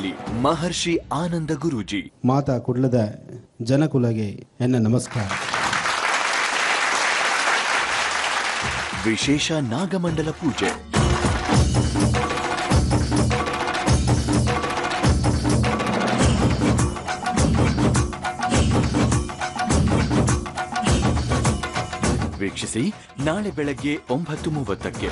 ಗುರೂಜಿ ಮಹರ್ಷಿ ಆನಂದ ಗುರೂಜಿ ಮಾತಾ ಕುಡ್ಲದ ಜನಕುಲಗೆ ಎನ್ನ ನಮಸ್ಕಾರ ವಿಶೇಷ ನಾಗಮಂಡಲ ಪೂಜೆ ವೀಕ್ಷಿಸಿ ನಾಳೆ ಬೆಳಗ್ಗೆ ಒಂಬತ್ತು ಮೂವತ್ತಕ್ಕೆ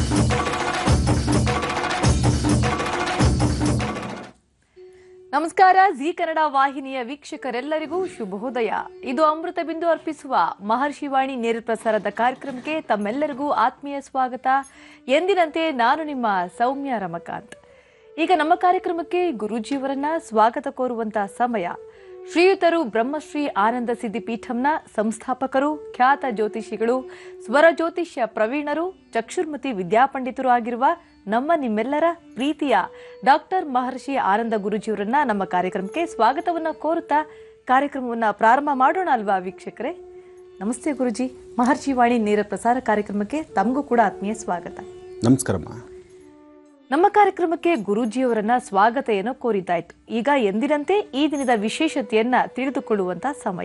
ನಮಸ್ಕಾರ ಜಿ ಕನ್ನಡ ವಾಹಿನಿಯ ವೀಕ್ಷಕರೆಲ್ಲರಿಗೂ ಶುಭೋದಯ ಇದು ಅಮೃತ ಬಿಂದು ಅರ್ಪಿಸುವ ಮಹರ್ಷಿವಾಣಿ ನೇರ ಪ್ರಸಾರದ ಕಾರ್ಯಕ್ರಮಕ್ಕೆ ತಮ್ಮೆಲ್ಲರಿಗೂ ಆತ್ಮೀಯ ಸ್ವಾಗತ ಎಂದಿನಂತೆ ನಾನು ನಿಮ್ಮ ಸೌಮ್ಯ ರಮಕಾಂತ್ ಈಗ ನಮ್ಮ ಕಾರ್ಯಕ್ರಮಕ್ಕೆ ಗುರೂಜಿಯವರನ್ನ ಸ್ವಾಗತ ಕೋರುವಂತ ಸಮಯ ಶ್ರೀಯುತರು ಬ್ರಹ್ಮಶ್ರೀ ಆನಂದ ಸಿದ್ಧಿ ಪೀಠಂನ ಸಂಸ್ಥಾಪಕರು ಖ್ಯಾತ ಜ್ಯೋತಿಷಿಗಳು ಸ್ವರ ಜ್ಯೋತಿಷ್ಯ ಪ್ರವೀಣರು ಚಕ್ಷುರ್ಮತಿ ವಿದ್ಯಾಪಂಡಿತರು ಆಗಿರುವ ನಮ್ಮ ನಿಮ್ಮೆಲ್ಲರ ಪ್ರೀತಿಯ ಡಾಕ್ಟರ್ ಮಹರ್ಷಿ ಆನಂದ ಗುರುಜಿಯವರನ್ನ ನಮ್ಮ ಕಾರ್ಯಕ್ರಮಕ್ಕೆ ಸ್ವಾಗತವನ್ನ ಕೋರುತ್ತಾ ಕಾರ್ಯಕ್ರಮವನ್ನ ಪ್ರಾರಂಭ ಮಾಡೋಣ ಅಲ್ವಾ ವೀಕ್ಷಕರೇ ನಮಸ್ತೆ ಗುರುಜಿ ಮಹರ್ಷಿ ವಾಣಿ ನೇರ ಪ್ರಸಾರ ಕಾರ್ಯಕ್ರಮಕ್ಕೆ ತಮಗೂ ಕೂಡ ಆತ್ಮೀಯ ಸ್ವಾಗತ ನಮಸ್ಕಾರಮ್ಮ ನಮ್ಮ ಕಾರ್ಯಕ್ರಮಕ್ಕೆ ಗುರೂಜಿಯವರನ್ನ ಸ್ವಾಗತ ಏನೋ ಕೋರಿದ್ದಾಯ್ತು ಈಗ ಎಂದಿನಂತೆ ಈ ದಿನದ ವಿಶೇಷತೆಯನ್ನ ತಿಳಿದುಕೊಳ್ಳುವಂತ ಸಮಯ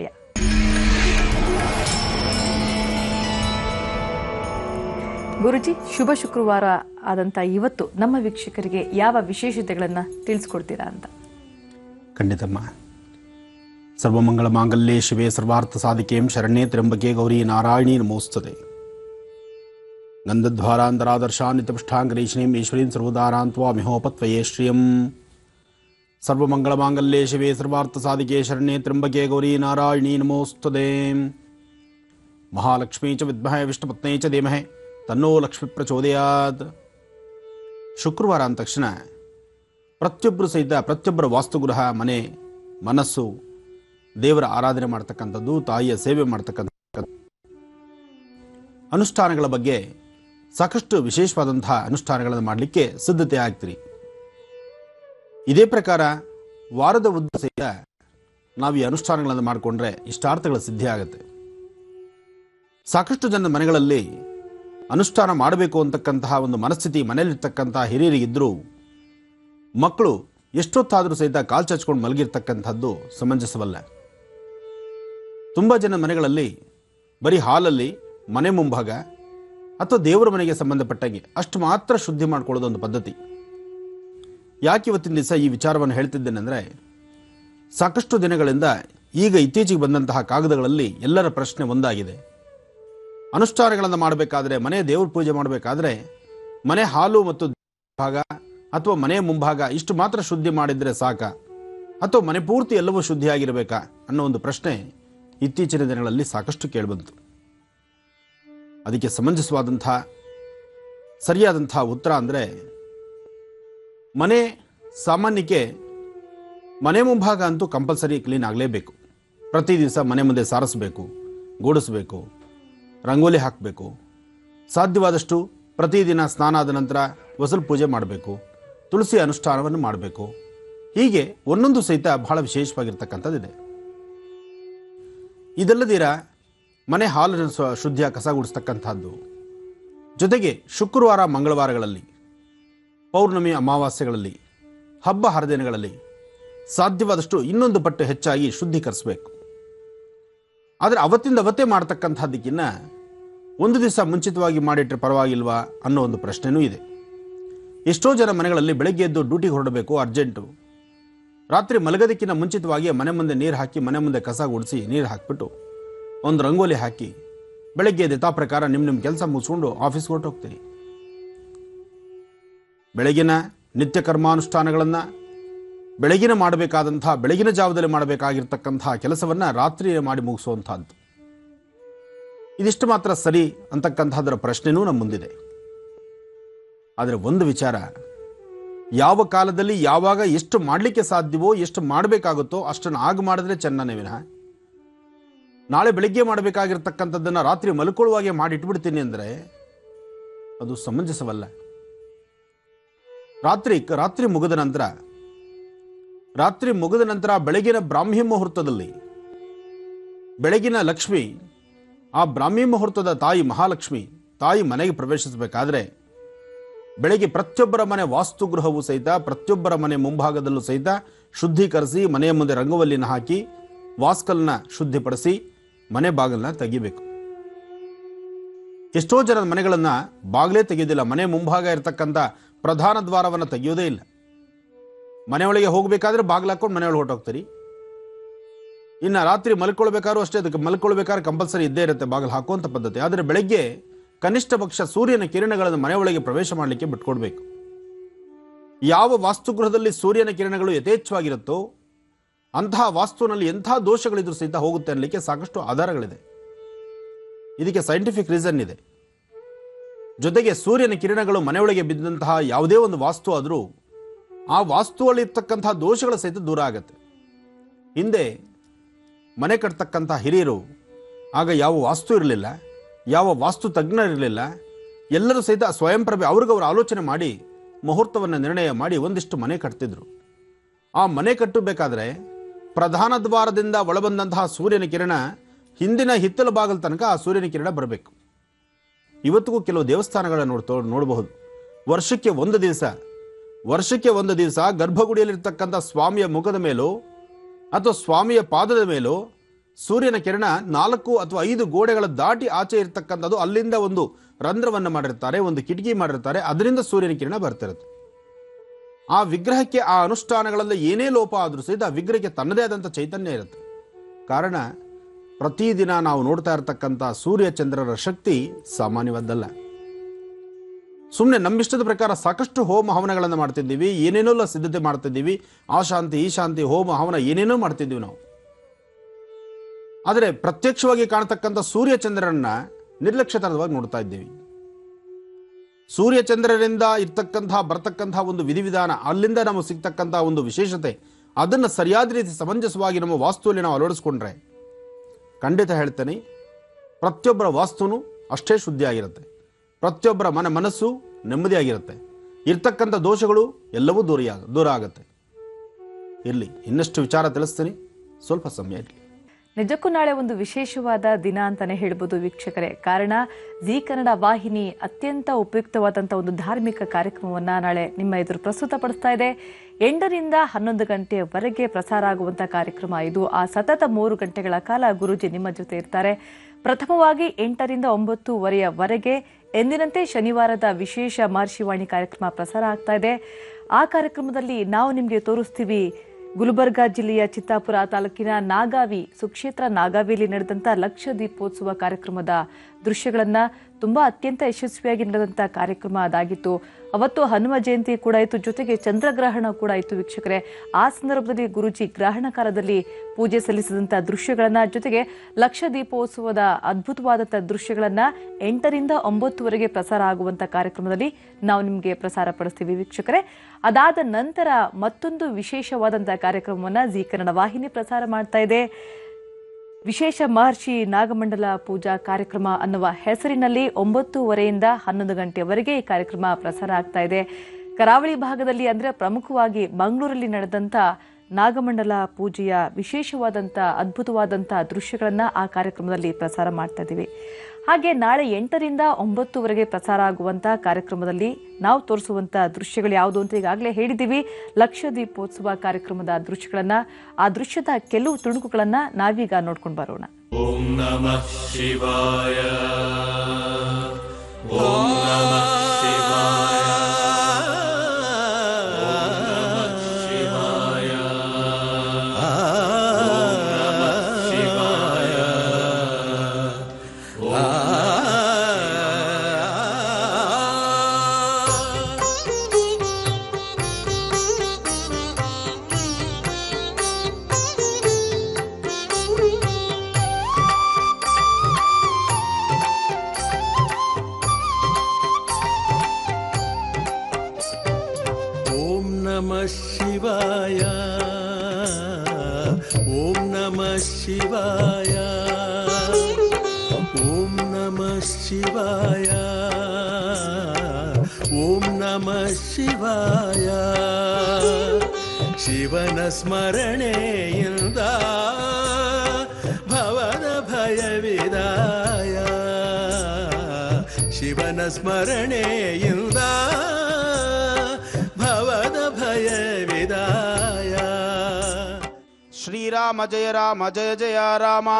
ಗುರುಜಿ ಶುಭ ಶುಕ್ರವಾರ ಆದಂತ ಇವತ್ತು ನಮ್ಮ ವೀಕ್ಷಕರಿಗೆ ಯಾವ ವಿಶೇಷತೆಗಳನ್ನ ತಿಳಿಸ್ಕೊಡ್ತೀರಾ ಅಂತ ಖಂಡಿತಮ್ಮ ಸರ್ವಮಂಗಳ ಮಾಂಗಲ್ಯೇ ಶಿವೆ ಸರ್ವಾರ್ಥ ಸಾಧಿಕೆಂ ಶರಣ್ಯೇ ತ್ರ್ಯಂಬಕೆ ಗೌರಿ ನಾರಾಯಣಿ ನಮೋಸ್ತದೆ ಗಂಧದ್ವಾರಾಂತರಾದರ್ಶಾನ್ನಿತಪೃಷ್ಠಾಂಗರೀಷಣೀಂ ಈಶ್ವರೀಂ ಸರ್ವದಾರಾಂತ್ವಾ ಮಿಹೋಪತ್ವಯೇ ಶ್ರಿಯಂ ಸರ್ವಮಂಗಳ ಮಾಂಗಲ್ಯೇ ಶಿವೆ ಸರ್ವಾರ್ಥ ಸಾಧಿಕೆ ಶರಣ್ಯೇ ತ್ರ್ಯಂಬಕೆ ಗೌರಿ ನಾರಾಯಣಿ ನಮೋಸ್ತದೆ ಮಹಾಲಕ್ಷ್ಮೀ ಚ ವಿದ್ಮಹೆ ವಿಷ್ಣುಪತ್ನೇ ಚ ಧೀಮಹೆ ತನ್ನೋ ಲಕ್ಷ್ಮಿ ಪ್ರಚೋದಯಾತ್ ಶುಕ್ರವಾರ ಅಂದ ತಕ್ಷಣ ಪ್ರತಿಯೊಬ್ಬರು ಸಹಿತ ಪ್ರತಿಯೊಬ್ಬರ ವಾಸ್ತುಗೃಹ ಮನೆ ಮನಸ್ಸು ದೇವರ ಆರಾಧನೆ ಮಾಡ್ತಕ್ಕಂಥದ್ದು ತಾಯಿಯ ಸೇವೆ ಮಾಡ್ತಕ್ಕಂಥ ಅನುಷ್ಠಾನಗಳ ಬಗ್ಗೆ ಸಾಕಷ್ಟು ವಿಶೇಷವಾದಂತಹ ಅನುಷ್ಠಾನಗಳನ್ನು ಮಾಡಲಿಕ್ಕೆ ಸಿದ್ಧತೆ ಆಗ್ತೀರಿ ಇದೇ ಪ್ರಕಾರ ವಾರದ ಉದ್ದ ಸಹಿತ ನಾವು ಈ ಅನುಷ್ಠಾನಗಳನ್ನು ಮಾಡಿಕೊಂಡ್ರೆ ಇಷ್ಟಾರ್ಥಗಳ ಸಿದ್ಧಿ ಆಗುತ್ತೆ ಸಾಕಷ್ಟು ಜನ ಮನೆಗಳಲ್ಲಿ ಅನುಷ್ಠಾನ ಮಾಡಬೇಕು ಅಂತಕ್ಕಂತಹ ಒಂದು ಮನಸ್ಥಿತಿ ಮನೆಯಲ್ಲಿರ್ತಕ್ಕಂತಹ ಹಿರಿಯರಿಗಿದ್ದರೂ ಮಕ್ಕಳು ಎಷ್ಟೊತ್ತಾದರೂ ಸಹಿತ ಕಾಲ್ ಚಚ್ಕೊಂಡು ಮಲಗಿರ್ತಕ್ಕಂಥದ್ದು ಸಮಂಜಸವಲ್ಲ ತುಂಬ ಜನ ಮನೆಗಳಲ್ಲಿ ಬರೀ ಹಾಲಲ್ಲಿ ಮನೆ ಮುಂಭಾಗ ಅಥವಾ ದೇವರ ಮನೆಗೆ ಸಂಬಂಧಪಟ್ಟಾಗೆ ಅಷ್ಟು ಮಾತ್ರ ಶುದ್ಧಿ ಮಾಡ್ಕೊಳ್ಳೋದು ಒಂದು ಪದ್ಧತಿ ಯಾಕೆ ಇವತ್ತಿನ ದಿವಸ ಈ ವಿಚಾರವನ್ನು ಹೇಳ್ತಿದ್ದೇನೆ ಅಂದರೆ ಸಾಕಷ್ಟು ದಿನಗಳಿಂದ ಈಗ ಇತ್ತೀಚೆಗೆ ಬಂದಂತಹ ಕಾಗದಗಳಲ್ಲಿ ಎಲ್ಲರ ಪ್ರಶ್ನೆ ಒಂದಾಗಿದೆ ಅನುಷ್ಠಾನಗಳನ್ನು ಮಾಡಬೇಕಾದ್ರೆ ಮನೆ ದೇವ್ರ ಪೂಜೆ ಮಾಡಬೇಕಾದ್ರೆ ಮನೆ ಹಾಲು ಮತ್ತು ಭಾಗ ಅಥವಾ ಮನೆ ಮುಂಭಾಗ ಇಷ್ಟು ಮಾತ್ರ ಶುದ್ಧಿ ಮಾಡಿದ್ರೆ ಸಾಕ ಅಥವಾ ಮನೆ ಪೂರ್ತಿ ಎಲ್ಲವೂ ಶುದ್ಧಿಯಾಗಿರಬೇಕಾ ಅನ್ನೋ ಒಂದು ಪ್ರಶ್ನೆ ಇತ್ತೀಚಿನ ದಿನಗಳಲ್ಲಿ ಸಾಕಷ್ಟು ಕೇಳಿಬಂತು ಅದಕ್ಕೆ ಸಮಂಜಸವಾದಂಥ ಸರಿಯಾದಂಥ ಉತ್ತರ ಅಂದರೆ ಮನೆ ಸಾಮಾನ್ಯಕ್ಕೆ ಮನೆ ಮುಂಭಾಗ ಅಂತೂ ಕಂಪಲ್ಸರಿ ಕ್ಲೀನ್ ಆಗಲೇಬೇಕು ಪ್ರತಿ ದಿವಸ ಮನೆ ಮುಂದೆ ಸಾರಿಸಬೇಕು ಗೂಡಿಸಬೇಕು ರಂಗೋಲಿ ಹಾಕಬೇಕು ಸಾಧ್ಯವಾದಷ್ಟು ಪ್ರತಿದಿನ ಸ್ನಾನ ಆದ ನಂತರ ವಸಲು ಪೂಜೆ ಮಾಡಬೇಕು ತುಳಸಿ ಅನುಷ್ಠಾನವನ್ನು ಮಾಡಬೇಕು ಹೀಗೆ ಒಂದೊಂದು ಸಹಿತ ಬಹಳ ವಿಶೇಷವಾಗಿರ್ತಕ್ಕಂಥದ್ದಿದೆ ಇದಲ್ಲದಿರ ಮನೆ ಹಾಲನ್ನು ಸ್ವ ಶುದ್ಧಿಯ ಕಸಗುಡಿಸ್ತಕ್ಕಂಥದ್ದು ಜೊತೆಗೆ ಶುಕ್ರವಾರ ಮಂಗಳವಾರಗಳಲ್ಲಿ ಪೌರ್ಣಮಿ ಅಮಾವಾಸ್ಯೆಗಳಲ್ಲಿ ಹಬ್ಬ ಹರಿದಿನಗಳಲ್ಲಿ ಸಾಧ್ಯವಾದಷ್ಟು ಇನ್ನೊಂದು ಪಟ್ಟು ಹೆಚ್ಚಾಗಿ ಶುದ್ಧೀಕರಿಸಬೇಕು ಆದರೆ ಅವತ್ತಿಂದ ಅವತ್ತೇ ಮಾಡ್ತಕ್ಕಂಥದ್ದಕ್ಕಿನ್ನ ಒಂದು ದಿವಸ ಮುಂಚಿತವಾಗಿ ಮಾಡಿಟ್ರೆ ಪರವಾಗಿಲ್ವಾ ಅನ್ನೋ ಒಂದು ಪ್ರಶ್ನೆನೂ ಇದೆ ಎಷ್ಟೋ ಜನ ಮನೆಗಳಲ್ಲಿ ಬೆಳಗ್ಗೆ ಎದ್ದು ಡ್ಯೂಟಿಗೆ ಹೊರಡಬೇಕು ಅರ್ಜೆಂಟು ರಾತ್ರಿ ಮಲಗೋದಕ್ಕಿಂತ ಮುಂಚಿತವಾಗಿ ಮನೆ ಮುಂದೆ ನೀರು ಹಾಕಿ ಮನೆ ಮುಂದೆ ಕಸ ಗುಡಿಸಿ ನೀರು ಹಾಕಿಬಿಟ್ಟು ಒಂದು ರಂಗೋಲಿ ಹಾಕಿ ಬೆಳಗ್ಗೆ ಯಥಾ ಪ್ರಕಾರ ನಿಮ್ಮ ನಿಮ್ಮ ಕೆಲಸ ಮುಗಿಸ್ಕೊಂಡು ಆಫೀಸ್ಗೆ ಹೊರಟೋಗ್ತೀರಿ ಬೆಳಗಿನ ನಿತ್ಯ ಕರ್ಮಾನುಷ್ಠಾನಗಳನ್ನು ಬೆಳಗಿನ ಮಾಡಬೇಕಾದಂಥ ಬೆಳಗಿನ ಜಾವದಲ್ಲಿ ಮಾಡಬೇಕಾಗಿರ್ತಕ್ಕಂತಹ ಕೆಲಸವನ್ನು ರಾತ್ರಿ ಮಾಡಿ ಮುಗಿಸುವಂಥದ್ದು ಇದಿಷ್ಟು ಮಾತ್ರ ಸರಿ ಅಂತಕ್ಕಂಥದ್ರ ಪ್ರಶ್ನೆನೂ ನಮ್ಮ ಮುಂದಿದೆ ಆದರೆ ಒಂದು ವಿಚಾರ ಯಾವ ಕಾಲದಲ್ಲಿ ಯಾವಾಗ ಎಷ್ಟು ಮಾಡಲಿಕ್ಕೆ ಸಾಧ್ಯವೋ ಎಷ್ಟು ಮಾಡಬೇಕಾಗುತ್ತೋ ಅಷ್ಟನ್ನು ಆಗ ಮಾಡಿದ್ರೆ ಚೆನ್ನನೇ ವಿನಃ ನಾಳೆ ಬೆಳಿಗ್ಗೆ ಮಾಡಬೇಕಾಗಿರ್ತಕ್ಕಂಥದ್ದನ್ನು ರಾತ್ರಿ ಮಲ್ಕೊಳ್ಳುವಾಗೆ ಮಾಡಿಟ್ಬಿಡ್ತೀನಿ ಅಂದರೆ ಅದು ಸಮಂಜಸವಲ್ಲ ರಾತ್ರಿ ರಾತ್ರಿ ಮುಗಿದ ನಂತರ ರಾತ್ರಿ ಮುಗಿದ ನಂತರ ಬೆಳಗಿನ ಬ್ರಾಹ್ಮಿ ಮುಹೂರ್ತದಲ್ಲಿ ಬೆಳಗಿನ ಲಕ್ಷ್ಮಿ ಆ ಬ್ರಾಹ್ಮಿ ಮುಹೂರ್ತದ ತಾಯಿ ಮಹಾಲಕ್ಷ್ಮಿ ತಾಯಿ ಮನೆಗೆ ಪ್ರವೇಶಿಸಬೇಕಾದ್ರೆ ಬೆಳಗ್ಗೆ ಪ್ರತಿಯೊಬ್ಬರ ಮನೆ ವಾಸ್ತುಗೃಹವೂ ಸಹಿತ ಪ್ರತಿಯೊಬ್ಬರ ಮನೆ ಮುಂಭಾಗದಲ್ಲೂ ಸಹಿತ ಶುದ್ಧೀಕರಿಸಿ ಮನೆಯ ಮುಂದೆ ರಂಗವಲ್ಲಿನ ಹಾಕಿ ವಾಸ್ಕಲ್ನ ಶುದ್ಧಿಪಡಿಸಿ ಮನೆ ಬಾಗಿಲನ್ನ ತೆಗಿಬೇಕು ಎಷ್ಟೋ ಜನದ ಮನೆಗಳನ್ನ ಬಾಗಿಲೇ ತೆಗೆಯೋದಿಲ್ಲ ಮನೆ ಮುಂಭಾಗ ಇರತಕ್ಕಂಥ ಪ್ರಧಾನ ದ್ವಾರವನ್ನು ತೆಗೆಯೋದೇ ಇಲ್ಲ ಮನೆಯೊಳಗೆ ಹೋಗಬೇಕಾದ್ರೆ ಬಾಗಿಲು ಹಾಕೊಂಡು ಮನೆಯೊಳಗೆ ಹೊರಟೋಗ್ತೀರಿ ಇನ್ನು ರಾತ್ರಿ ಮಲ್ಕೊಳ್ಬೇಕಾದ್ರೂ ಅಷ್ಟೇ ಅದಕ್ಕೆ ಮಲ್ಕೊಳ್ಬೇಕಾದ್ರೆ ಕಂಪಲ್ಸರಿ ಇದ್ದೇ ಇರುತ್ತೆ ಬಾಗಿಲು ಹಾಕುವಂಥ ಪದ್ಧತಿ ಆದರೆ ಬೆಳಗ್ಗೆ ಕನಿಷ್ಠ ಪಕ್ಷ ಸೂರ್ಯನ ಕಿರಣಗಳನ್ನು ಮನೆಯೊಳಗೆ ಪ್ರವೇಶ ಮಾಡಲಿಕ್ಕೆ ಬಿಟ್ಕೊಡ್ಬೇಕು ಯಾವ ವಾಸ್ತುಗೃಹದಲ್ಲಿ ಸೂರ್ಯನ ಕಿರಣಗಳು ಯಥೇಚ್ಛವಾಗಿರುತ್ತೋ ಅಂತಹ ವಾಸ್ತುವಿನಲ್ಲಿ ಎಂಥ ದೋಷಗಳಿದ್ರೂ ಸಹಿತ ಹೋಗುತ್ತೆ ಅನ್ನಲಿಕ್ಕೆ ಸಾಕಷ್ಟು ಆಧಾರಗಳಿದೆ ಇದಕ್ಕೆ ಸೈಂಟಿಫಿಕ್ ರೀಸನ್ ಇದೆ ಜೊತೆಗೆ ಸೂರ್ಯನ ಕಿರಣಗಳು ಮನೆಯೊಳಗೆ ಬಿದ್ದಂತಹ ಯಾವುದೇ ಒಂದು ವಾಸ್ತು ಆದರೂ ಆ ವಾಸ್ತುವಲ್ಲಿ ಇರ್ತಕ್ಕಂತಹ ದೋಷಗಳ ಸಹಿತ ದೂರ ಆಗುತ್ತೆ ಹಿಂದೆ ಮನೆ ಕಟ್ತಕ್ಕಂಥ ಹಿರಿಯರು ಆಗ ಯಾವ ವಾಸ್ತು ಇರಲಿಲ್ಲ ಯಾವ ವಾಸ್ತು ತಜ್ಞರಿರಲಿಲ್ಲ ಎಲ್ಲರೂ ಸಹಿತ ಸ್ವಯಂ ಪ್ರಭೆ ಅವ್ರಿಗವ್ರು ಆಲೋಚನೆ ಮಾಡಿ ಮುಹೂರ್ತವನ್ನು ನಿರ್ಣಯ ಮಾಡಿ ಒಂದಿಷ್ಟು ಮನೆ ಕಟ್ತಿದ್ರು ಆ ಮನೆ ಕಟ್ಟಬೇಕಾದ್ರೆ ಪ್ರಧಾನ ದ್ವಾರದಿಂದ ಒಳಬಂದಂತಹ ಸೂರ್ಯನ ಕಿರಣ ಹಿಂದಿನ ಹಿತ್ತಲ ಬಾಗಲ ತನಕ ಆ ಸೂರ್ಯನ ಕಿರಣ ಬರಬೇಕು ಇವತ್ತಿಗೂ ಕೆಲವು ದೇವಸ್ಥಾನಗಳನ್ನ ನೋಡ್ತೋ ನೋಡಬಹುದು ವರ್ಷಕ್ಕೆ ಒಂದು ದಿವಸ ವರ್ಷಕ್ಕೆ ಒಂದು ದಿವಸ ಗರ್ಭಗುಡಿಯಲ್ಲಿರ್ತಕ್ಕಂಥ ಸ್ವಾಮಿಯ ಮುಖದ ಮೇಲೂ ಅಥವಾ ಸ್ವಾಮಿಯ ಪಾದದ ಮೇಲೂ ಸೂರ್ಯನ ಕಿರಣ ನಾಲ್ಕು ಅಥವಾ ಐದು ಗೋಡೆಗಳ ದಾಟಿ ಆಚೆ ಇರತಕ್ಕಂಥದ್ದು ಅಲ್ಲಿಂದ ಒಂದು ರಂಧ್ರವನ್ನು ಮಾಡಿರ್ತಾರೆ ಒಂದು ಕಿಟಕಿ ಮಾಡಿರ್ತಾರೆ ಅದರಿಂದ ಸೂರ್ಯನ ಕಿರಣ ಬರ್ತಿರುತ್ತೆ ಆ ವಿಗ್ರಹಕ್ಕೆ ಆ ಅನುಷ್ಠಾನಗಳಲ್ಲಿ ಏನೇ ಲೋಪ ಆದರೂ ಸಹಿತ ಆ ವಿಗ್ರಹಕ್ಕೆ ತನ್ನದೇ ಆದಂಥ ಚೈತನ್ಯ ಇರುತ್ತೆ ಕಾರಣ ಪ್ರತಿದಿನ ನಾವು ನೋಡ್ತಾ ಇರತಕ್ಕಂಥ ಸೂರ್ಯ ಚಂದ್ರರ ಶಕ್ತಿ ಸಾಮಾನ್ಯವಾದ್ದಲ್ಲ ಸುಮ್ಮನೆ ನಮ್ಮಿಷ್ಟದ ಪ್ರಕಾರ ಸಾಕಷ್ಟು ಹೋಮ ಹವನಗಳನ್ನು ಮಾಡ್ತಿದ್ದೀವಿ ಏನೇನೋ ಸಿದ್ಧತೆ ಮಾಡ್ತಿದ್ದೀವಿ ಆ ಶಾಂತಿ ಈ ಶಾಂತಿ ಹೋಮ ಹವನ ಏನೇನೋ ಮಾಡ್ತಿದ್ದೀವಿ ನಾವು ಆದರೆ ಪ್ರತ್ಯಕ್ಷವಾಗಿ ಕಾಣತಕ್ಕಂಥ ಸೂರ್ಯ ಚಂದ್ರರನ್ನ ನಿರ್ಲಕ್ಷ್ಯತನವಾಗಿ ನೋಡ್ತಾ ಇದ್ದೀವಿ ಸೂರ್ಯ ಚಂದ್ರರಿಂದ ಇರ್ತಕ್ಕಂತಹ ಬರ್ತಕ್ಕಂತಹ ಒಂದು ವಿಧಿವಿಧಾನ ಅಲ್ಲಿಂದ ನಮಗೆ ಸಿಗ್ತಕ್ಕಂತಹ ಒಂದು ವಿಶೇಷತೆ ಅದನ್ನು ಸರಿಯಾದ ರೀತಿ ಸಮಂಜಸವಾಗಿ ನಮ್ಮ ವಾಸ್ತುವಲ್ಲಿ ನಾವು ಅಳವಡಿಸ್ಕೊಂಡ್ರೆ ಖಂಡಿತ ಹೇಳ್ತೇನೆ ಪ್ರತಿಯೊಬ್ಬರ ವಾಸ್ತುನು ಅಷ್ಟೇ ಶುದ್ಧಿಯಾಗಿರುತ್ತೆ ಪ್ರತಿಯೊಬ್ಬರ ಮನ ಮನಸ್ಸು ನೆಮ್ಮದಿಯಾಗಿರುತ್ತೆ ಇರ್ತಕ್ಕಂಥ ದೋಷಗಳು ಎಲ್ಲವೂ ದೂರ ದೂರ ಆಗುತ್ತೆ ಇರಲಿ ಇನ್ನಷ್ಟು ವಿಚಾರ ತಿಳಿಸ್ತೀನಿ ಸ್ವಲ್ಪ ಸಮಯ ಇರಲಿ ನಿಜಕ್ಕೂ ನಾಳೆ ಒಂದು ವಿಶೇಷವಾದ ದಿನ ಅಂತಾನೆ ಹೇಳ್ಬೋದು ವೀಕ್ಷಕರೇ ಕಾರಣ ಜಿ ಕನ್ನಡ ವಾಹಿನಿ ಅತ್ಯಂತ ಉಪಯುಕ್ತವಾದಂಥ ಒಂದು ಧಾರ್ಮಿಕ ಕಾರ್ಯಕ್ರಮವನ್ನ ನಾಳೆ ನಿಮ್ಮ ಎದುರು ಪ್ರಸ್ತುತಪಡಿಸ್ತಾ ಇದೆ ಎಂಟರಿಂದ ಹನ್ನೊಂದು ಗಂಟೆಯವರೆಗೆ ಪ್ರಸಾರ ಆಗುವಂಥ ಕಾರ್ಯಕ್ರಮ ಇದು ಆ ಸತತ ಮೂರು ಗಂಟೆಗಳ ಕಾಲ ಗುರೂಜಿ ನಿಮ್ಮ ಜೊತೆ ಇರ್ತಾರೆ ಪ್ರಥಮವಾಗಿ ಎಂಟರಿಂದ ಒಂಬತ್ತುವರೆಯವರೆಗೆ ಎಂದಿನಂತೆ ಶನಿವಾರದ ವಿಶೇಷ ಮಹರ್ಷಿವಾಣಿ ಕಾರ್ಯಕ್ರಮ ಪ್ರಸಾರ ಆಗ್ತಾ ಇದೆ ಆ ಕಾರ್ಯಕ್ರಮದಲ್ಲಿ ನಾವು ನಿಮಗೆ ತೋರಿಸ್ತೀವಿ ಗುಲ್ಬರ್ಗಾ ಜಿಲ್ಲೆಯ ಚಿತ್ತಾಪುರ ತಾಲೂಕಿನ ನಾಗಾವಿ ಸುಕ್ಷೇತ್ರ ನಾಗಾವಿಯಲ್ಲಿ ನಡೆದಂಥ ಲಕ್ಷ ದೀಪೋತ್ಸವ ಕಾರ್ಯಕ್ರಮದ ದೃಶ್ಯಗಳನ್ನ ತುಂಬಾ ಅತ್ಯಂತ ಯಶಸ್ವಿಯಾಗಿ ನಡೆದಂಥ ಕಾರ್ಯಕ್ರಮ ಅದಾಗಿತ್ತು ಅವತ್ತು ಹನುಮ ಜಯಂತಿ ಕೂಡ ಇತ್ತು ಜೊತೆಗೆ ಚಂದ್ರಗ್ರಹಣ ಕೂಡ ಇತ್ತು ವೀಕ್ಷಕರೇ ಆ ಸಂದರ್ಭದಲ್ಲಿ ಗುರುಜಿ ಗ್ರಹಣ ಕಾಲದಲ್ಲಿ ಪೂಜೆ ಸಲ್ಲಿಸಿದಂಥ ದೃಶ್ಯಗಳನ್ನ ಜೊತೆಗೆ ಲಕ್ಷ ದೀಪೋತ್ಸವದ ಅದ್ಭುತವಾದಂಥ ದೃಶ್ಯಗಳನ್ನ ಎಂಟರಿಂದ ಒಂಬತ್ತುವರೆಗೆ ಪ್ರಸಾರ ಆಗುವಂಥ ಕಾರ್ಯಕ್ರಮದಲ್ಲಿ ನಾವು ನಿಮಗೆ ಪ್ರಸಾರ ಪಡಿಸ್ತೀವಿ ವೀಕ್ಷಕರೇ ಅದಾದ ನಂತರ ಮತ್ತೊಂದು ವಿಶೇಷವಾದಂಥ ಕಾರ್ಯಕ್ರಮವನ್ನ ಜಿ ಕನ್ನಡ ವಾಹಿನಿ ಪ್ರಸಾರ ಮಾಡ್ತಾ ಇದೆ ವಿಶೇಷ ಮಹರ್ಷಿ ನಾಗಮಂಡಲ ಪೂಜಾ ಕಾರ್ಯಕ್ರಮ ಅನ್ನುವ ಹೆಸರಿನಲ್ಲಿ ಒಂಬತ್ತೂವರೆಯಿಂದ ಹನ್ನೊಂದು ಗಂಟೆಯವರೆಗೆ ಈ ಕಾರ್ಯಕ್ರಮ ಪ್ರಸಾರ ಆಗ್ತಾ ಇದೆ ಕರಾವಳಿ ಭಾಗದಲ್ಲಿ ಅಂದ್ರೆ ಪ್ರಮುಖವಾಗಿ ಮಂಗಳೂರಲ್ಲಿ ನಡೆದಂತ ನಾಗಮಂಡಲ ಪೂಜೆಯ ವಿಶೇಷವಾದಂಥ ಅದ್ಭುತವಾದಂಥ ದೃಶ್ಯಗಳನ್ನ ಆ ಕಾರ್ಯಕ್ರಮದಲ್ಲಿ ಪ್ರಸಾರ ಮಾಡ್ತಾ ಇದ್ದೀವಿ ಹಾಗೆ ನಾಳೆ ಎಂಟರಿಂದ ಒಂಬತ್ತುವರೆಗೆ ಪ್ರಸಾರ ಆಗುವಂಥ ಕಾರ್ಯಕ್ರಮದಲ್ಲಿ ನಾವು ತೋರಿಸುವಂಥ ದೃಶ್ಯಗಳು ಯಾವುದು ಅಂತ ಈಗಾಗಲೇ ಹೇಳಿದ್ದೀವಿ ಲಕ್ಷ ದೀಪೋತ್ಸವ ಕಾರ್ಯಕ್ರಮದ ದೃಶ್ಯಗಳನ್ನ ಆ ದೃಶ್ಯದ ಕೆಲವು ತುಣುಕುಗಳನ್ನ ನಾವೀಗ ನೋಡ್ಕೊಂಡು ಬರೋಣ ॐ नमः शिवाय ॐ नमः शिवाय ॐ नमः शिवाय ॐ नमः शिवाय ॐ नमः शिवाय ॐ नमः शिवाय ॐ नमः शिवाय ॐ नमः शिवाय ಶಿವನ ಸ್ಮರಣೆಯಿಂದ ಭವನ ಭಯವಿದಾಯ ಶಿವನ ಸ್ಮರಣೆಯಿಂದ वेदाय ಶ್ರೀರಾಮ ಜಯ ರಾಮ ಜಯ ಜಯ ರಾಮ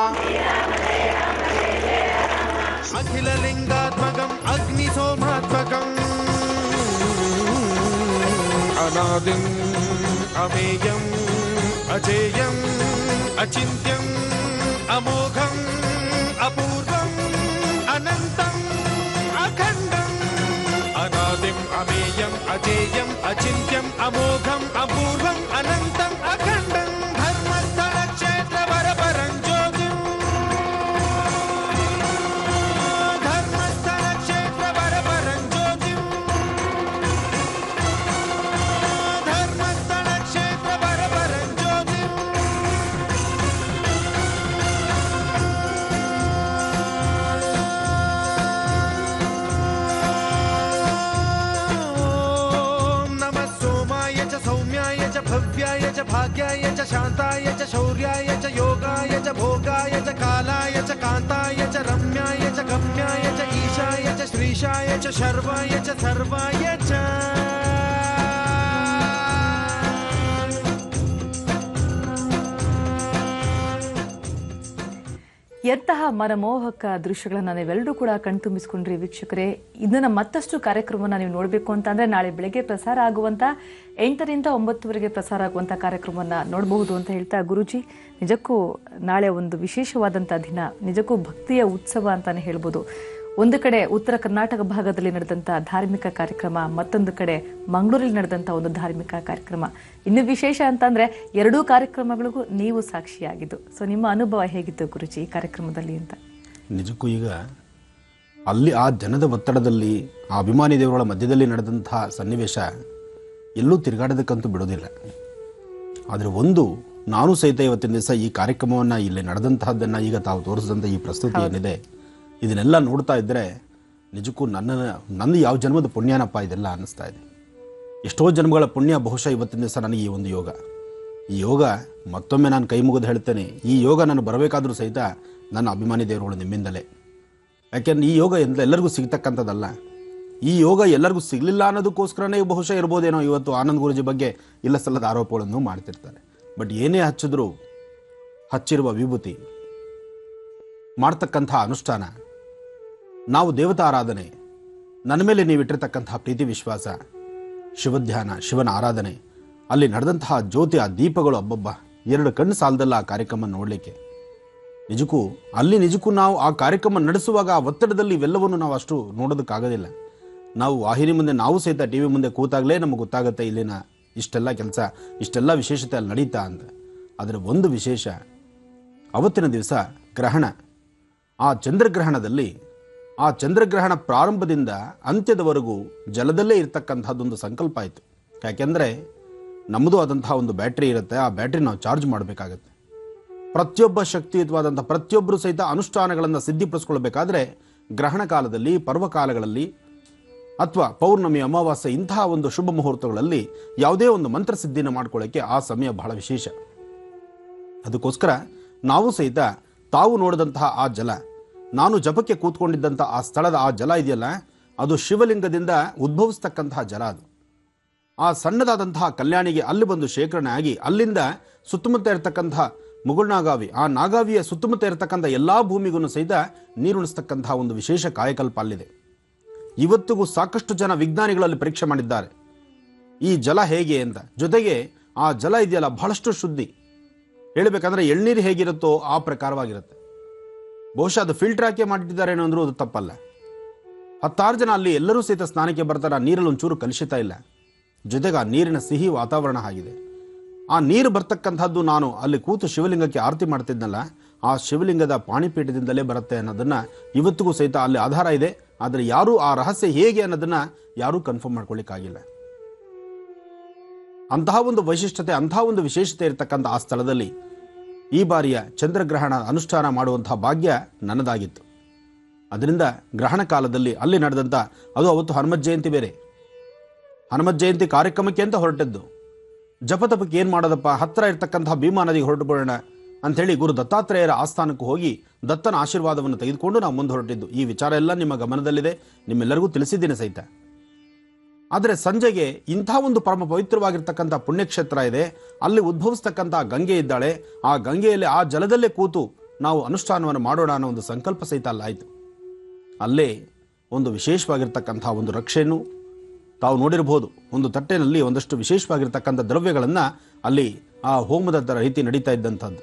अखिललिङ्गात्मकम् अग्निसोमात्मकम् अनादिम् अमेयम् अजेयम् अचिन्त्यम् अमोघम् अपूर्वम् अनन्तम् अखण्डम् अनादिम् अमेयम् अजेयम् अचिन्त्यम् अमोघम् अपूर्वम् अनन्तम् अखण्डम् धर्मस्थलक्षेत्रवरपरं ज्योतिम् धर्मस्थलक्षेत्रवरपरं ज्योतिम् धर्मस्थलक्षेत्रवरपरं ज्योतिम् ॐ नमः सोमाय च सौम्याय च भव्याय च भाग्याय च शान्ताय च शौर्याय च योगाय च भोगाय च कालाय च कान्ताय च रम्याय च गम्याय च ईशाय च श्रीशाय च शर्वाय च सर्वाय च ಎಂತಹ ಮನಮೋಹಕ ದೃಶ್ಯಗಳನ್ನ ನೀವೆಲ್ಲರೂ ಕೂಡ ಕಣ್ತುಂಬಿಸ್ಕೊಂಡ್ರಿ ವೀಕ್ಷಕರೇ ಇದನ್ನ ಮತ್ತಷ್ಟು ಕಾರ್ಯಕ್ರಮವನ್ನ ನೀವು ನೋಡಬೇಕು ಅಂತಂದ್ರೆ ನಾಳೆ ಬೆಳಗ್ಗೆ ಪ್ರಸಾರ ಆಗುವಂತ ಎಂಟರಿಂದ ಒಂಬತ್ತುವರೆಗೆ ಪ್ರಸಾರ ಆಗುವಂತ ಕಾರ್ಯಕ್ರಮವನ್ನ ನೋಡಬಹುದು ಅಂತ ಹೇಳ್ತಾ ಗುರುಜಿ ನಿಜಕ್ಕೂ ನಾಳೆ ಒಂದು ವಿಶೇಷವಾದಂಥ ದಿನ ನಿಜಕ್ಕೂ ಭಕ್ತಿಯ ಉತ್ಸವ ಅಂತಾನೆ ಹೇಳ್ಬೋದು ಒಂದು ಕಡೆ ಉತ್ತರ ಕರ್ನಾಟಕ ಭಾಗದಲ್ಲಿ ನಡೆದಂಥ ಧಾರ್ಮಿಕ ಕಾರ್ಯಕ್ರಮ ಮತ್ತೊಂದು ಕಡೆ ಮಂಗಳೂರಲ್ಲಿ ನಡೆದಂಥ ಒಂದು ಧಾರ್ಮಿಕ ಕಾರ್ಯಕ್ರಮ ಇನ್ನು ವಿಶೇಷ ಅಂತಂದ್ರೆ ಎರಡೂ ಕಾರ್ಯಕ್ರಮಗಳಿಗೂ ನೀವು ಸಾಕ್ಷಿಯಾಗಿದ್ದು ಸೊ ನಿಮ್ಮ ಅನುಭವ ಹೇಗಿತ್ತು ಗುರುಜಿ ಈ ಕಾರ್ಯಕ್ರಮದಲ್ಲಿ ಅಂತ ನಿಜಕ್ಕೂ ಈಗ ಅಲ್ಲಿ ಆ ಜನದ ಒತ್ತಡದಲ್ಲಿ ಆ ಅಭಿಮಾನಿ ದೇವರುಗಳ ಮಧ್ಯದಲ್ಲಿ ನಡೆದಂತಹ ಸನ್ನಿವೇಶ ಎಲ್ಲೂ ತಿರುಗಾಡೋದಕ್ಕಂತೂ ಬಿಡೋದಿಲ್ಲ ಆದರೆ ಒಂದು ನಾನು ಸಹಿತ ಇವತ್ತಿನ ದಿವಸ ಈ ಕಾರ್ಯಕ್ರಮವನ್ನು ಇಲ್ಲಿ ನಡೆದಂತಹದ್ದನ್ನು ಈಗ ತಾವು ತೋರಿಸಿದಂಥ ಈ ಪ್ರಸ್ತುತಿ ಏನಿದೆ ಇದನ್ನೆಲ್ಲ ನೋಡ್ತಾ ಇದ್ದರೆ ನಿಜಕ್ಕೂ ನನ್ನ ನನ್ನ ಯಾವ ಜನ್ಮದ ಪುಣ್ಯನಪ್ಪ ಇದೆಲ್ಲ ಅನ್ನಿಸ್ತಾ ಇದೆ ಎಷ್ಟೋ ಜನ್ಮಗಳ ಪುಣ್ಯ ಬಹುಶಃ ಇವತ್ತಿನ ದಿವಸ ನನಗೆ ಈ ಒಂದು ಯೋಗ ಈ ಯೋಗ ಮತ್ತೊಮ್ಮೆ ನಾನು ಕೈ ಮುಗಿದು ಹೇಳ್ತೇನೆ ಈ ಯೋಗ ನಾನು ಬರಬೇಕಾದ್ರೂ ಸಹಿತ ನನ್ನ ಅಭಿಮಾನಿ ದೇವರುಗಳು ನಿಮ್ಮಿಂದಲೇ ಯಾಕೆಂದ್ರೆ ಈ ಯೋಗ ಎಲ್ಲ ಎಲ್ಲರಿಗೂ ಸಿಗ್ತಕ್ಕಂಥದ್ದಲ್ಲ ಈ ಯೋಗ ಎಲ್ಲರಿಗೂ ಸಿಗಲಿಲ್ಲ ಅನ್ನೋದಕ್ಕೋಸ್ಕರನೇ ಬಹುಶಃ ಇರ್ಬೋದೇನೋ ಇವತ್ತು ಆನಂದ್ ಗುರುಜಿ ಬಗ್ಗೆ ಇಲ್ಲ ಸಲ್ಲದ ಆರೋಪಗಳನ್ನು ಮಾಡ್ತಿರ್ತಾರೆ ಬಟ್ ಏನೇ ಹಚ್ಚಿದ್ರೂ ಹಚ್ಚಿರುವ ವಿಭೂತಿ ಮಾಡ್ತಕ್ಕಂಥ ಅನುಷ್ಠಾನ ನಾವು ದೇವತಾ ಆರಾಧನೆ ನನ್ನ ಮೇಲೆ ನೀವಿಟ್ಟಿರ್ತಕ್ಕಂತಹ ಪ್ರೀತಿ ವಿಶ್ವಾಸ ಶಿವಧ್ಯಾನ ಶಿವನ ಆರಾಧನೆ ಅಲ್ಲಿ ನಡೆದಂತಹ ಜ್ಯೋತಿ ಆ ದೀಪಗಳು ಅಬ್ಬಬ್ಬ ಎರಡು ಕಣ್ಣು ಸಾಲದಲ್ಲ ಆ ಕಾರ್ಯಕ್ರಮ ನೋಡಲಿಕ್ಕೆ ನಿಜಕ್ಕೂ ಅಲ್ಲಿ ನಿಜಕ್ಕೂ ನಾವು ಆ ಕಾರ್ಯಕ್ರಮ ನಡೆಸುವಾಗ ಆ ಒತ್ತಡದಲ್ಲಿ ಇವೆಲ್ಲವನ್ನು ನಾವು ಅಷ್ಟು ನೋಡೋದಕ್ಕಾಗೋದಿಲ್ಲ ನಾವು ವಾಹಿನಿ ಮುಂದೆ ನಾವು ಸಹಿತ ಟಿ ವಿ ಮುಂದೆ ಕೂತಾಗಲೇ ನಮಗೆ ಗೊತ್ತಾಗುತ್ತೆ ಇಲ್ಲಿನ ಇಷ್ಟೆಲ್ಲ ಕೆಲಸ ಇಷ್ಟೆಲ್ಲ ವಿಶೇಷತೆ ಅಲ್ಲಿ ನಡೀತಾ ಅಂತ ಆದರೆ ಒಂದು ವಿಶೇಷ ಅವತ್ತಿನ ದಿವಸ ಗ್ರಹಣ ಆ ಚಂದ್ರಗ್ರಹಣದಲ್ಲಿ ಆ ಚಂದ್ರಗ್ರಹಣ ಪ್ರಾರಂಭದಿಂದ ಅಂತ್ಯದವರೆಗೂ ಜಲದಲ್ಲೇ ಇರತಕ್ಕಂಥದ್ದೊಂದು ಸಂಕಲ್ಪ ಆಯಿತು ಯಾಕೆಂದರೆ ನಮ್ಮದು ಆದಂತಹ ಒಂದು ಬ್ಯಾಟ್ರಿ ಇರುತ್ತೆ ಆ ಬ್ಯಾಟ್ರಿ ನಾವು ಚಾರ್ಜ್ ಮಾಡಬೇಕಾಗತ್ತೆ ಪ್ರತಿಯೊಬ್ಬ ಶಕ್ತಿಯುತವಾದಂಥ ಪ್ರತಿಯೊಬ್ಬರು ಸಹಿತ ಅನುಷ್ಠಾನಗಳನ್ನು ಸಿದ್ಧಿಪಡಿಸ್ಕೊಳ್ಬೇಕಾದ್ರೆ ಗ್ರಹಣ ಕಾಲದಲ್ಲಿ ಪರ್ವಕಾಲಗಳಲ್ಲಿ ಅಥವಾ ಪೌರ್ಣಮಿ ಅಮಾವಾಸ್ಯೆ ಇಂತಹ ಒಂದು ಶುಭ ಮುಹೂರ್ತಗಳಲ್ಲಿ ಯಾವುದೇ ಒಂದು ಮಂತ್ರ ಸಿದ್ಧಿನ ಮಾಡ್ಕೊಳ್ಳೋಕ್ಕೆ ಆ ಸಮಯ ಬಹಳ ವಿಶೇಷ ಅದಕ್ಕೋಸ್ಕರ ನಾವು ಸಹಿತ ತಾವು ನೋಡಿದಂತಹ ಆ ಜಲ ನಾನು ಜಪಕ್ಕೆ ಕೂತ್ಕೊಂಡಿದ್ದಂಥ ಆ ಸ್ಥಳದ ಆ ಜಲ ಇದೆಯಲ್ಲ ಅದು ಶಿವಲಿಂಗದಿಂದ ಉದ್ಭವಿಸ್ತಕ್ಕಂತಹ ಜಲ ಅದು ಆ ಸಣ್ಣದಾದಂತಹ ಕಲ್ಯಾಣಿಗೆ ಅಲ್ಲಿ ಬಂದು ಶೇಖರಣೆ ಆಗಿ ಅಲ್ಲಿಂದ ಸುತ್ತಮುತ್ತ ಇರತಕ್ಕಂತಹ ಮುಗುಳ್ನಾಗಾವಿ ಆ ನಾಗಾವಿಯ ಸುತ್ತಮುತ್ತ ಇರತಕ್ಕಂಥ ಎಲ್ಲಾ ಭೂಮಿಗೂ ಸಹಿತ ನೀರುಣಿಸ್ತಕ್ಕಂತಹ ಒಂದು ವಿಶೇಷ ಕಾಯಕಲ್ಪ ಅಲ್ಲಿದೆ ಇವತ್ತಿಗೂ ಸಾಕಷ್ಟು ಜನ ವಿಜ್ಞಾನಿಗಳಲ್ಲಿ ಪರೀಕ್ಷೆ ಮಾಡಿದ್ದಾರೆ ಈ ಜಲ ಹೇಗೆ ಅಂತ ಜೊತೆಗೆ ಆ ಜಲ ಇದೆಯಲ್ಲ ಬಹಳಷ್ಟು ಶುದ್ಧಿ ಹೇಳಬೇಕಂದ್ರೆ ಎಳ್ನೀರು ಹೇಗಿರುತ್ತೋ ಆ ಪ್ರಕಾರವಾಗಿರುತ್ತೆ ಬಹುಶಃ ಅದು ಫಿಲ್ಟರ್ ಹಾಕಿ ಮಾಡಿಟ್ಟಿದ್ದಾರೇನೋ ಅಂದ್ರೂ ಅದು ತಪ್ಪಲ್ಲ ಹತ್ತಾರು ಜನ ಅಲ್ಲಿ ಎಲ್ಲರೂ ಸಹಿತ ಸ್ನಾನಕ್ಕೆ ಬರ್ತಾರೆ ಆ ನೀರಲ್ಲಿ ಒಂಚೂರು ಕಲುಷಿತ ಇಲ್ಲ ಜೊತೆಗೆ ಆ ನೀರಿನ ಸಿಹಿ ವಾತಾವರಣ ಆಗಿದೆ ಆ ನೀರು ಬರ್ತಕ್ಕಂಥದ್ದು ನಾನು ಅಲ್ಲಿ ಕೂತು ಶಿವಲಿಂಗಕ್ಕೆ ಆರತಿ ಮಾಡ್ತಿದ್ನಲ್ಲ ಆ ಶಿವಲಿಂಗದ ಪಾಣಿಪೀಠದಿಂದಲೇ ಬರುತ್ತೆ ಅನ್ನೋದನ್ನ ಇವತ್ತಿಗೂ ಸಹಿತ ಅಲ್ಲಿ ಆಧಾರ ಇದೆ ಆದರೆ ಯಾರೂ ಆ ರಹಸ್ಯ ಹೇಗೆ ಅನ್ನೋದನ್ನ ಯಾರೂ ಕನ್ಫರ್ಮ್ ಮಾಡ್ಕೊಳ್ಳಿಕ್ಕಾಗಿಲ್ಲ ಅಂತಹ ಒಂದು ವೈಶಿಷ್ಟ್ಯತೆ ಅಂತಹ ಒಂದು ವಿಶೇಷತೆ ಇರತಕ್ಕಂಥ ಆ ಸ್ಥಳದಲ್ಲಿ ಈ ಬಾರಿಯ ಚಂದ್ರಗ್ರಹಣ ಅನುಷ್ಠಾನ ಮಾಡುವಂತಹ ಭಾಗ್ಯ ನನ್ನದಾಗಿತ್ತು ಅದರಿಂದ ಗ್ರಹಣ ಕಾಲದಲ್ಲಿ ಅಲ್ಲಿ ನಡೆದಂಥ ಅದು ಅವತ್ತು ಹನುಮತ್ ಜಯಂತಿ ಬೇರೆ ಹನುಮತ್ ಜಯಂತಿ ಕಾರ್ಯಕ್ರಮಕ್ಕೆ ಅಂತ ಹೊರಟದ್ದು ಜಪತಪಕ್ಕೆ ಏನು ಮಾಡೋದಪ್ಪ ಹತ್ತಿರ ಇರ್ತಕ್ಕಂತಹ ಭೀಮಾ ನದಿಗೆ ಹೊರಟು ಬಿಡೋಣ ಅಂಥೇಳಿ ಗುರು ದತ್ತಾತ್ರೇಯರ ಆಸ್ಥಾನಕ್ಕೆ ಹೋಗಿ ದತ್ತನ ಆಶೀರ್ವಾದವನ್ನು ತೆಗೆದುಕೊಂಡು ನಾವು ಮುಂದೆ ಹೊರಟಿದ್ದು ಈ ವಿಚಾರ ಎಲ್ಲ ನಿಮ್ಮ ಗಮನದಲ್ಲಿದೆ ನಿಮ್ಮೆಲ್ಲರಿಗೂ ತಿಳಿಸಿದ್ದೀನಿ ಸಹಿತ ಆದರೆ ಸಂಜೆಗೆ ಇಂಥ ಒಂದು ಪರಮ ಪವಿತ್ರವಾಗಿರ್ತಕ್ಕಂಥ ಪುಣ್ಯಕ್ಷೇತ್ರ ಇದೆ ಅಲ್ಲಿ ಉದ್ಭವಿಸ್ತಕ್ಕಂಥ ಗಂಗೆ ಇದ್ದಾಳೆ ಆ ಗಂಗೆಯಲ್ಲಿ ಆ ಜಲದಲ್ಲೇ ಕೂತು ನಾವು ಅನುಷ್ಠಾನವನ್ನು ಮಾಡೋಣ ಅನ್ನೋ ಒಂದು ಸಂಕಲ್ಪ ಸಹಿತ ಅಲ್ಲಾಯಿತು ಅಲ್ಲೇ ಒಂದು ವಿಶೇಷವಾಗಿರ್ತಕ್ಕಂಥ ಒಂದು ರಕ್ಷೆಯನ್ನು ತಾವು ನೋಡಿರಬಹುದು ಒಂದು ತಟ್ಟೆನಲ್ಲಿ ಒಂದಷ್ಟು ವಿಶೇಷವಾಗಿರ್ತಕ್ಕಂಥ ದ್ರವ್ಯಗಳನ್ನು ಅಲ್ಲಿ ಆ ಹೋಮದ ಥರ ರೀತಿ ನಡೀತಾ ಇದ್ದಂಥದ್ದು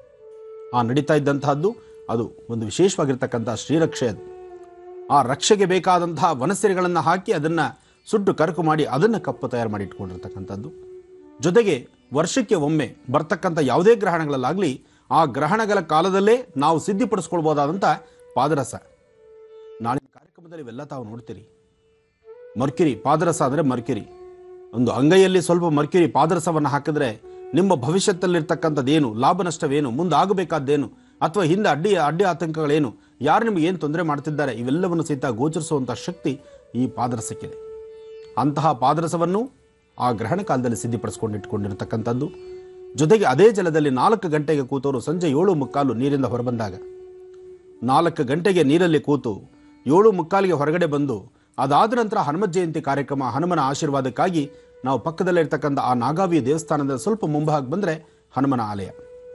ಆ ನಡೀತಾ ಇದ್ದಂತಹದ್ದು ಅದು ಒಂದು ವಿಶೇಷವಾಗಿರ್ತಕ್ಕಂಥ ಶ್ರೀರಕ್ಷೆ ಅದು ಆ ರಕ್ಷೆಗೆ ಬೇಕಾದಂತಹ ವನಸಿರಿಗಳನ್ನು ಹಾಕಿ ಅದನ್ನು ಸುಟ್ಟು ಕರಕು ಮಾಡಿ ಅದನ್ನು ಕಪ್ಪು ತಯಾರು ಮಾಡಿ ಇಟ್ಕೊಂಡಿರ್ತಕ್ಕಂಥದ್ದು ಜೊತೆಗೆ ವರ್ಷಕ್ಕೆ ಒಮ್ಮೆ ಬರ್ತಕ್ಕಂಥ ಯಾವುದೇ ಗ್ರಹಣಗಳಲ್ಲಾಗಲಿ ಆ ಗ್ರಹಣಗಳ ಕಾಲದಲ್ಲೇ ನಾವು ಸಿದ್ಧಿಪಡಿಸ್ಕೊಳ್ಬೋದಾದಂಥ ಪಾದರಸ ನಾಳಿನ ಕಾರ್ಯಕ್ರಮದಲ್ಲಿ ಇವೆಲ್ಲ ತಾವು ನೋಡ್ತೀರಿ ಮರ್ಕಿರಿ ಪಾದರಸ ಅಂದರೆ ಮರ್ಕಿರಿ ಒಂದು ಅಂಗೈಯಲ್ಲಿ ಸ್ವಲ್ಪ ಮರ್ಕಿರಿ ಪಾದರಸವನ್ನು ಹಾಕಿದ್ರೆ ನಿಮ್ಮ ಭವಿಷ್ಯತ್ತಲ್ಲಿರ್ತಕ್ಕಂಥದ್ದೇನು ಲಾಭ ನಷ್ಟವೇನು ಮುಂದೆ ಆಗಬೇಕಾದ್ದೇನು ಅಥವಾ ಹಿಂದೆ ಅಡ್ಡಿ ಅಡ್ಡಿ ಆತಂಕಗಳೇನು ಯಾರು ನಿಮಗೆ ಏನು ತೊಂದರೆ ಮಾಡ್ತಿದ್ದಾರೆ ಇವೆಲ್ಲವನ್ನು ಸಹಿತ ಗೋಚರಿಸುವಂಥ ಶಕ್ತಿ ಈ ಪಾದರಸಕ್ಕಿದೆ ಅಂತಹ ಪಾದರಸವನ್ನು ಆ ಗ್ರಹಣ ಕಾಲದಲ್ಲಿ ಸಿದ್ಧಿಪಡಿಸ್ಕೊಂಡು ಇಟ್ಕೊಂಡಿರ್ತಕ್ಕಂಥದ್ದು ಜೊತೆಗೆ ಅದೇ ಜಲದಲ್ಲಿ ನಾಲ್ಕು ಗಂಟೆಗೆ ಕೂತವರು ಸಂಜೆ ಏಳು ಮುಕ್ಕಾಲು ನೀರಿಂದ ಹೊರಬಂದಾಗ ನಾಲ್ಕು ಗಂಟೆಗೆ ನೀರಲ್ಲಿ ಕೂತು ಏಳು ಮುಕ್ಕಾಲಿಗೆ ಹೊರಗಡೆ ಬಂದು ಅದಾದ ನಂತರ ಹನುಮತ್ ಜಯಂತಿ ಕಾರ್ಯಕ್ರಮ ಹನುಮನ ಆಶೀರ್ವಾದಕ್ಕಾಗಿ ನಾವು ಪಕ್ಕದಲ್ಲೇ ಇರ್ತಕ್ಕಂಥ ಆ ನಾಗಾವಿ ದೇವಸ್ಥಾನದ ಸ್ವಲ್ಪ ಮುಂಭಾಗ ಬಂದರೆ ಹನುಮನ ಆಲಯ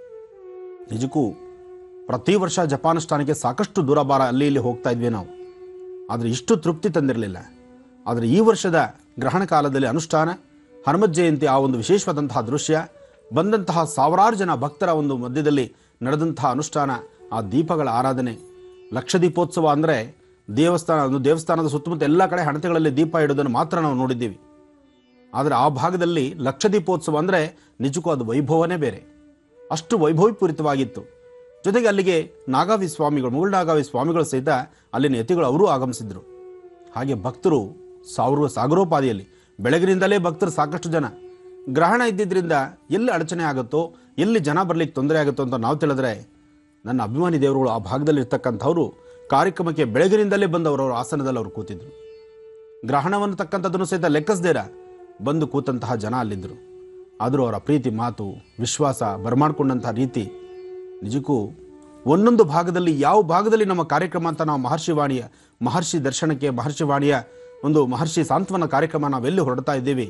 ನಿಜಕ್ಕೂ ಪ್ರತಿ ವರ್ಷ ಜಪಾನುಷ್ಠಾನಕ್ಕೆ ಸಾಕಷ್ಟು ದೂರಭಾರ ಅಲ್ಲಿ ಇಲ್ಲಿ ಹೋಗ್ತಾ ಇದ್ವಿ ನಾವು ಆದರೆ ಇಷ್ಟು ತೃಪ್ತಿ ತಂದಿರಲಿಲ್ಲ ಆದರೆ ಈ ವರ್ಷದ ಗ್ರಹಣ ಕಾಲದಲ್ಲಿ ಅನುಷ್ಠಾನ ಹನುಮತ್ ಜಯಂತಿ ಆ ಒಂದು ವಿಶೇಷವಾದಂತಹ ದೃಶ್ಯ ಬಂದಂತಹ ಸಾವಿರಾರು ಜನ ಭಕ್ತರ ಒಂದು ಮಧ್ಯದಲ್ಲಿ ನಡೆದಂತಹ ಅನುಷ್ಠಾನ ಆ ದೀಪಗಳ ಆರಾಧನೆ ಲಕ್ಷ ದೀಪೋತ್ಸವ ಅಂದರೆ ದೇವಸ್ಥಾನ ಒಂದು ದೇವಸ್ಥಾನದ ಸುತ್ತಮುತ್ತ ಎಲ್ಲ ಕಡೆ ಹಣತೆಗಳಲ್ಲಿ ದೀಪ ಇಡೋದನ್ನು ಮಾತ್ರ ನಾವು ನೋಡಿದ್ದೀವಿ ಆದರೆ ಆ ಭಾಗದಲ್ಲಿ ಲಕ್ಷ ದೀಪೋತ್ಸವ ಅಂದರೆ ನಿಜಕ್ಕೂ ಅದು ವೈಭವನೇ ಬೇರೆ ಅಷ್ಟು ವೈಭವಪೂರಿತವಾಗಿತ್ತು ಜೊತೆಗೆ ಅಲ್ಲಿಗೆ ನಾಗಾವಿ ಸ್ವಾಮಿಗಳು ಮುಗುಳ್ನಾಗಾವಿ ಸ್ವಾಮಿಗಳು ಸಹಿತ ಅಲ್ಲಿನ ಯತಿಗಳು ಅವರೂ ಆಗಮಿಸಿದ್ರು ಹಾಗೆ ಭಕ್ತರು ಸಾವಿರ ಸಾಗರೋಪಾದಿಯಲ್ಲಿ ಬೆಳಗಿನಿಂದಲೇ ಭಕ್ತರು ಸಾಕಷ್ಟು ಜನ ಗ್ರಹಣ ಇದ್ದಿದ್ದರಿಂದ ಎಲ್ಲಿ ಅಡಚಣೆ ಆಗುತ್ತೋ ಎಲ್ಲಿ ಜನ ಬರ್ಲಿಕ್ಕೆ ತೊಂದರೆ ಆಗುತ್ತೋ ಅಂತ ನಾವು ತಿಳಿದ್ರೆ ನನ್ನ ಅಭಿಮಾನಿ ದೇವರುಗಳು ಆ ಭಾಗದಲ್ಲಿ ಇರ್ತಕ್ಕಂಥವ್ರು ಕಾರ್ಯಕ್ರಮಕ್ಕೆ ಬೆಳಗಿನಿಂದಲೇ ಬಂದವರು ಅವರ ಆಸನದಲ್ಲಿ ಅವರು ಕೂತಿದ್ರು ಗ್ರಹಣವನ್ನು ತಕ್ಕಂಥದ್ದನ್ನು ಸಹಿತ ಲೆಕ್ಕಿಸ್ದೇರ ಬಂದು ಕೂತಂತಹ ಜನ ಅಲ್ಲಿದ್ದರು ಆದರೂ ಅವರ ಪ್ರೀತಿ ಮಾತು ವಿಶ್ವಾಸ ಬರಮಾಡ್ಕೊಂಡಂತಹ ರೀತಿ ನಿಜಕ್ಕೂ ಒಂದೊಂದು ಭಾಗದಲ್ಲಿ ಯಾವ ಭಾಗದಲ್ಲಿ ನಮ್ಮ ಕಾರ್ಯಕ್ರಮ ಅಂತ ನಾವು ಮಹರ್ಷಿ ವಾಣಿಯ ಮಹರ್ಷಿ ದರ್ಶನಕ್ಕೆ ಮಹರ್ಷಿ ವಾಣಿಯ ಒಂದು ಮಹರ್ಷಿ ಸಾಂತ್ವನ ಕಾರ್ಯಕ್ರಮ ನಾವೆಲ್ಲಿ ಹೊರಡ್ತಾ ಇದ್ದೀವಿ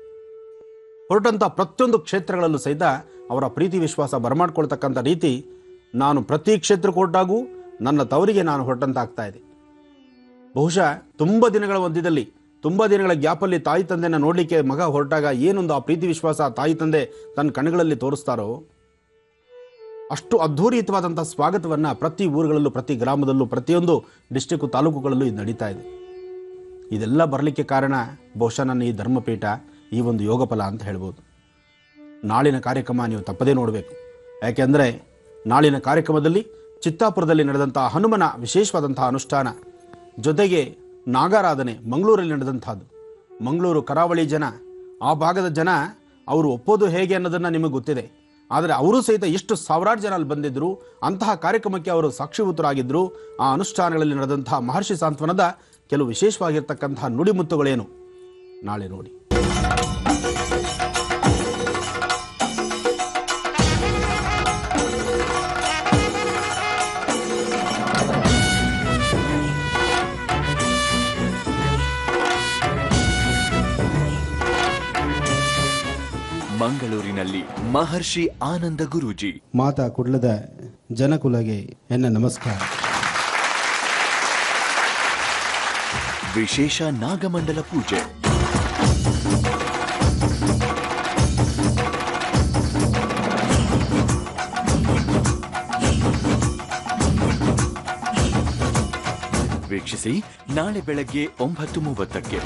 ಹೊರಟಂಥ ಪ್ರತಿಯೊಂದು ಕ್ಷೇತ್ರಗಳಲ್ಲೂ ಸಹಿತ ಅವರ ಪ್ರೀತಿ ವಿಶ್ವಾಸ ಬರಮಾಡ್ಕೊಳ್ತಕ್ಕಂಥ ರೀತಿ ನಾನು ಪ್ರತಿ ಕ್ಷೇತ್ರಕ್ಕೆ ಹೊರಟಾಗೂ ನನ್ನ ತವರಿಗೆ ನಾನು ಹೊರಟಂತಾಗ್ತಾ ಇದೆ ಬಹುಶಃ ತುಂಬ ದಿನಗಳ ಮಧ್ಯದಲ್ಲಿ ತುಂಬ ದಿನಗಳ ಗ್ಯಾಪಲ್ಲಿ ತಾಯಿ ತಂದೆನ ನೋಡಲಿಕ್ಕೆ ಮಗ ಹೊರಟಾಗ ಏನೊಂದು ಆ ಪ್ರೀತಿ ವಿಶ್ವಾಸ ಆ ತಾಯಿ ತಂದೆ ತನ್ನ ಕಣ್ಣುಗಳಲ್ಲಿ ತೋರಿಸ್ತಾರೋ ಅಷ್ಟು ಅದ್ಧೂರಿತವಾದಂಥ ಸ್ವಾಗತವನ್ನು ಪ್ರತಿ ಊರುಗಳಲ್ಲೂ ಪ್ರತಿ ಗ್ರಾಮದಲ್ಲೂ ಪ್ರತಿಯೊಂದು ಡಿಸ್ಟಿಕ್ಕು ತಾಲೂಕುಗಳಲ್ಲೂ ಇದು ನಡೀತಾ ಇದೆ ಇದೆಲ್ಲ ಬರಲಿಕ್ಕೆ ಕಾರಣ ಬಹುಶಃ ನನ್ನ ಈ ಧರ್ಮಪೀಠ ಈ ಒಂದು ಯೋಗಫಲ ಅಂತ ಹೇಳ್ಬೋದು ನಾಳಿನ ಕಾರ್ಯಕ್ರಮ ನೀವು ತಪ್ಪದೇ ನೋಡಬೇಕು ಯಾಕೆಂದರೆ ನಾಳಿನ ಕಾರ್ಯಕ್ರಮದಲ್ಲಿ ಚಿತ್ತಾಪುರದಲ್ಲಿ ನಡೆದಂಥ ಹನುಮನ ವಿಶೇಷವಾದಂತಹ ಅನುಷ್ಠಾನ ಜೊತೆಗೆ ನಾಗಾರಾಧನೆ ಮಂಗಳೂರಲ್ಲಿ ನಡೆದಂಥದ್ದು ಮಂಗಳೂರು ಕರಾವಳಿ ಜನ ಆ ಭಾಗದ ಜನ ಅವರು ಒಪ್ಪೋದು ಹೇಗೆ ಅನ್ನೋದನ್ನು ನಿಮಗೆ ಗೊತ್ತಿದೆ ಆದರೆ ಅವರು ಸಹಿತ ಎಷ್ಟು ಸಾವಿರಾರು ಜನ ಅಲ್ಲಿ ಬಂದಿದ್ದರು ಅಂತಹ ಕಾರ್ಯಕ್ರಮಕ್ಕೆ ಅವರು ಸಾಕ್ಷಿಭೂತರಾಗಿದ್ದರು ಆ ಅನುಷ್ಠಾನಗಳಲ್ಲಿ ನಡೆದಂತಹ ಮಹರ್ಷಿ ಸಾಂತ್ವನದ ಕೆಲವು ವಿಶೇಷವಾಗಿರ್ತಕ್ಕಂತಹ ನುಡಿಮುತ್ತುಗಳೇನು ನಾಳೆ ನೋಡಿ ಮಂಗಳೂರಿನಲ್ಲಿ ಮಹರ್ಷಿ ಆನಂದ ಗುರೂಜಿ ಮಾತಾ ಕುಡ್ಲದ ಜನಕುಲಗೆ ಎನ್ನ ನಮಸ್ಕಾರ ವಿಶೇಷ ನಾಗಮಂಡಲ ಪೂಜೆ ವೀಕ್ಷಿಸಿ ನಾಳೆ ಬೆಳಗ್ಗೆ ಒಂಬತ್ತು ಮೂವತ್ತಕ್ಕೆ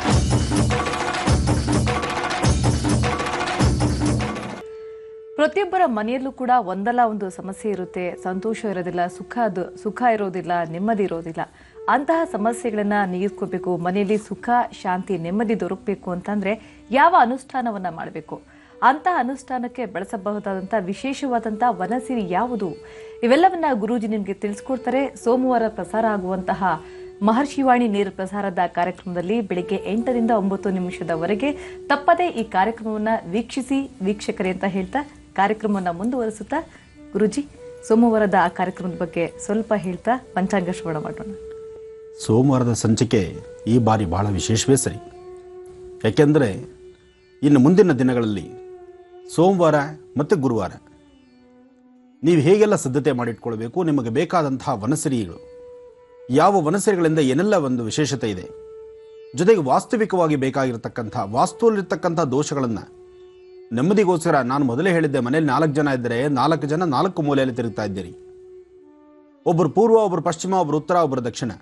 ಪ್ರತಿಯೊಬ್ಬರ ಮನೆಯಲ್ಲೂ ಕೂಡ ಒಂದಲ್ಲ ಒಂದು ಸಮಸ್ಯೆ ಇರುತ್ತೆ ಸಂತೋಷ ಇರೋದಿಲ್ಲ ಸುಖ ಅದು ಸುಖ ಇರೋದಿಲ್ಲ ನೆಮ್ಮದಿ ಇರೋದಿಲ್ಲ ಅಂತಹ ಸಮಸ್ಯೆಗಳನ್ನ ನೀಗಿಸ್ಕೋಬೇಕು ಮನೆಯಲ್ಲಿ ಸುಖ ಶಾಂತಿ ನೆಮ್ಮದಿ ದೊರಕಬೇಕು ಅಂತಂದ್ರೆ ಯಾವ ಅನುಷ್ಠಾನವನ್ನ ಮಾಡಬೇಕು ಅಂತಹ ಅನುಷ್ಠಾನಕ್ಕೆ ಬಳಸಬಹುದಾದಂತಹ ವಿಶೇಷವಾದಂತಹ ವನಸಿರಿ ಯಾವುದು ಇವೆಲ್ಲವನ್ನ ಗುರೂಜಿ ನಿಮಗೆ ತಿಳಿಸ್ಕೊಡ್ತಾರೆ ಸೋಮವಾರ ಪ್ರಸಾರ ಆಗುವಂತಹ ಮಹರ್ಷಿವಾಣಿ ನೇರ ಪ್ರಸಾರದ ಕಾರ್ಯಕ್ರಮದಲ್ಲಿ ಬೆಳಿಗ್ಗೆ ಎಂಟರಿಂದ ಒಂಬತ್ತು ನಿಮಿಷದವರೆಗೆ ತಪ್ಪದೇ ಈ ಕಾರ್ಯಕ್ರಮವನ್ನ ವೀಕ್ಷಿಸಿ ವೀಕ್ಷಕರೇ ಅಂತ ಹೇಳ್ತಾ ಕಾರ್ಯಕ್ರಮವನ್ನ ಮುಂದುವರಿಸುತ್ತಾ ಗುರುಜಿ ಸೋಮವಾರದ ಆ ಕಾರ್ಯಕ್ರಮದ ಬಗ್ಗೆ ಸ್ವಲ್ಪ ಹೇಳ್ತಾ ಪಂಚಾಂಗ ಶ್ರವಣ ಮಾಡೋಣ ಸೋಮವಾರದ ಸಂಚಿಕೆ ಈ ಬಾರಿ ಬಹಳ ವಿಶೇಷವೇ ಸರಿ ಯಾಕೆಂದರೆ ಇನ್ನು ಮುಂದಿನ ದಿನಗಳಲ್ಲಿ ಸೋಮವಾರ ಮತ್ತು ಗುರುವಾರ ನೀವು ಹೇಗೆಲ್ಲ ಸಿದ್ಧತೆ ಮಾಡಿಟ್ಕೊಳ್ಬೇಕು ನಿಮಗೆ ಬೇಕಾದಂತಹ ವನಸಿರಿಗಳು ಯಾವ ವನಸಿರಿಗಳಿಂದ ಏನೆಲ್ಲ ಒಂದು ವಿಶೇಷತೆ ಇದೆ ಜೊತೆಗೆ ವಾಸ್ತವಿಕವಾಗಿ ಬೇಕಾಗಿರತಕ್ಕಂಥ ವಾಸ್ತುವಲ್ಲಿರ್ತಕ್ಕಂಥ ದೋಷಗಳನ್ನು ನೆಮ್ಮದಿಗೋಸ್ಕರ ನಾನು ಮೊದಲೇ ಹೇಳಿದ್ದೆ ಮನೇಲಿ ನಾಲ್ಕು ಜನ ಇದ್ದರೆ ನಾಲ್ಕು ಜನ ನಾಲ್ಕು ಮೂಲೆಯಲ್ಲಿ ತಿರುಗ್ತಾ ಇದ್ದೀರಿ ಒಬ್ಬರು ಪೂರ್ವ ಒಬ್ಬರು ಪಶ್ಚಿಮ ಒಬ್ಬರು ಉತ್ತರ ಒಬ್ಬರು ದಕ್ಷಿಣ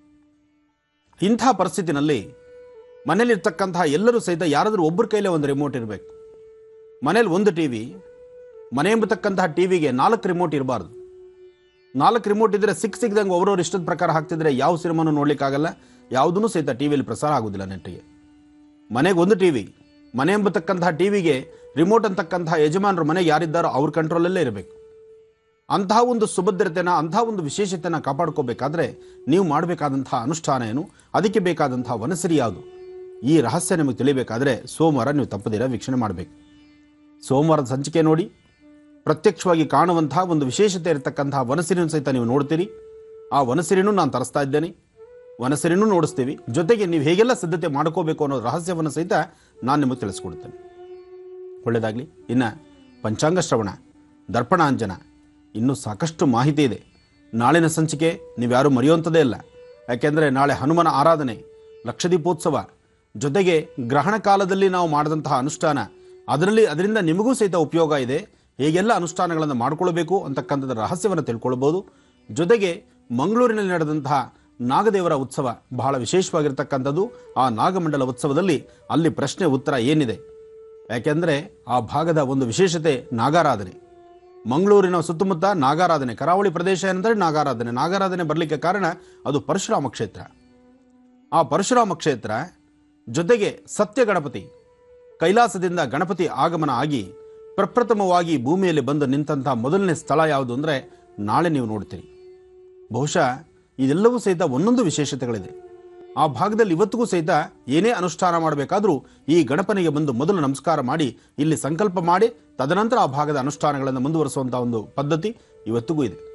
ಇಂಥ ಪರಿಸ್ಥಿತಿನಲ್ಲಿ ಮನೇಲಿರ್ತಕ್ಕಂತಹ ಎಲ್ಲರೂ ಸಹಿತ ಯಾರಾದರೂ ಒಬ್ಬರ ಕೈಲೇ ಒಂದು ರಿಮೋಟ್ ಇರಬೇಕು ಮನೇಲಿ ಒಂದು ಟಿ ವಿ ಮನೆ ಎಂಬತಕ್ಕಂತಹ ಟಿ ವಿಗೆ ನಾಲ್ಕು ರಿಮೋಟ್ ಇರಬಾರ್ದು ನಾಲ್ಕು ರಿಮೋಟ್ ಇದ್ದರೆ ಸಿಕ್ ಸಿಕ್ದಂಗೆ ಒಬ್ಬರವ್ರು ಇಷ್ಟದ ಪ್ರಕಾರ ಹಾಕ್ತಿದ್ರೆ ಯಾವ ಸಿನಿಮಾನು ನೋಡ್ಲಿಕ್ಕಾಗಲ್ಲ ಯಾವುದೂ ಸಹಿತ ಟಿ ವಿಯಲ್ಲಿ ಪ್ರಸಾರ ಆಗೋದಿಲ್ಲ ನೆಟ್ಟಿಗೆ ಮನೆಗೆ ಒಂದು ಟಿ ವಿ ಮನೆ ಎಂಬತಕ್ಕಂತಹ ಟಿ ವಿಗೆ ರಿಮೋಟ್ ಅಂತಕ್ಕಂತಹ ಯಜಮಾನರು ಮನೆಗೆ ಯಾರಿದ್ದಾರೋ ಅವ್ರ ಕಂಟ್ರೋಲಲ್ಲೇ ಇರಬೇಕು ಅಂತಹ ಒಂದು ಸುಭದ್ರತೆನ ಅಂತಹ ಒಂದು ವಿಶೇಷತೆನ ಕಾಪಾಡ್ಕೋಬೇಕಾದ್ರೆ ನೀವು ಮಾಡಬೇಕಾದಂತಹ ಅನುಷ್ಠಾನ ಏನು ಅದಕ್ಕೆ ಬೇಕಾದಂತಹ ವನಸರಿ ಯಾವುದು ಈ ರಹಸ್ಯ ನಿಮಗೆ ತಿಳಿಬೇಕಾದ್ರೆ ಸೋಮವಾರ ನೀವು ತಪ್ಪದಿರ ವೀಕ್ಷಣೆ ಮಾಡಬೇಕು ಸೋಮವಾರದ ಸಂಚಿಕೆ ನೋಡಿ ಪ್ರತ್ಯಕ್ಷವಾಗಿ ಕಾಣುವಂತಹ ಒಂದು ವಿಶೇಷತೆ ಇರತಕ್ಕಂತಹ ವನಸಿರಿನ ಸಹಿತ ನೀವು ನೋಡ್ತೀರಿ ಆ ವನಸಿರಿನೂ ನಾನು ತರಿಸ್ತಾ ಇದ್ದೇನೆ ವನಸಿರಿನೂ ನೋಡಿಸ್ತೀವಿ ಜೊತೆಗೆ ನೀವು ಹೇಗೆಲ್ಲ ಸಿದ್ಧತೆ ಮಾಡ್ಕೋಬೇಕು ಅನ್ನೋ ರಹಸ್ಯವನ್ನು ಸಹಿತ ನಾನು ನಿಮಗೆ ತಿಳಿಸ್ಕೊಡ್ತೇನೆ ಒಳ್ಳೆಯದಾಗಲಿ ಇನ್ನು ಪಂಚಾಂಗ ಶ್ರವಣ ದರ್ಪಣಾಂಜನ ಇನ್ನೂ ಸಾಕಷ್ಟು ಮಾಹಿತಿ ಇದೆ ನಾಳಿನ ಸಂಚಿಕೆ ನೀವ್ಯಾರೂ ಮರೆಯುವಂಥದ್ದೇ ಇಲ್ಲ ಯಾಕೆಂದರೆ ನಾಳೆ ಹನುಮನ ಆರಾಧನೆ ಲಕ್ಷದೀಪೋತ್ಸವ ಜೊತೆಗೆ ಗ್ರಹಣ ಕಾಲದಲ್ಲಿ ನಾವು ಮಾಡಿದಂತಹ ಅನುಷ್ಠಾನ ಅದರಲ್ಲಿ ಅದರಿಂದ ನಿಮಗೂ ಸಹಿತ ಉಪಯೋಗ ಇದೆ ಹೇಗೆಲ್ಲ ಅನುಷ್ಠಾನಗಳನ್ನು ಮಾಡಿಕೊಳ್ಬೇಕು ಅಂತಕ್ಕಂಥದ್ದು ರಹಸ್ಯವನ್ನು ತಿಳ್ಕೊಳ್ಬೋದು ಜೊತೆಗೆ ಮಂಗಳೂರಿನಲ್ಲಿ ನಡೆದಂತಹ ನಾಗದೇವರ ಉತ್ಸವ ಬಹಳ ವಿಶೇಷವಾಗಿರ್ತಕ್ಕಂಥದ್ದು ಆ ನಾಗಮಂಡಲ ಉತ್ಸವದಲ್ಲಿ ಅಲ್ಲಿ ಪ್ರಶ್ನೆ ಉತ್ತರ ಏನಿದೆ ಯಾಕೆಂದರೆ ಆ ಭಾಗದ ಒಂದು ವಿಶೇಷತೆ ನಾಗಾರಾಧನೆ ಮಂಗಳೂರಿನ ಸುತ್ತಮುತ್ತ ನಾಗಾರಾಧನೆ ಕರಾವಳಿ ಪ್ರದೇಶ ಏನಂದರೆ ನಾಗಾರಾಧನೆ ನಾಗಾರಾಧನೆ ಬರಲಿಕ್ಕೆ ಕಾರಣ ಅದು ಪರಶುರಾಮ ಕ್ಷೇತ್ರ ಆ ಪರಶುರಾಮ ಕ್ಷೇತ್ರ ಜೊತೆಗೆ ಸತ್ಯ ಗಣಪತಿ ಕೈಲಾಸದಿಂದ ಗಣಪತಿ ಆಗಮನ ಆಗಿ ಪ್ರಪ್ರಥಮವಾಗಿ ಭೂಮಿಯಲ್ಲಿ ಬಂದು ನಿಂತಹ ಮೊದಲನೇ ಸ್ಥಳ ಯಾವುದು ಅಂದರೆ ನಾಳೆ ನೀವು ನೋಡ್ತೀರಿ ಬಹುಶಃ ಇದೆಲ್ಲವೂ ಸಹಿತ ಒಂದೊಂದು ವಿಶೇಷತೆಗಳಿದೆ ಆ ಭಾಗದಲ್ಲಿ ಇವತ್ತಿಗೂ ಸಹಿತ ಏನೇ ಅನುಷ್ಠಾನ ಮಾಡಬೇಕಾದ್ರೂ ಈ ಗಣಪನಿಗೆ ಬಂದು ಮೊದಲು ನಮಸ್ಕಾರ ಮಾಡಿ ಇಲ್ಲಿ ಸಂಕಲ್ಪ ಮಾಡಿ ತದನಂತರ ಆ ಭಾಗದ ಅನುಷ್ಠಾನಗಳನ್ನು ಮುಂದುವರಿಸುವಂಥ ಒಂದು ಪದ್ಧತಿ ಇವತ್ತಿಗೂ ಇದೆ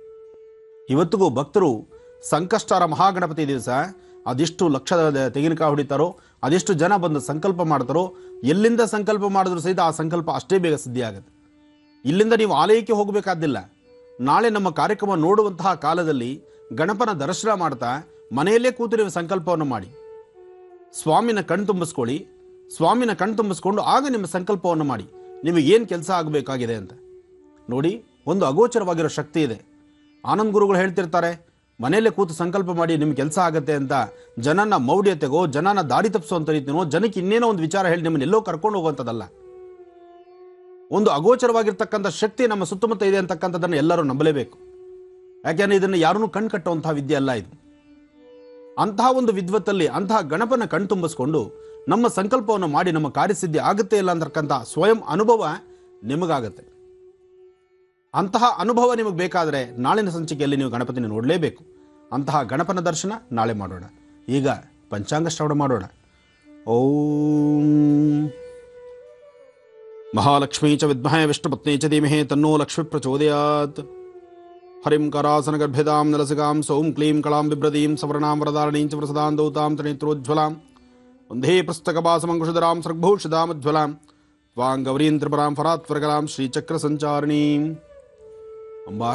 ಇವತ್ತಿಗೂ ಭಕ್ತರು ಸಂಕಷ್ಟರ ಮಹಾಗಣಪತಿ ದಿವಸ ಅದೆಷ್ಟು ಲಕ್ಷದ ತೆಂಗಿನಕಾಯಿ ಹೊಡಿತಾರೋ ಅದೆಷ್ಟು ಜನ ಬಂದು ಸಂಕಲ್ಪ ಮಾಡ್ತಾರೋ ಎಲ್ಲಿಂದ ಸಂಕಲ್ಪ ಮಾಡಿದ್ರು ಸಹಿತ ಆ ಸಂಕಲ್ಪ ಅಷ್ಟೇ ಬೇಗ ಸಿದ್ಧಿ ಆಗುತ್ತೆ ಇಲ್ಲಿಂದ ನೀವು ಆಲಯಕ್ಕೆ ಹೋಗಬೇಕಾದ್ದಿಲ್ಲ ನಾಳೆ ನಮ್ಮ ಕಾರ್ಯಕ್ರಮ ನೋಡುವಂತಹ ಕಾಲದಲ್ಲಿ ಗಣಪನ ದರ್ಶನ ಮಾಡ್ತಾ ಮನೆಯಲ್ಲೇ ಕೂತು ನೀವು ಸಂಕಲ್ಪವನ್ನು ಮಾಡಿ ಸ್ವಾಮಿನ ಕಣ್ ತುಂಬಿಸ್ಕೊಳ್ಳಿ ಸ್ವಾಮಿನ ಕಣ್ ತುಂಬಿಸ್ಕೊಂಡು ಆಗ ನಿಮ್ಮ ಸಂಕಲ್ಪವನ್ನು ಮಾಡಿ ನಿಮಗೆ ಏನು ಕೆಲಸ ಆಗಬೇಕಾಗಿದೆ ಅಂತ ನೋಡಿ ಒಂದು ಅಗೋಚರವಾಗಿರೋ ಶಕ್ತಿ ಇದೆ ಆನಂದ್ ಗುರುಗಳು ಹೇಳ್ತಿರ್ತಾರೆ ಮನೆಯಲ್ಲೇ ಕೂತು ಸಂಕಲ್ಪ ಮಾಡಿ ನಿಮ್ಮ ಕೆಲಸ ಆಗತ್ತೆ ಅಂತ ಜನನ ಮೌಢ್ಯತೆಗೋ ಜನನ ದಾರಿ ತಪ್ಪಿಸುವಂಥ ರೀತಿನೋ ಜನಕ್ಕೆ ಇನ್ನೇನೋ ಒಂದು ವಿಚಾರ ಹೇಳಿ ನಿಮ್ಮನ್ನ ಎಲ್ಲೋ ಕರ್ಕೊಂಡು ಹೋಗುವಂಥದ್ದಲ್ಲ ಒಂದು ಅಗೋಚರವಾಗಿರ್ತಕ್ಕಂಥ ಶಕ್ತಿ ನಮ್ಮ ಸುತ್ತಮುತ್ತ ಇದೆ ಅಂತಕ್ಕಂಥದ್ದನ್ನು ಎಲ್ಲರೂ ನಂಬಲೇಬೇಕು ಯಾಕೆಂದ್ರೆ ಇದನ್ನು ಯಾರನ್ನೂ ಕಣ್ ಕಟ್ಟುವಂತಹ ವಿದ್ಯೆ ಅಲ್ಲ ಇದು ಅಂತಹ ಒಂದು ವಿದ್ವತ್ತಲ್ಲಿ ಅಂತಹ ಗಣಪನ ಕಣ್ತುಂಬಿಸ್ಕೊಂಡು ನಮ್ಮ ಸಂಕಲ್ಪವನ್ನು ಮಾಡಿ ನಮ್ಮ ಕಾರ್ಯಸಿದ್ಧಿ ಆಗುತ್ತೆ ಇಲ್ಲ ಅಂತಕ್ಕಂಥ ಸ್ವಯಂ ಅನುಭವ ನಿಮಗಾಗತ್ತೆ ಅಂತಹ ಅನುಭವ ನಿಮಗೆ ಬೇಕಾದರೆ ನಾಳಿನ ಸಂಚಿಕೆಯಲ್ಲಿ ನೀವು ಗಣಪತಿನ ನೋಡಲೇಬೇಕು ಅಂತಹ ಗಣಪನ ದರ್ಶನ ನಾಳೆ ಮಾಡೋಣ ಈಗ ಪಂಚಾಂಗ ಶ್ರವಣ ಮಾಡೋಣ ಓಂ ಮಹಾಲಕ್ಷ್ಮೀ ಚ ವಿದ್ಮಹೇ ವಿಷ್ಣುಪತ್ನಿ ಚ ಧೀಮಹಿ ತನ್ನೋ ಲಕ್ಷ್ಮಿ ಪ್ರಚೋದಯಾತ್ ಹರಿಂ ಕರಾಸನಗರ್ಭಿದಾಂ ನಲಸಿಕಾಂ ಸೌಂ ಕ್ಲೀಂ ಕಳಾಂ ಬಿಭ್ರದೀಂ ಸವರ್ಣಾಂ ವರದಾರಣೀಂ ಚ ಪ್ರಸದಾಂ ದೌತಾಂ ತ್ರಿನೇತ್ರೋಜ್ವಲಾಂ ವಂದೇ ಪುಸ್ತಕಪಾಸಮಂಕುಶಧರಾಂ ಸರ್ಗಭೂಷಿತಾಮಜ್ವಲಾಂ ತ್ವಾಂ ಗೌರೀಂ ತ್ರಿಪುರಾಂ ಫರಾತ್ವರ್ಗಲಾಂ ಶ್ರೀಚಕ್ರ ಸಂಚಾರಿಣೀಂ ಅಂಬಾ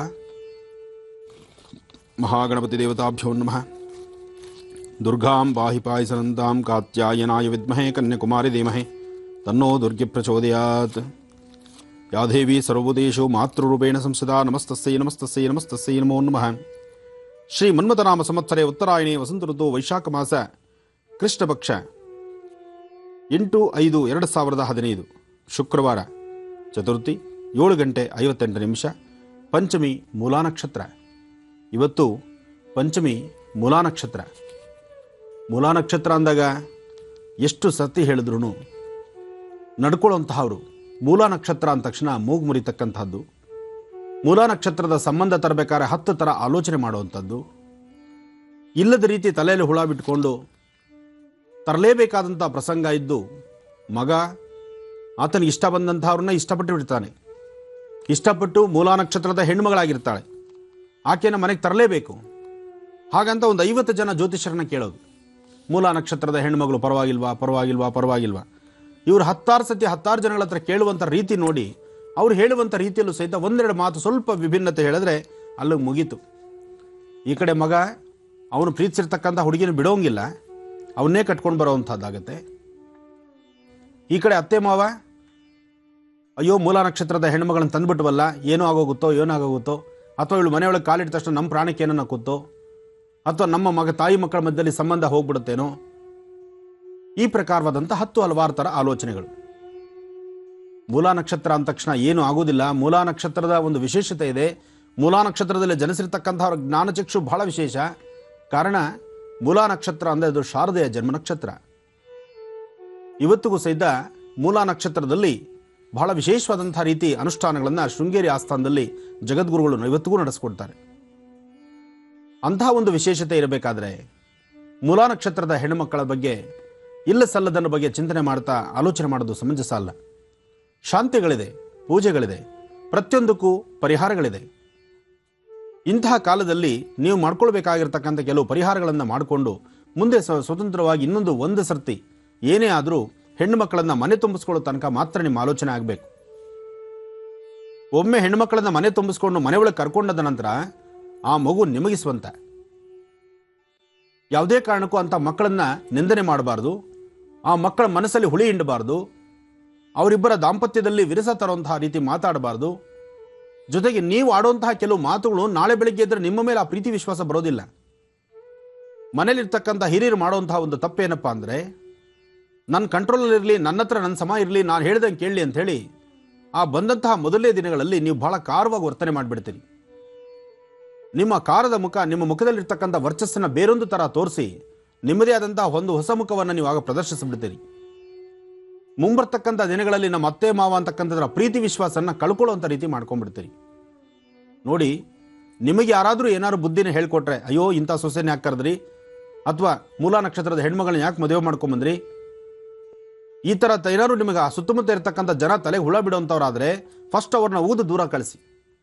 ಮಹಾಗಣಪತಿ ದೇವತಾಭ್ಯೋ ನಮಃ ದುರ್ಗಾಂ ಪಾಹಿ ಪಾಯಸನಂತಾಂ ಕಾತ್ಯಾಯನಾಯ ವಿದ್ಮಹೇ ಕನ್ಯಾಕುಮಾರಿ ಧೀಮಹಿ ತನ್ನೋ ದುರ್ಗೆ ಪ್ರಚೋದಯಾತ್ ಯಾ ದೇವಿ ಸರ್ವಭೂತೇಷು ಮಾತೃರೂಪೇಣ ಸಂಸ್ಥಿತಾ ನಮಸ್ತಸ್ಯೈ ನಮಸ್ತಸ್ಯೈ ನಮಸ್ತಸ್ಯೈ ನಮೋ ನಮಃ ಶ್ರೀ ಮನ್ಮಥನಾಮ ಸಂವತ್ಸರೆ ಉತ್ತರಾಯಣಿ ವಸಂತ ಋತು ವೈಶಾಖ ಮಾಸ ಕೃಷ್ಣ ಪಕ್ಷ ಎಂಟು ಐದು ಎರಡು ಸಾವಿರದ ಹದಿನೈದು ಶುಕ್ರವಾರ ಚತುರ್ಥಿ ಏಳು ಗಂಟೆ ಐವತ್ತೆಂಟು ನಿಮಿಷ ಪಂಚಮಿ ಮೂಲಾ ನಕ್ಷತ್ರ ಇವತ್ತು ಪಂಚಮಿ ಮೂಲಾ ನಕ್ಷತ್ರ ಮೂಲಾ ನಕ್ಷತ್ರ ಅಂದಾಗ ಎಷ್ಟು ಸತಿ ಹೇಳಿದ್ರು ನಡ್ಕೊಳ್ಳುವಂತಹವರು ಮೂಲ ನಕ್ಷತ್ರ ಅಂದ ತಕ್ಷಣ ಮೂಗು ಮುರಿತಕ್ಕಂಥದ್ದು ಮೂಲ ನಕ್ಷತ್ರದ ಸಂಬಂಧ ತರಬೇಕಾದ್ರೆ ಹತ್ತು ಥರ ಆಲೋಚನೆ ಮಾಡುವಂಥದ್ದು ಇಲ್ಲದ ರೀತಿ ತಲೆಯಲ್ಲಿ ಹುಳ ಬಿಟ್ಕೊಂಡು ತರಲೇಬೇಕಾದಂಥ ಪ್ರಸಂಗ ಇದ್ದು ಮಗ ಆತನಿಗೆ ಇಷ್ಟ ಬಂದಂಥವ್ರನ್ನ ಇಷ್ಟಪಟ್ಟು ಬಿಡ್ತಾನೆ ಇಷ್ಟಪಟ್ಟು ಮೂಲ ನಕ್ಷತ್ರದ ಹೆಣ್ಮಗಳಾಗಿರ್ತಾಳೆ ಆಕೆಯನ್ನು ಮನೆಗೆ ತರಲೇಬೇಕು ಹಾಗಂತ ಒಂದು ಐವತ್ತು ಜನ ಜ್ಯೋತಿಷರನ್ನ ಕೇಳೋದು ಮೂಲ ನಕ್ಷತ್ರದ ಹೆಣ್ಮಗಳು ಪರವಾಗಿಲ್ವಾ ಪರವಾಗಿಲ್ವಾ ಪರವಾಗಿಲ್ವಾ ಇವರು ಹತ್ತಾರು ಸತಿ ಹತ್ತಾರು ಜನಗಳ ಹತ್ರ ಕೇಳುವಂಥ ರೀತಿ ನೋಡಿ ಅವ್ರು ಹೇಳುವಂಥ ರೀತಿಯಲ್ಲೂ ಸಹಿತ ಒಂದೆರಡು ಮಾತು ಸ್ವಲ್ಪ ವಿಭಿನ್ನತೆ ಹೇಳಿದ್ರೆ ಅಲ್ಲಿಗೆ ಮುಗೀತು ಈ ಕಡೆ ಮಗ ಅವನು ಪ್ರೀತಿಸಿರ್ತಕ್ಕಂಥ ಹುಡುಗಿನ ಬಿಡೋಂಗಿಲ್ಲ ಅವನ್ನೇ ಕಟ್ಕೊಂಡು ಬರೋವಂಥದ್ದಾಗತ್ತೆ ಈ ಕಡೆ ಅತ್ತೆ ಮಾವ ಅಯ್ಯೋ ಮೂಲ ನಕ್ಷತ್ರದ ಹೆಣ್ಮಗಳನ್ನ ತಂದ್ಬಿಟ್ವಲ್ಲ ಏನೋ ಆಗೋಗುತ್ತೋ ಏನೋ ಆಗೋಗುತ್ತೋ ಅಥವಾ ಇವಳು ಮನೆಯೊಳಗೆ ಕಾಲಿಟ್ಟ ತಕ್ಷಣ ನಮ್ಮ ಪ್ರಾಣಕ್ಕೆ ಏನನ್ನ ಕೂತೋ ಅಥವಾ ನಮ್ಮ ಮಗ ತಾಯಿ ಮಕ್ಕಳ ಮಧ್ಯದಲ್ಲಿ ಸಂಬಂಧ ಹೋಗ್ಬಿಡುತ್ತೇನೋ ಈ ಪ್ರಕಾರವಾದಂಥ ಹತ್ತು ಹಲವಾರು ಥರ ಆಲೋಚನೆಗಳು ಮೂಲ ನಕ್ಷತ್ರ ಅಂದ ತಕ್ಷಣ ಏನು ಆಗೋದಿಲ್ಲ ಮೂಲ ನಕ್ಷತ್ರದ ಒಂದು ವಿಶೇಷತೆ ಇದೆ ಮೂಲ ನಕ್ಷತ್ರದಲ್ಲಿ ಜನಿಸಿರ್ತಕ್ಕಂಥವ್ರ ಜ್ಞಾನಚಕ್ಷು ಬಹಳ ವಿಶೇಷ ಕಾರಣ ಮೂಲ ನಕ್ಷತ್ರ ಅಂದರೆ ಅದು ಶಾರದೆಯ ಜನ್ಮ ನಕ್ಷತ್ರ ಇವತ್ತಿಗೂ ಸಹಿತ ಮೂಲ ನಕ್ಷತ್ರದಲ್ಲಿ ಬಹಳ ವಿಶೇಷವಾದಂಥ ರೀತಿ ಅನುಷ್ಠಾನಗಳನ್ನು ಶೃಂಗೇರಿ ಆಸ್ಥಾನದಲ್ಲಿ ಜಗದ್ಗುರುಗಳು ಇವತ್ತಿಗೂ ನಡೆಸ್ಕೊಡ್ತಾರೆ ಅಂತಹ ಒಂದು ವಿಶೇಷತೆ ಇರಬೇಕಾದ್ರೆ ಮೂಲ ನಕ್ಷತ್ರದ ಹೆಣ್ಣುಮಕ್ಕಳ ಬಗ್ಗೆ ಇಲ್ಲ ಸಲ್ಲದನ್ನ ಬಗ್ಗೆ ಚಿಂತನೆ ಮಾಡ್ತಾ ಆಲೋಚನೆ ಮಾಡೋದು ಸಮಂಜಸ ಅಲ್ಲ ಶಾಂತಿಗಳಿದೆ ಪೂಜೆಗಳಿದೆ ಪ್ರತಿಯೊಂದಕ್ಕೂ ಪರಿಹಾರಗಳಿದೆ ಇಂತಹ ಕಾಲದಲ್ಲಿ ನೀವು ಮಾಡ್ಕೊಳ್ಬೇಕಾಗಿರ್ತಕ್ಕಂಥ ಕೆಲವು ಪರಿಹಾರಗಳನ್ನು ಮಾಡಿಕೊಂಡು ಮುಂದೆ ಸ್ವ- ಸ್ವತಂತ್ರವಾಗಿ ಇನ್ನೊಂದು ಒಂದು ಸರ್ತಿ ಏನೇ ಆದರೂ ಹೆಣ್ಣು ಮಕ್ಕಳನ್ನ ಮನೆ ತುಂಬಿಸ್ಕೊಳ್ಳೋ ತನಕ ಮಾತ್ರ ನಿಮ್ಮ ಆಲೋಚನೆ ಆಗಬೇಕು ಒಮ್ಮೆ ಹೆಣ್ಮಕ್ಳನ್ನ ಮನೆ ತುಂಬಿಸ್ಕೊಂಡು ಮನೆ ಒಳಗೆ ಕರ್ಕೊಂಡದ ನಂತರ ಆ ಮಗು ನಿಮಗೆ ಸ್ವಂತ ಯಾವುದೇ ಕಾರಣಕ್ಕೂ ಅಂತ ಮಕ್ಕಳನ್ನ ನಿಂದನೆ ಮಾಡಬಾರ್ದು ಆ ಮಕ್ಕಳ ಮನಸ್ಸಲ್ಲಿ ಹುಳಿ ಹಿಂಡಬಾರ್ದು ಅವರಿಬ್ಬರ ದಾಂಪತ್ಯದಲ್ಲಿ ವಿರಸ ತರುವಂತಹ ರೀತಿ ಮಾತಾಡಬಾರ್ದು ಜೊತೆಗೆ ನೀವು ಆಡುವಂತಹ ಕೆಲವು ಮಾತುಗಳು ನಾಳೆ ಬೆಳಿಗ್ಗೆ ಇದ್ರೆ ನಿಮ್ಮ ಮೇಲೆ ಆ ಪ್ರೀತಿ ವಿಶ್ವಾಸ ಬರೋದಿಲ್ಲ ಮನೇಲಿರ್ತಕ್ಕಂಥ ಹಿರಿಯರು ಮಾಡುವಂತಹ ಒಂದು ತಪ್ಪೇನಪ್ಪ ಅಂದರೆ ನನ್ನ ಕಂಟ್ರೋಲಲ್ಲಿರಲಿ ನನ್ನ ಹತ್ರ ನನ್ನ ಸಮ ಇರಲಿ ನಾನು ಹೇಳ್ದಂಗೆ ಕೇಳಲಿ ಅಂತ ಹೇಳಿ ಆ ಬಂದಂತಹ ಮೊದಲನೇ ದಿನಗಳಲ್ಲಿ ನೀವು ಬಹಳ ಕಾರವಾಗಿ ವರ್ತನೆ ಮಾಡಿಬಿಡ್ತೀರಿ ನಿಮ್ಮ ಕಾರದ ಮುಖ ನಿಮ್ಮ ಮುಖದಲ್ಲಿರ್ತಕ್ಕಂಥ ವರ್ಚಸ್ಸನ್ನು ಬೇರೊಂದು ಥರ ತೋರಿಸಿ ನಿಮ್ಮದೇ ಆದಂತಹ ಒಂದು ಹೊಸ ಮುಖವನ್ನು ನೀವು ಆಗ ಪ್ರದರ್ಶಿಸಿಬಿಡ್ತೀರಿ ಮುಂಬರ್ತಕ್ಕಂಥ ದಿನಗಳಲ್ಲಿ ನಮ್ಮ ಅತ್ತೆ ಮಾವ ಅಂತಕ್ಕಂಥದ್ರ ಪ್ರೀತಿ ವಿಶ್ವಾಸನ ಕಳ್ಕೊಳ್ಳುವಂಥ ರೀತಿ ಮಾಡ್ಕೊಂಡ್ಬಿಡ್ತೀರಿ ನೋಡಿ ನಿಮಗೆ ಯಾರಾದರೂ ಏನಾದ್ರು ಬುದ್ಧಿನ ಹೇಳ್ಕೊಟ್ರೆ ಅಯ್ಯೋ ಇಂಥ ಸೊಸೆನ ಯಾಕೆ ಕರೆದ್ರಿ ಅಥವಾ ಮೂಲ ನಕ್ಷತ್ರದ ಹೆಣ್ಮಗಳನ್ನ ಯಾಕೆ ಮದುವೆ ಮಾಡ್ಕೊಂಬಂದ್ರಿ ಈ ಥರ ತ- ಏನಾದ್ರು ನಿಮಗೆ ಆ ಸುತ್ತಮುತ್ತ ಇರತಕ್ಕಂಥ ಜನ ತಲೆಗೆ ಹುಳ ಬಿಡುವಂಥವ್ರಾದ್ರೆ ಫಸ್ಟ್ ಅವ್ರನ್ನ ಊದು ದೂರ ಕಳಿಸಿ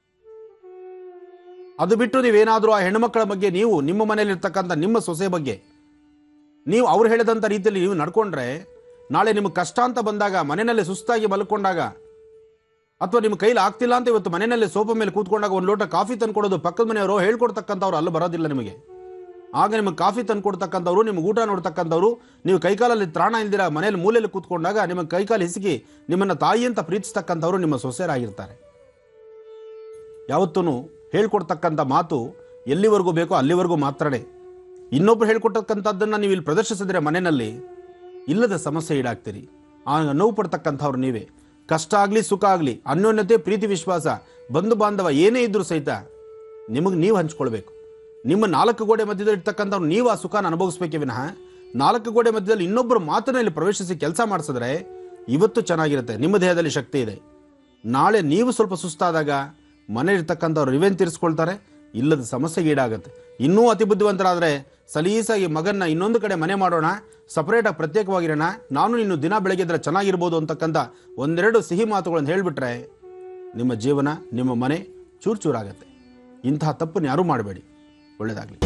ಅದು ಬಿಟ್ಟು ನೀವೇನಾದರೂ ಆ ಹೆಣ್ಮಕ್ಳ ಬಗ್ಗೆ ನೀವು ನಿಮ್ಮ ಮನೆಯಲ್ಲಿರ್ತಕ್ಕಂಥ ನಿಮ್ಮ ಸೊಸೆ ಬಗ್ಗೆ ನೀವು ಅವ್ರು ಹೇಳಿದಂಥ ರೀತಿಯಲ್ಲಿ ನೀವು ನಡ್ಕೊಂಡ್ರೆ ನಾಳೆ ನಿಮಗೆ ಕಷ್ಟ ಅಂತ ಬಂದಾಗ ಮನೆಯಲ್ಲಿ ಸುಸ್ತಾಗಿ ಮಲ್ಕೊಂಡಾಗ ಅಥವಾ ನಿಮ್ಮ ಕೈಲಿ ಆಗ್ತಿಲ್ಲ ಅಂತ ಇವತ್ತು ಮನೆಯಲ್ಲಿ ಸೋಫಾ ಮೇಲೆ ಕೂತ್ಕೊಂಡಾಗ ಒಂದು ಲೋಟ ಕಾಫಿ ತಂದ್ಕೊಡೋದು ಪಕ್ಕದ ಮನೆಯವರು ಹೇಳ್ಕೊಡ್ತಕ್ಕಂಥವ್ರು ಅಲ್ಲ ಬರೋದಿಲ್ಲ ನಿಮಗೆ ಆಗ ನಿಮಗೆ ಕಾಫಿ ತಂದ್ಕೊಡ್ತಕ್ಕಂಥವ್ರು ನಿಮ್ಗೆ ಊಟ ನೋಡ್ತಕ್ಕಂಥವ್ರು ನೀವು ಕೈಕಾಲಲ್ಲಿ ತ್ರಾಣ ಇಲ್ದಿರ ಮನೆಯಲ್ಲಿ ಮೂಲೆಯಲ್ಲಿ ಕೂತ್ಕೊಂಡಾಗ ನಿಮಗೆ ಕೈಕಾಲು ಹಿಸುಕಿ ನಿಮ್ಮನ್ನು ತಾಯಿ ಅಂತ ಪ್ರೀತಿಸ್ತಕ್ಕಂಥವ್ರು ನಿಮ್ಮ ಸೊಸೆಯರಾಗಿರ್ತಾರೆ ಯಾವತ್ತೂ ಹೇಳ್ಕೊಡ್ತಕ್ಕಂಥ ಮಾತು ಎಲ್ಲಿವರೆಗೂ ಬೇಕೋ ಅಲ್ಲಿವರೆಗೂ ಮಾತ್ರನೇ ಇನ್ನೊಬ್ರು ಹೇಳ್ಕೊಟ್ಟಕ್ಕಂಥದ್ದನ್ನು ನೀವು ಇಲ್ಲಿ ಪ್ರದರ್ಶಿಸಿದ್ರೆ ಮನೆಯಲ್ಲಿ ಇಲ್ಲದ ಸಮಸ್ಯೆ ಈಡಾಗ್ತೀರಿ ಆಗ ನೋವು ಪಡ್ತಕ್ಕಂಥವ್ರು ನೀವೇ ಕಷ್ಟ ಆಗಲಿ ಸುಖ ಆಗಲಿ ಅನ್ಯೋನ್ಯತೆ ಪ್ರೀತಿ ವಿಶ್ವಾಸ ಬಂಧು ಬಾಂಧವ ಏನೇ ಇದ್ರೂ ಸಹಿತ ನಿಮಗೆ ನೀವು ಹಂಚ್ಕೊಳ್ಬೇಕು ನಿಮ್ಮ ನಾಲ್ಕು ಗೋಡೆ ಮಧ್ಯದಲ್ಲಿ ಇರ್ತಕ್ಕಂಥವ್ರು ನೀವು ಆ ಸುಖನ ಅನುಭವಿಸ್ಬೇಕೇ ವಿನಃ ನಾಲ್ಕು ಗೋಡೆ ಮಧ್ಯದಲ್ಲಿ ಇನ್ನೊಬ್ಬರು ಮಾತನ್ನ ಇಲ್ಲಿ ಪ್ರವೇಶಿಸಿ ಕೆಲಸ ಮಾಡಿಸಿದ್ರೆ ಇವತ್ತು ಚೆನ್ನಾಗಿರುತ್ತೆ ನಿಮ್ಮ ದೇಹದಲ್ಲಿ ಶಕ್ತಿ ಇದೆ ನಾಳೆ ನೀವು ಸ್ವಲ್ಪ ಸುಸ್ತಾದಾಗ ಮನೆ ಇರ್ತಕ್ಕಂಥವ್ರು ರಿವೆನ್ ತೀರಿಸ್ಕೊಳ್ತಾರೆ ಇಲ್ಲದ ಸಮಸ್ಯೆಗೆ ಈಡಾಗುತ್ತೆ ಇನ್ನೂ ಅತಿ ಬುದ್ಧಿವಂತರಾದರೆ ಸಲೀಸಾಗಿ ಮಗನ್ನ ಇನ್ನೊಂದು ಕಡೆ ಮನೆ ಮಾಡೋಣ ಸಪರೇಟಾಗಿ ಪ್ರತ್ಯೇಕವಾಗಿರೋಣ ನಾನು ಇನ್ನು ದಿನ ಬೆಳಗ್ಗೆ ಇದ್ರೆ ಚೆನ್ನಾಗಿರ್ಬೋದು ಅಂತಕ್ಕಂಥ ಒಂದೆರಡು ಸಿಹಿ ಮಾತುಗಳನ್ನು ಹೇಳಿಬಿಟ್ರೆ ನಿಮ್ಮ ಜೀವನ ನಿಮ್ಮ ಮನೆ ಚೂರು ಚೂರಾಗತ್ತೆ ಇಂತಹ ತಪ್ಪನ್ನು ಯಾರೂ ಮಾಡಬೇಡಿ ಒಳ್ಳೆಯದಾಗಲಿ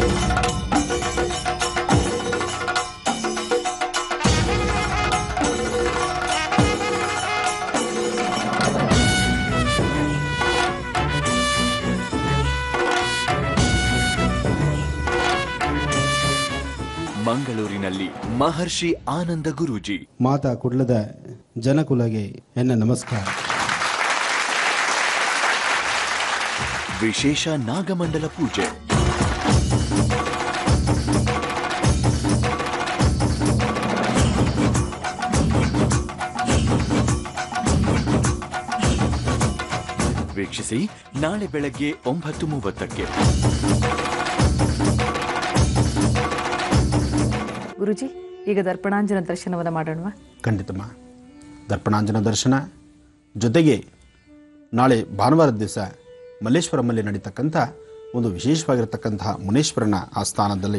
ಮಂಗಳೂರಿನಲ್ಲಿ ಮಹರ್ಷಿ ಆನಂದ ಗುರೂಜಿ ಮಾತಾ ಕುಡ್ಲದ ಜನಕುಲಗೆ ಎನ್ನ ನಮಸ್ಕಾರ ವಿಶೇಷ ನಾಗಮಂಡಲ ಪೂಜೆ ವೀಕ್ಷಿಸಿ ನಾಳೆ ಬೆಳಗ್ಗೆ ಒಂಬತ್ತು ಮೂವತ್ತಕ್ಕೆ ಗುರುಜಿ ಈಗ ದರ್ಪಣಾಂಜನ ದರ್ಶನವನ್ನ ಮಾಡೋಣವಾ ಖಂಡಿತಮ್ಮ ದರ್ಪಣಾಂಜನ ದರ್ಶನ ಜೊತೆಗೆ ನಾಳೆ ಭಾನುವಾರದ ದಿವಸ ಮಲ್ಲೇಶ್ವರಮಲ್ಲಿ ನಡೀತಕ್ಕಂಥ ಒಂದು ವಿಶೇಷವಾಗಿರ್ತಕ್ಕಂತಹ ಮುನೇಶ್ವರನ ಆಸ್ಥಾನದಲ್ಲಿ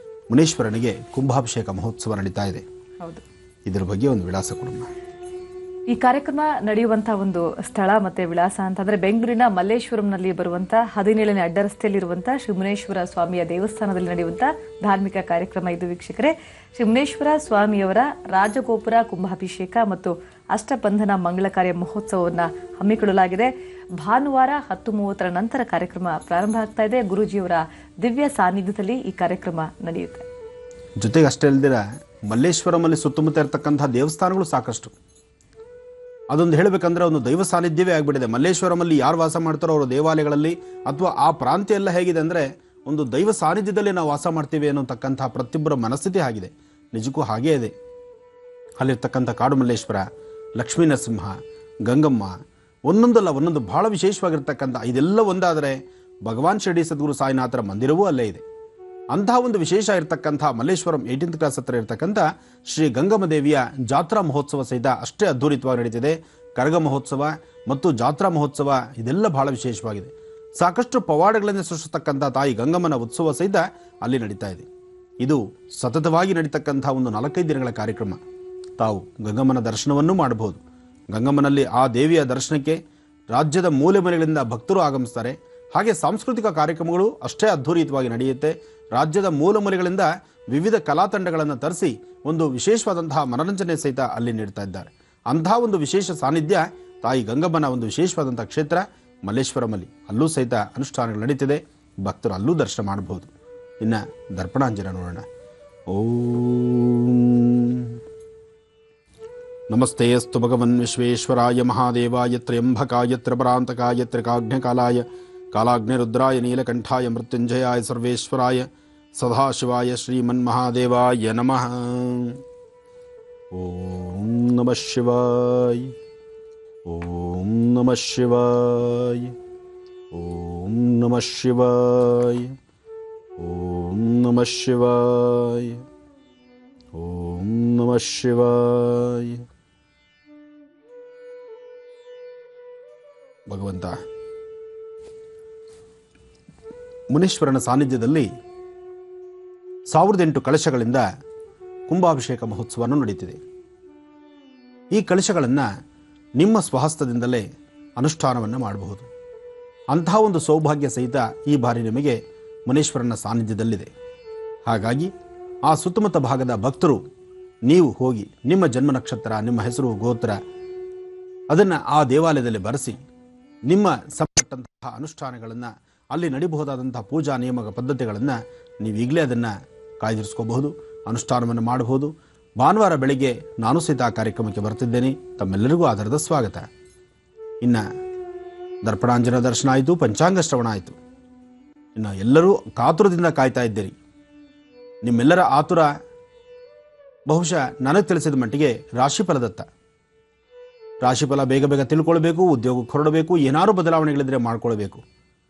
ಮುನೇಶ್ವರನಿಗೆ ಕುಂಭಾಭಿಷೇಕ ಮಹೋತ್ಸವ ನಡೀತಾ ಇದೆ ಹೌದು ಇದರ ಬಗ್ಗೆ ಒಂದು ವಿಳಾಸ ಕೊಡಮ್ಮ ಈ ಕಾರ್ಯಕ್ರಮ ನಡೆಯುವಂತಹ ಒಂದು ಸ್ಥಳ ಮತ್ತೆ ವಿಳಾಸ ಅಂತಂದ್ರೆ ಬೆಂಗಳೂರಿನ ಮಲ್ಲೇಶ್ವರಂನಲ್ಲಿ ಬರುವಂತ ಹದಿನೇಳನೇ ಅಡ್ಡ ರಸ್ತೆಯಲ್ಲಿರುವಂತಹ ಶ್ರೀ ಮುನೇಶ್ವರ ಸ್ವಾಮಿಯ ದೇವಸ್ಥಾನದಲ್ಲಿ ನಡೆಯುವಂತ ಧಾರ್ಮಿಕ ಕಾರ್ಯಕ್ರಮ ಇದು ವೀಕ್ಷಕರೇ ಶ್ರೀ ಮುನೇಶ್ವರ ಸ್ವಾಮಿಯವರ ರಾಜಗೋಪುರ ಕುಂಭಾಭಿಷೇಕ ಮತ್ತು ಅಷ್ಟಬಂಧನ ಮಂಗಳ ಕಾರ್ಯ ಮಹೋತ್ಸವವನ್ನು ಹಮ್ಮಿಕೊಳ್ಳಲಾಗಿದೆ ಭಾನುವಾರ ಹತ್ತು ಮೂವತ್ತರ ನಂತರ ಕಾರ್ಯಕ್ರಮ ಪ್ರಾರಂಭ ಆಗ್ತಾ ಇದೆ ಗುರೂಜಿಯವರ ದಿವ್ಯ ಸಾನ್ನಿಧ್ಯದಲ್ಲಿ ಈ ಕಾರ್ಯಕ್ರಮ ನಡೆಯುತ್ತೆ ಜೊತೆಗೆ ಅಷ್ಟೇ ಅಲ್ದಿರ ಮಲ್ಲೇಶ್ವರಮಲ್ಲಿ ಸುತ್ತಮುತ್ತ ಇರತಕ್ಕಂಥ ದೇವಸ್ಥಾನಗಳು ಸಾಕಷ್ಟು ಅದೊಂದು ಹೇಳಬೇಕಂದ್ರೆ ಒಂದು ದೈವ ಸಾನ್ನಿಧ್ಯವೇ ಆಗಿಬಿಟ್ಟಿದೆ ಮಲ್ಲೇಶ್ವರಮಲ್ಲಿ ಯಾರು ವಾಸ ಮಾಡ್ತಾರೋ ಅವರ ದೇವಾಲಯಗಳಲ್ಲಿ ಅಥವಾ ಆ ಪ್ರಾಂತ್ಯ ಎಲ್ಲ ಹೇಗಿದೆ ಅಂದರೆ ಒಂದು ದೈವ ಸಾನ್ನಿಧ್ಯದಲ್ಲಿ ನಾವು ವಾಸ ಮಾಡ್ತೀವಿ ಅನ್ನೋತಕ್ಕಂಥ ಪ್ರತಿಯೊಬ್ಬರ ಮನಸ್ಥಿತಿ ಆಗಿದೆ ನಿಜಕ್ಕೂ ಹಾಗೇ ಇದೆ ಅಲ್ಲಿರ್ತಕ್ಕಂಥ ಕಾಡು ಮಲ್ಲೇಶ್ವರ ಲಕ್ಷ್ಮೀ ನರಸಿಂಹ ಗಂಗಮ್ಮ ಒಂದೊಂದಲ್ಲ ಒಂದೊಂದು ಬಹಳ ವಿಶೇಷವಾಗಿರ್ತಕ್ಕಂಥ ಇದೆಲ್ಲ ಒಂದಾದರೆ ಭಗವಾನ್ ಶಿರಡಿ ಸದ್ಗುರು ಸಾಯಿನಾಥರ ಮಂದಿರವೂ ಅಲ್ಲೇ ಇದೆ ಅಂತಹ ಒಂದು ವಿಶೇಷ ಇರತಕ್ಕಂಥ ಮಲ್ಲೇಶ್ವರಂ ಏಯ್ಟೀನ್ತ್ ಕ್ಲಾಸ್ ಹತ್ರ ಇರತಕ್ಕಂಥ ಶ್ರೀ ಗಂಗಮ್ಮ ದೇವಿಯ ಜಾತ್ರಾ ಮಹೋತ್ಸವ ಸಹಿತ ಅಷ್ಟೇ ಅದ್ಧೂರಿತವಾಗಿ ನಡೀತಿದೆ ಕರಗ ಮಹೋತ್ಸವ ಮತ್ತು ಜಾತ್ರಾ ಮಹೋತ್ಸವ ಇದೆಲ್ಲ ಬಹಳ ವಿಶೇಷವಾಗಿದೆ ಸಾಕಷ್ಟು ಪವಾಡಗಳಿಂದ ಸೃಷ್ಟಿಸ್ತಕ್ಕಂಥ ತಾಯಿ ಗಂಗಮ್ಮನ ಉತ್ಸವ ಸಹಿತ ಅಲ್ಲಿ ನಡೀತಾ ಇದೆ ಇದು ಸತತವಾಗಿ ನಡೀತಕ್ಕಂಥ ಒಂದು ನಾಲ್ಕೈದು ದಿನಗಳ ಕಾರ್ಯಕ್ರಮ ತಾವು ಗಂಗಮ್ಮನ ದರ್ಶನವನ್ನೂ ಮಾಡಬಹುದು ಗಂಗಮ್ಮನಲ್ಲಿ ಆ ದೇವಿಯ ದರ್ಶನಕ್ಕೆ ರಾಜ್ಯದ ಮೂಲೆ ಮೂಲೆಗಳಿಂದ ಭಕ್ತರು ಆಗಮಿಸ್ತಾರೆ ಹಾಗೆ ಸಾಂಸ್ಕೃತಿಕ ಕಾರ್ಯಕ್ರಮಗಳು ಅಷ್ಟೇ ಅದ್ಧೂರಿತವಾಗಿ ನಡೆಯುತ್ತೆ ರಾಜ್ಯದ ಮೂಲ ಮೂಲೆಗಳಿಂದ ವಿವಿಧ ಕಲಾ ತಂಡಗಳನ್ನು ತರಿಸಿ ಒಂದು ವಿಶೇಷವಾದಂತಹ ಮನರಂಜನೆ ಸಹಿತ ಅಲ್ಲಿ ನೀಡ್ತಾ ಇದ್ದಾರೆ ಅಂತಹ ಒಂದು ವಿಶೇಷ ಸಾನ್ನಿಧ್ಯ ತಾಯಿ ಗಂಗಮ್ಮನ ಒಂದು ವಿಶೇಷವಾದಂತಹ ಕ್ಷೇತ್ರ ಮಲ್ಲೇಶ್ವರಮಲ್ಲಿ ಅಲ್ಲೂ ಸಹಿತ ಅನುಷ್ಠಾನಗಳು ನಡೀತಿದೆ ಭಕ್ತರು ಅಲ್ಲೂ ದರ್ಶನ ಮಾಡಬಹುದು ಇನ್ನು ದರ್ಪಣಾಂಜನ ನೋಡೋಣ ಓಂ ನಮಸ್ತೆ ಅಸ್ತು ಭಗವನ್ ವಿಶ್ವೇಶ್ವರಾಯ ಮಹಾದೇವಾಯ ತ್ರ್ಯಂಬಕಾಯ ತ್ರಿಪರಾಂತಕಾಯ ತ್ರಿಕಾಗ್ನಿಕಾಲಾಯ ಕಾಲಾಗ್ನಿರುದ್ರಾಯ ನೀಲಕಂಠಾಯ ಮೃತ್ಯುಂಜಯಾಯ ಸರ್ವೇಶ್ವರಾಯ ಸದಾಶಿವಾಯ ಶ್ರೀಮನ್ಮಹಾದೇವಾಯ ನಮಃ ಓಂ ನಮಃ ಶಿವಾಯ ಓಂ ನಮಃ ಶಿವಾಯ ಓಂ ನಮಃ ಶಿವಾಯ ಓಂ ನಮಃ ಶಿವಾಯ ಓಂ ನಮಃ ಶಿವಾಯ ಭಗವಂತ ಮುನೀಶ್ವರನ ಸಾನ್ನಿಧ್ಯದಲ್ಲಿ ಸಾವಿರದ ಎಂಟು ಕಳಶಗಳಿಂದ ಕುಂಭಾಭಿಷೇಕ ಮಹೋತ್ಸವವನ್ನು ನಡೀತಿದೆ ಈ ಕಳಶಗಳನ್ನು ನಿಮ್ಮ ಸ್ವಹಸ್ತದಿಂದಲೇ ಅನುಷ್ಠಾನವನ್ನು ಮಾಡಬಹುದು ಅಂತಹ ಒಂದು ಸೌಭಾಗ್ಯ ಸಹಿತ ಈ ಬಾರಿ ನಿಮಗೆ ಮುನೇಶ್ವರನ ಸಾನ್ನಿಧ್ಯದಲ್ಲಿದೆ ಹಾಗಾಗಿ ಆ ಸುತ್ತಮುತ್ತ ಭಾಗದ ಭಕ್ತರು ನೀವು ಹೋಗಿ ನಿಮ್ಮ ಜನ್ಮ ನಕ್ಷತ್ರ ನಿಮ್ಮ ಹೆಸರು ಗೋತ್ರ ಅದನ್ನು ಆ ದೇವಾಲಯದಲ್ಲಿ ಬರೆಸಿ ನಿಮ್ಮ ಸಂಬಂಧಪಟ್ಟಂತಹ ಅನುಷ್ಠಾನಗಳನ್ನು ಅಲ್ಲಿ ನಡಿಬಹುದಾದಂತಹ ಪೂಜಾ ನಿಯಮ ಪದ್ಧತಿಗಳನ್ನು ನೀವು ಈಗಲೇ ಅದನ್ನು ಕಾಯ್ದಿರಿಸ್ಕೋಬಹುದು ಅನುಷ್ಠಾನವನ್ನು ಮಾಡಬಹುದು ಭಾನುವಾರ ಬೆಳಿಗ್ಗೆ ನಾನು ಸಹಿತ ಆ ಕಾರ್ಯಕ್ರಮಕ್ಕೆ ಬರ್ತಿದ್ದೇನೆ ತಮ್ಮೆಲ್ಲರಿಗೂ ಆಧಾರದ ಸ್ವಾಗತ ಇನ್ನು ದರ್ಪಣಾಂಜನ ದರ್ಶನ ಆಯಿತು ಪಂಚಾಂಗ ಶ್ರವಣ ಆಯಿತು ಇನ್ನು ಎಲ್ಲರೂ ಕಾತುರದಿಂದ ಕಾಯ್ತಾ ಇದ್ದೀರಿ ನಿಮ್ಮೆಲ್ಲರ ಆತುರ ಬಹುಶಃ ನನಗೆ ತಿಳಿಸಿದ ಮಟ್ಟಿಗೆ ರಾಶಿಫಲದತ್ತ ರಾಶಿಫಲ ಬೇಗ ಬೇಗ ತಿಳ್ಕೊಳ್ಬೇಕು ಉದ್ಯೋಗಕ್ಕೆ ಹೊರಡಬೇಕು ಏನಾರು ಬದಲಾವಣೆಗಳಿದ್ರೆ ಮಾಡ್ಕೊಳ್ಬೇಕು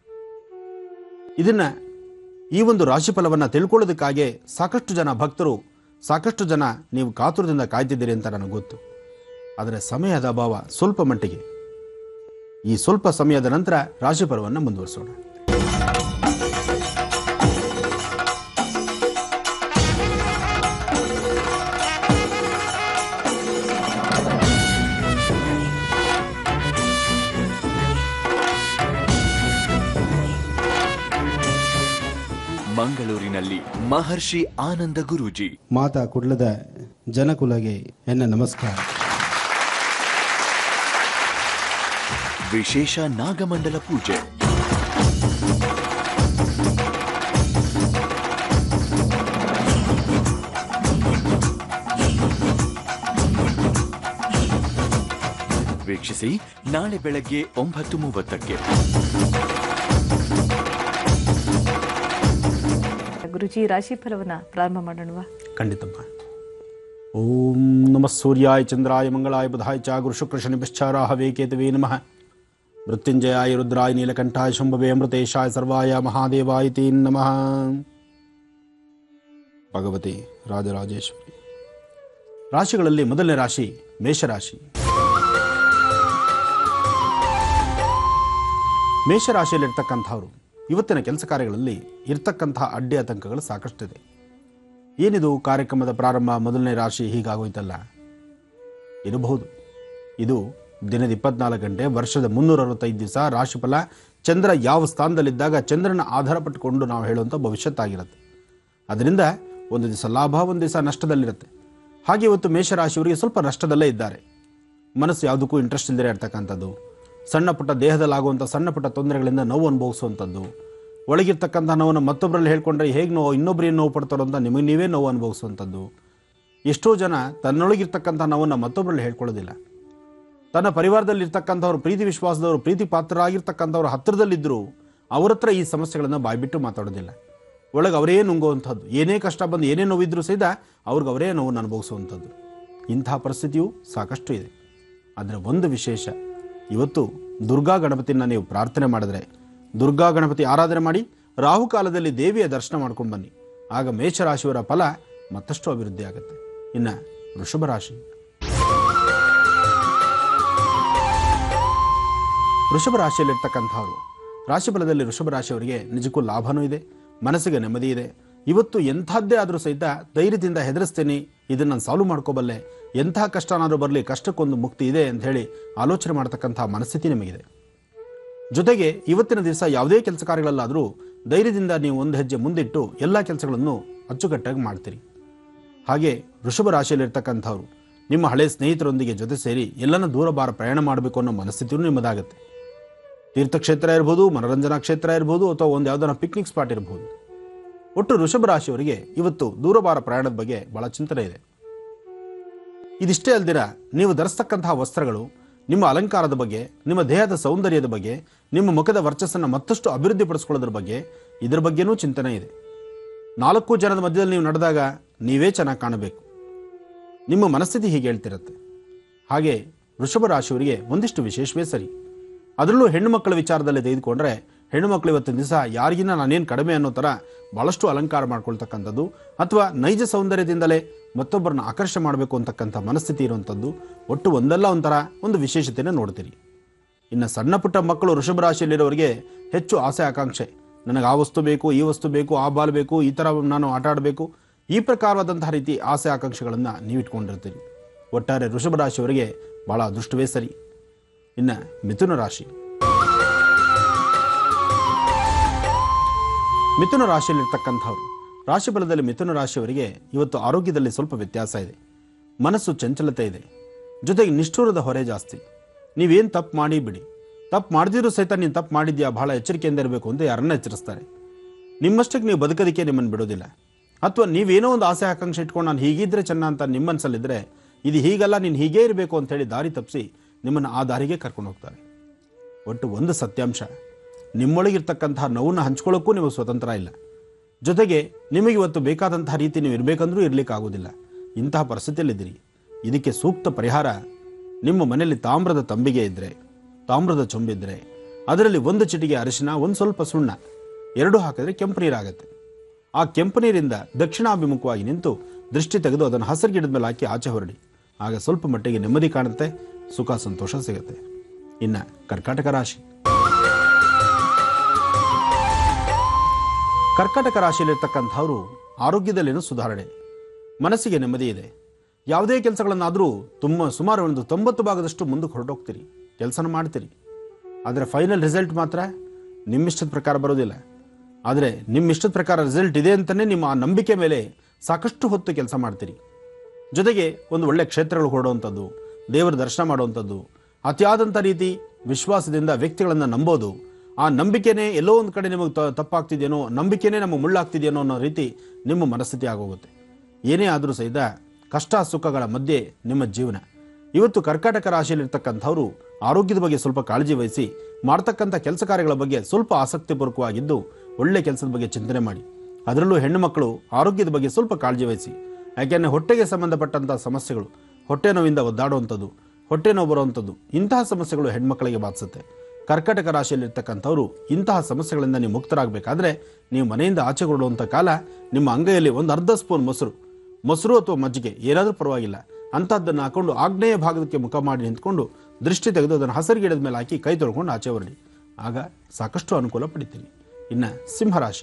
ಇದನ್ನ ಈ ಒಂದು ರಾಶಿಫಲವನ್ನು ತಿಳ್ಕೊಳ್ಳೋದಕ್ಕಾಗಿ ಸಾಕಷ್ಟು ಜನ ಭಕ್ತರು ಸಾಕಷ್ಟು ಜನ ನೀವು ಕಾತುರದಿಂದ ಕಾಯ್ತಿದ್ದೀರಿ ಅಂತ ನನಗೆ ಗೊತ್ತು ಆದರೆ ಸಮಯದ ಅಭಾವ ಸ್ವಲ್ಪ ಮಟ್ಟಿಗೆ ಈ ಸ್ವಲ್ಪ ಸಮಯದ ನಂತರ ರಾಶಿಫಲವನ್ನು ಮುಂದುವರಿಸೋಣ ಮಂಗಳೂರಿನಲ್ಲಿ ಮಹರ್ಷಿ ಆನಂದ ಗುರೂಜಿ ಮಾತಾ ಕುಡ್ಲದ ಜನಕುಲಗೆ ಎನ್ನ ನಮಸ್ಕಾರ ವಿಶೇಷ ನಾಗಮಂಡಲ ಪೂಜೆ ವೀಕ್ಷಿಸಿ ನಾಳೆ ಬೆಳಗ್ಗೆ ಒಂಬತ್ತು ಮೂವತ್ತಕ್ಕೆ ಗುರುಜಿ ರಾಶಿಫಲವನ್ನ ಪ್ರಾರಂಭ ಮಾಡೋಣವಾ ಖಂಡಿತಮ್ಮ ಓಂ ನಮಃ ಸೂರ್ಯಾಯ ಚಂದ್ರಾಯ ಮಂಗಳಾಯ ಬುಧಾಯ ಚ ಗುರು ಶುಕ್ರ ಶನಿಶ್ಚ ರಾಹವೇ ಕೇತವೇ ನಮಃ ಮೃತ್ಯುಂಜಯಾಯ ರುದ್ರಾಯ ನೀಲಕಂಠಾಯ ಶಂಭವೇ ಅಮೃತೇಶಾಯ ಸರ್ವಾಯ ಮಹಾದೇವಾಯ ತೇ ನಮಃ ಭಗವತಿ ರಾಜರಾಜೇಶ್ವರಿ ರಾಶಿಗಳಲ್ಲಿ ಮೊದಲನೇ ರಾಶಿ ಮೇಷರಾಶಿ ಮೇಷರಾಶಿಯಲ್ಲಿರ್ತಕ್ಕಂಥವ್ರು ಇವತ್ತಿನ ಕೆಲಸ ಕಾರ್ಯಗಳಲ್ಲಿ ಇರ್ತಕ್ಕಂತಹ ಅಡ್ಡಿ ಆತಂಕಗಳು ಸಾಕಷ್ಟಿದೆ ಏನಿದು ಕಾರ್ಯಕ್ರಮದ ಪ್ರಾರಂಭ ಮೊದಲನೇ ರಾಶಿ ಹೀಗಾಗೋಯ್ತಲ್ಲ ಇರಬಹುದು ಇದು ದಿನದ ಇಪ್ಪತ್ನಾಲ್ಕು ಗಂಟೆ ವರ್ಷದ ಮುನ್ನೂರ ಅರವತ್ತೈದು ದಿವಸ ರಾಶಿಫಲ ಚಂದ್ರ ಯಾವ ಸ್ಥಾನದಲ್ಲಿದ್ದಾಗ ಚಂದ್ರನ ಆಧಾರ ಪಟ್ಟುಕೊಂಡು ನಾವು ಹೇಳುವಂಥ ಭವಿಷ್ಯತ್ತಾಗಿರುತ್ತೆ ಅದರಿಂದ ಒಂದು ದಿವಸ ಲಾಭ ಒಂದು ದಿವಸ ನಷ್ಟದಲ್ಲಿರುತ್ತೆ ಹಾಗೆ ಇವತ್ತು ಮೇಷರಾಶಿಯವರಿಗೆ ಸ್ವಲ್ಪ ನಷ್ಟದಲ್ಲೇ ಇದ್ದಾರೆ ಮನಸ್ಸು ಯಾವುದಕ್ಕೂ ಇಂಟ್ರೆಸ್ಟ್ ಇಲ್ಲದೆ ಇರ್ತಕ್ಕಂಥದ್ದು ಸಣ್ಣ ಪುಟ್ಟ ದೇಹದಲ್ಲಾಗುವಂಥ ಸಣ್ಣ ಪುಟ್ಟ ತೊಂದರೆಗಳಿಂದ ನೋವು ಅನುಭವಿಸುವಂಥದ್ದು ಒಳಗಿರ್ತಕ್ಕಂಥ ನೋವನ್ನು ಮತ್ತೊಬ್ಬರಲ್ಲಿ ಹೇಳ್ಕೊಂಡ್ರೆ ಹೇಗೆ ನೋವು ಇನ್ನೊಬ್ಬರಿಗೆ ನೋವು ಪಡ್ತಾರೋ ಅಂತ ನಿಮಗೆ ನೀವೇ ನೋವು ಅನುಭವಿಸುವಂಥದ್ದು ಎಷ್ಟೋ ಜನ ತನ್ನೊಳಗಿರ್ತಕ್ಕಂಥ ನೋವನ್ನು ಮತ್ತೊಬ್ಬರಲ್ಲಿ ಹೇಳ್ಕೊಳ್ಳೋದಿಲ್ಲ ತನ್ನ ಪರಿವಾರದಲ್ಲಿ ಇರ್ತಕ್ಕಂಥವ್ರು ಪ್ರೀತಿ ವಿಶ್ವಾಸದವರು ಪ್ರೀತಿ ಪಾತ್ರರಾಗಿರ್ತಕ್ಕಂಥವ್ರು ಹತ್ತಿರದಲ್ಲಿದ್ದರೂ ಅವ್ರ ಹತ್ರ ಈ ಸಮಸ್ಯೆಗಳನ್ನು ಬಾಯ್ಬಿಟ್ಟು ಮಾತಾಡೋದಿಲ್ಲ ಒಳಗೆ ಅವರೇ ನುಂಗುವಂಥದ್ದು ಏನೇ ಕಷ್ಟ ಬಂದು ಏನೇ ನೋವಿದ್ರೂ ಸಹಿತ ಅವ್ರಿಗೆ ಅವರೇ ನೋವನ್ನು ಅನುಭವಿಸುವಂಥದ್ದು ಇಂತಹ ಪರಿಸ್ಥಿತಿಯು ಸಾಕಷ್ಟು ಇದೆ ಆದರೆ ಒಂದು ವಿಶೇಷ ಇವತ್ತು ದುರ್ಗಾ ಗಣಪತಿನ ನೀವು ಪ್ರಾರ್ಥನೆ ಮಾಡಿದ್ರೆ ದುರ್ಗಾ ಗಣಪತಿ ಆರಾಧನೆ ಮಾಡಿ ರಾಹುಕಾಲದಲ್ಲಿ ದೇವಿಯ ದರ್ಶನ ಮಾಡ್ಕೊಂಡು ಬನ್ನಿ ಆಗ ಮೇಷರಾಶಿಯವರ ಫಲ ಮತ್ತಷ್ಟು ಅಭಿವೃದ್ಧಿ ಆಗುತ್ತೆ ಇನ್ನು ವೃಷಭ ರಾಶಿ ವೃಷಭ ರಾಶಿಯಲ್ಲಿರ್ತಕ್ಕಂಥವ್ರು ರಾಶಿಫಲದಲ್ಲಿ ವೃಷಭ ರಾಶಿಯವರಿಗೆ ನಿಜಕ್ಕೂ ಲಾಭನೂ ಇದೆ ಮನಸ್ಸಿಗೆ ನೆಮ್ಮದಿ ಇದೆ ಇವತ್ತು ಎಂಥದ್ದೇ ಆದರೂ ಸಹಿತ ಧೈರ್ಯದಿಂದ ಹೆದರಿಸ್ತೇನೆ ಇದನ್ನು ನಾನು ಸಾಲ್ವ್ ಮಾಡ್ಕೋಬಲ್ಲೆ ಎಂಥ ಕಷ್ಟನಾದರೂ ಬರಲಿ ಕಷ್ಟಕ್ಕೊಂದು ಮುಕ್ತಿ ಇದೆ ಅಂತ ಹೇಳಿ ಆಲೋಚನೆ ಮಾಡ್ತಕ್ಕಂಥ ಮನಸ್ಥಿತಿ ನಿಮಗಿದೆ ಜೊತೆಗೆ ಇವತ್ತಿನ ದಿವಸ ಯಾವುದೇ ಕೆಲಸ ಕಾರ್ಯಗಳಲ್ಲಾದರೂ ಧೈರ್ಯದಿಂದ ನೀವು ಒಂದು ಹೆಜ್ಜೆ ಮುಂದಿಟ್ಟು ಎಲ್ಲ ಕೆಲಸಗಳನ್ನು ಅಚ್ಚುಕಟ್ಟಾಗಿ ಮಾಡ್ತೀರಿ ಹಾಗೆ ವೃಷಭ ರಾಶಿಯಲ್ಲಿರ್ತಕ್ಕಂಥವ್ರು ನಿಮ್ಮ ಹಳೆ ಸ್ನೇಹಿತರೊಂದಿಗೆ ಜೊತೆ ಸೇರಿ ಎಲ್ಲನ ದೂರ ಬಾರ ಪ್ರಯಾಣ ಮಾಡಬೇಕು ಅನ್ನೋ ಮನಸ್ಥಿತಿಯೂ ನಿಮ್ಮದಾಗುತ್ತೆ ತೀರ್ಥಕ್ಷೇತ್ರ ಇರ್ಬೋದು ಮನೋರಂಜನಾ ಕ್ಷೇತ್ರ ಇರ್ಬೋದು ಅಥವಾ ಒಂದು ಯಾವುದಾರ ಪಿಕ್ನಿಕ್ ಸ್ಪಾಟ್ ಇರ್ಬೋದು ಒಟ್ಟು ವೃಷಭ ರಾಶಿಯವರಿಗೆ ಇವತ್ತು ದೂರಭಾರ ಪ್ರಯಾಣದ ಬಗ್ಗೆ ಬಹಳ ಚಿಂತನೆ ಇದೆ ಇದಿಷ್ಟೇ ಅಲ್ದಿರ ನೀವು ಧರಿಸ್ತಕ್ಕಂತಹ ವಸ್ತ್ರಗಳು ನಿಮ್ಮ ಅಲಂಕಾರದ ಬಗ್ಗೆ ನಿಮ್ಮ ದೇಹದ ಸೌಂದರ್ಯದ ಬಗ್ಗೆ ನಿಮ್ಮ ಮುಖದ ವರ್ಚಸ್ಸನ್ನು ಮತ್ತಷ್ಟು ಅಭಿವೃದ್ಧಿಪಡಿಸ್ಕೊಳ್ಳೋದ್ರ ಬಗ್ಗೆ ಇದ್ರ ಬಗ್ಗೆನೂ ಚಿಂತನೆ ಇದೆ ನಾಲ್ಕು ಜನದ ಮಧ್ಯದಲ್ಲಿ ನೀವು ನಡೆದಾಗ ನೀವೇ ಚೆನ್ನಾಗಿ ಕಾಣಬೇಕು ನಿಮ್ಮ ಮನಸ್ಥಿತಿ ಹೀಗೆ ಹೇಳ್ತಿರುತ್ತೆ ಹಾಗೆ ವೃಷಭ ರಾಶಿಯವರಿಗೆ ಒಂದಿಷ್ಟು ವಿಶೇಷವೇ ಸರಿ ಅದರಲ್ಲೂ ಹೆಣ್ಣು ಮಕ್ಕಳ ವಿಚಾರದಲ್ಲಿ ತೆಗೆದುಕೊಂಡ್ರೆ ಹೆಣ್ಣು ಮಕ್ಕಳು ಇವತ್ತಿನ ದಿವಸ ಯಾರಿಗಿನ್ನ ನಾನೇನು ಕಡಿಮೆ ಅನ್ನೋ ಥರ ಭಾಳಷ್ಟು ಅಲಂಕಾರ ಮಾಡ್ಕೊಳ್ತಕ್ಕಂಥದ್ದು ಅಥವಾ ನೈಜ ಸೌಂದರ್ಯದಿಂದಲೇ ಮತ್ತೊಬ್ಬರನ್ನ ಆಕರ್ಷಣೆ ಮಾಡಬೇಕು ಅಂತಕ್ಕಂಥ ಮನಸ್ಥಿತಿ ಇರುವಂಥದ್ದು ಒಟ್ಟು ಒಂದಲ್ಲ ಒಂಥರ ಒಂದು ವಿಶೇಷತೆಯನ್ನು ನೋಡ್ತೀರಿ ಇನ್ನು ಸಣ್ಣ ಪುಟ್ಟ ಮಕ್ಕಳು ವೃಷಭ ರಾಶಿಯಲ್ಲಿರೋರಿಗೆ ಹೆಚ್ಚು ಆಸೆ ಆಕಾಂಕ್ಷೆ ನನಗೆ ಆ ವಸ್ತು ಬೇಕು ಈ ವಸ್ತು ಬೇಕು ಆ ಬಾಲ್ ಬೇಕು ಈ ಥರ ನಾನು ಆಟ ಆಡಬೇಕು ಈ ಪ್ರಕಾರವಾದಂತಹ ರೀತಿ ಆಸೆ ಆಕಾಂಕ್ಷೆಗಳನ್ನು ನೀವು ಇಟ್ಕೊಂಡಿರ್ತೀರಿ ಒಟ್ಟಾರೆ ವೃಷಭ ರಾಶಿಯವರಿಗೆ ಭಾಳ ಅದೃಷ್ಟವೇ ಸರಿ ಇನ್ನು ಮಿಥುನ ರಾಶಿ ಮಿಥುನ ರಾಶಿಯಲ್ಲಿರ್ತಕ್ಕಂಥವ್ರು ರಾಶಿ ಬಲದಲ್ಲಿ ಮಿಥುನ ರಾಶಿಯವರಿಗೆ ಇವತ್ತು ಆರೋಗ್ಯದಲ್ಲಿ ಸ್ವಲ್ಪ ವ್ಯತ್ಯಾಸ ಇದೆ ಮನಸ್ಸು ಚಂಚಲತೆ ಇದೆ ಜೊತೆಗೆ ನಿಷ್ಠೂರದ ಹೊರೆ ಜಾಸ್ತಿ ನೀವೇನು ತಪ್ಪು ಮಾಡಿ ಬಿಡಿ ತಪ್ಪು ಮಾಡದಿರೂ ಸಹಿತ ನೀನು ತಪ್ಪು ಮಾಡಿದ್ಯಾ ಬಹಳ ಎಚ್ಚರಿಕೆಯಿಂದ ಇರಬೇಕು ಅಂತ ಯಾರನ್ನ ಎಚ್ಚರಿಸ್ತಾರೆ ನಿಮ್ಮಷ್ಟಕ್ಕೆ ನೀವು ಬದುಕೋದಕ್ಕೆ ನಿಮ್ಮನ್ನು ಬಿಡೋದಿಲ್ಲ ಅಥವಾ ನೀವೇನೋ ಒಂದು ಆಸೆ ಆಕಾಂಕ್ಷೆ ಇಟ್ಕೊಂಡು ನಾನು ಹೀಗಿದ್ರೆ ಚೆನ್ನ ಅಂತ ನಿಮ್ಮ ಮನಸ್ಸಲ್ಲಿದ್ದರೆ ಇದು ಹೀಗಲ್ಲ ನೀನು ಹೀಗೇ ಇರಬೇಕು ಅಂತ ಹೇಳಿ ದಾರಿ ತಪ್ಪಿಸಿ ನಿಮ್ಮನ್ನು ಆ ದಾರಿಗೆ ಕರ್ಕೊಂಡು ಹೋಗ್ತಾರೆ ಒಟ್ಟು ಒಂದು ಸತ್ಯಾಂಶ ನಿಮ್ಮೊಳಗಿರ್ತಕ್ಕಂತಹ ನೋವನ್ನು ಹಂಚ್ಕೊಳ್ಳೋಕ್ಕೂ ನಿಮಗೆ ಸ್ವತಂತ್ರ ಇಲ್ಲ ಜೊತೆಗೆ ನಿಮಗೆ ಇವತ್ತು ಬೇಕಾದಂತಹ ರೀತಿ ನೀವು ಇರಬೇಕಂದ್ರೂ ಇರಲಿಕ್ಕಾಗೋದಿಲ್ಲ ಇಂತಹ ಪರಿಸ್ಥಿತಿಯಲ್ಲಿದ್ದೀರಿ ಇದಕ್ಕೆ ಸೂಕ್ತ ಪರಿಹಾರ ನಿಮ್ಮ ಮನೆಯಲ್ಲಿ ತಾಮ್ರದ ತಂಬಿಗೆ ಇದ್ದರೆ ತಾಮ್ರದ ಚೊಂಬಿದ್ರೆ ಅದರಲ್ಲಿ ಒಂದು ಚಿಟಿಗೆ ಅರಿಶಿನ ಒಂದು ಸ್ವಲ್ಪ ಸುಣ್ಣ ಎರಡು ಹಾಕಿದ್ರೆ ಕೆಂಪು ನೀರಾಗತ್ತೆ ಆ ಕೆಂಪು ನೀರಿಂದ ದಕ್ಷಿಣಾಭಿಮುಖವಾಗಿ ನಿಂತು ದೃಷ್ಟಿ ತೆಗೆದು ಅದನ್ನು ಹಸಿರು ಗಿಡದ ಮೇಲೆ ಹಾಕಿ ಆಚೆ ಹೊರಡಿ ಆಗ ಸ್ವಲ್ಪ ಮಟ್ಟಿಗೆ ನೆಮ್ಮದಿ ಕಾಣುತ್ತೆ ಸುಖ ಸಂತೋಷ ಸಿಗುತ್ತೆ ಇನ್ನು ಕರ್ಕಾಟಕ ರಾಶಿ ಕರ್ಕಾಟಕ ರಾಶಿಯಲ್ಲಿರ್ತಕ್ಕಂಥವರು ಆರೋಗ್ಯದಲ್ಲೇನೂ ಸುಧಾರಣೆ ಮನಸ್ಸಿಗೆ ನೆಮ್ಮದಿ ಇದೆ ಯಾವುದೇ ಕೆಲಸಗಳನ್ನಾದರೂ ತುಂಬ ಸುಮಾರು ಒಂದು ತೊಂಬತ್ತು ಭಾಗದಷ್ಟು ಮುಂದಕ್ಕೆ ಹೊರಟೋಗ್ತೀರಿ ಕೆಲಸನ ಮಾಡ್ತೀರಿ ಆದರೆ ಫೈನಲ್ ರಿಸಲ್ಟ್ ಮಾತ್ರ ನಿಮ್ಮಿಷ್ಟದ ಪ್ರಕಾರ ಬರೋದಿಲ್ಲ ಆದರೆ ನಿಮ್ಮ ಇಷ್ಟದ ಪ್ರಕಾರ ರಿಸಲ್ಟ್ ಇದೆ ಅಂತಲೇ ನಿಮ್ಮ ಆ ನಂಬಿಕೆ ಮೇಲೆ ಸಾಕಷ್ಟು ಹೊತ್ತು ಕೆಲಸ ಮಾಡ್ತೀರಿ ಜೊತೆಗೆ ಒಂದು ಒಳ್ಳೆ ಕ್ಷೇತ್ರಗಳು ಹೊರಡುವಂಥದ್ದು ದೇವರ ದರ್ಶನ ಮಾಡುವಂಥದ್ದು ಅತಿಯಾದಂಥ ರೀತಿ ವಿಶ್ವಾಸದಿಂದ ವ್ಯಕ್ತಿಗಳನ್ನು ನಂಬೋದು ಆ ನಂಬಿಕೆನೇ ಎಲ್ಲೋ ಒಂದು ಕಡೆ ನಿಮಗೆ ತ- ತಪ್ಪಾಗ್ತಿದೆಯೇನೋ ನಂಬಿಕೆನೇ ನಮಗೆ ಮುಳ್ಳಾಗ್ತಿದೆಯೇನೋ ಅನ್ನೋ ರೀತಿ ನಿಮ್ಮ ಮನಸ್ಥಿತಿ ಆಗೋಗುತ್ತೆ ಏನೇ ಆದರೂ ಸಹಿತ ಕಷ್ಟ ಸುಖಗಳ ಮಧ್ಯೆ ನಿಮ್ಮ ಜೀವನ ಇವತ್ತು ಕರ್ಕಾಟಕ ರಾಶಿಯಲ್ಲಿರ್ತಕ್ಕಂಥವ್ರು ಆರೋಗ್ಯದ ಬಗ್ಗೆ ಸ್ವಲ್ಪ ಕಾಳಜಿ ವಹಿಸಿ ಮಾಡ್ತಕ್ಕಂಥ ಕೆಲಸ ಕಾರ್ಯಗಳ ಬಗ್ಗೆ ಸ್ವಲ್ಪ ಆಸಕ್ತಿಪೂರ್ವಕವಾಗಿದ್ದು ಒಳ್ಳೆ ಕೆಲಸದ ಬಗ್ಗೆ ಚಿಂತನೆ ಮಾಡಿ ಅದರಲ್ಲೂ ಹೆಣ್ಣು ಮಕ್ಕಳು ಆರೋಗ್ಯದ ಬಗ್ಗೆ ಸ್ವಲ್ಪ ಕಾಳಜಿ ವಹಿಸಿ ಯಾಕೆಂದರೆ ಹೊಟ್ಟೆಗೆ ಸಂಬಂಧಪಟ್ಟಂಥ ಸಮಸ್ಯೆಗಳು ಹೊಟ್ಟೆ ನೋವಿಂದ ಒದ್ದಾಡುವಂಥದ್ದು ಹೊಟ್ಟೆ ನೋವು ಬರುವಂಥದ್ದು ಇಂತಹ ಸಮಸ್ಯೆಗಳು ಹೆಣ್ಮಕ್ಕಳಿಗೆ ಬಾಧಿಸುತ್ತೆ ಕರ್ಕಾಟಕ ರಾಶಿಯಲ್ಲಿರ್ತಕ್ಕಂಥವ್ರು ಇಂತಹ ಸಮಸ್ಯೆಗಳಿಂದ ನೀವು ಮುಕ್ತರಾಗಬೇಕಾದ್ರೆ ನೀವು ಮನೆಯಿಂದ ಆಚೆ ಹೊರಡುವಂಥ ಕಾಲ ನಿಮ್ಮ ಅಂಗೈಯಲ್ಲಿ ಒಂದು ಅರ್ಧ ಸ್ಪೂನ್ ಮೊಸರು ಮೊಸರು ಅಥವಾ ಮಜ್ಜಿಗೆ ಏನಾದರೂ ಪರವಾಗಿಲ್ಲ ಅಂಥದ್ದನ್ನು ಹಾಕೊಂಡು ಆಗ್ನೇಯ ಭಾಗಕ್ಕೆ ಮುಖ ಮಾಡಿ ನಿಂತ್ಕೊಂಡು ದೃಷ್ಟಿ ತೆಗೆದು ಅದನ್ನು ಹಸಿರು ಗಿಡದ ಮೇಲೆ ಹಾಕಿ ಕೈ ತೊಳ್ಕೊಂಡು ಆಚೆ ಹೊರಡಿ ಆಗ ಸಾಕಷ್ಟು ಅನುಕೂಲ ಪಡಿತೀರಿ ಇನ್ನು ಸಿಂಹರಾಶಿ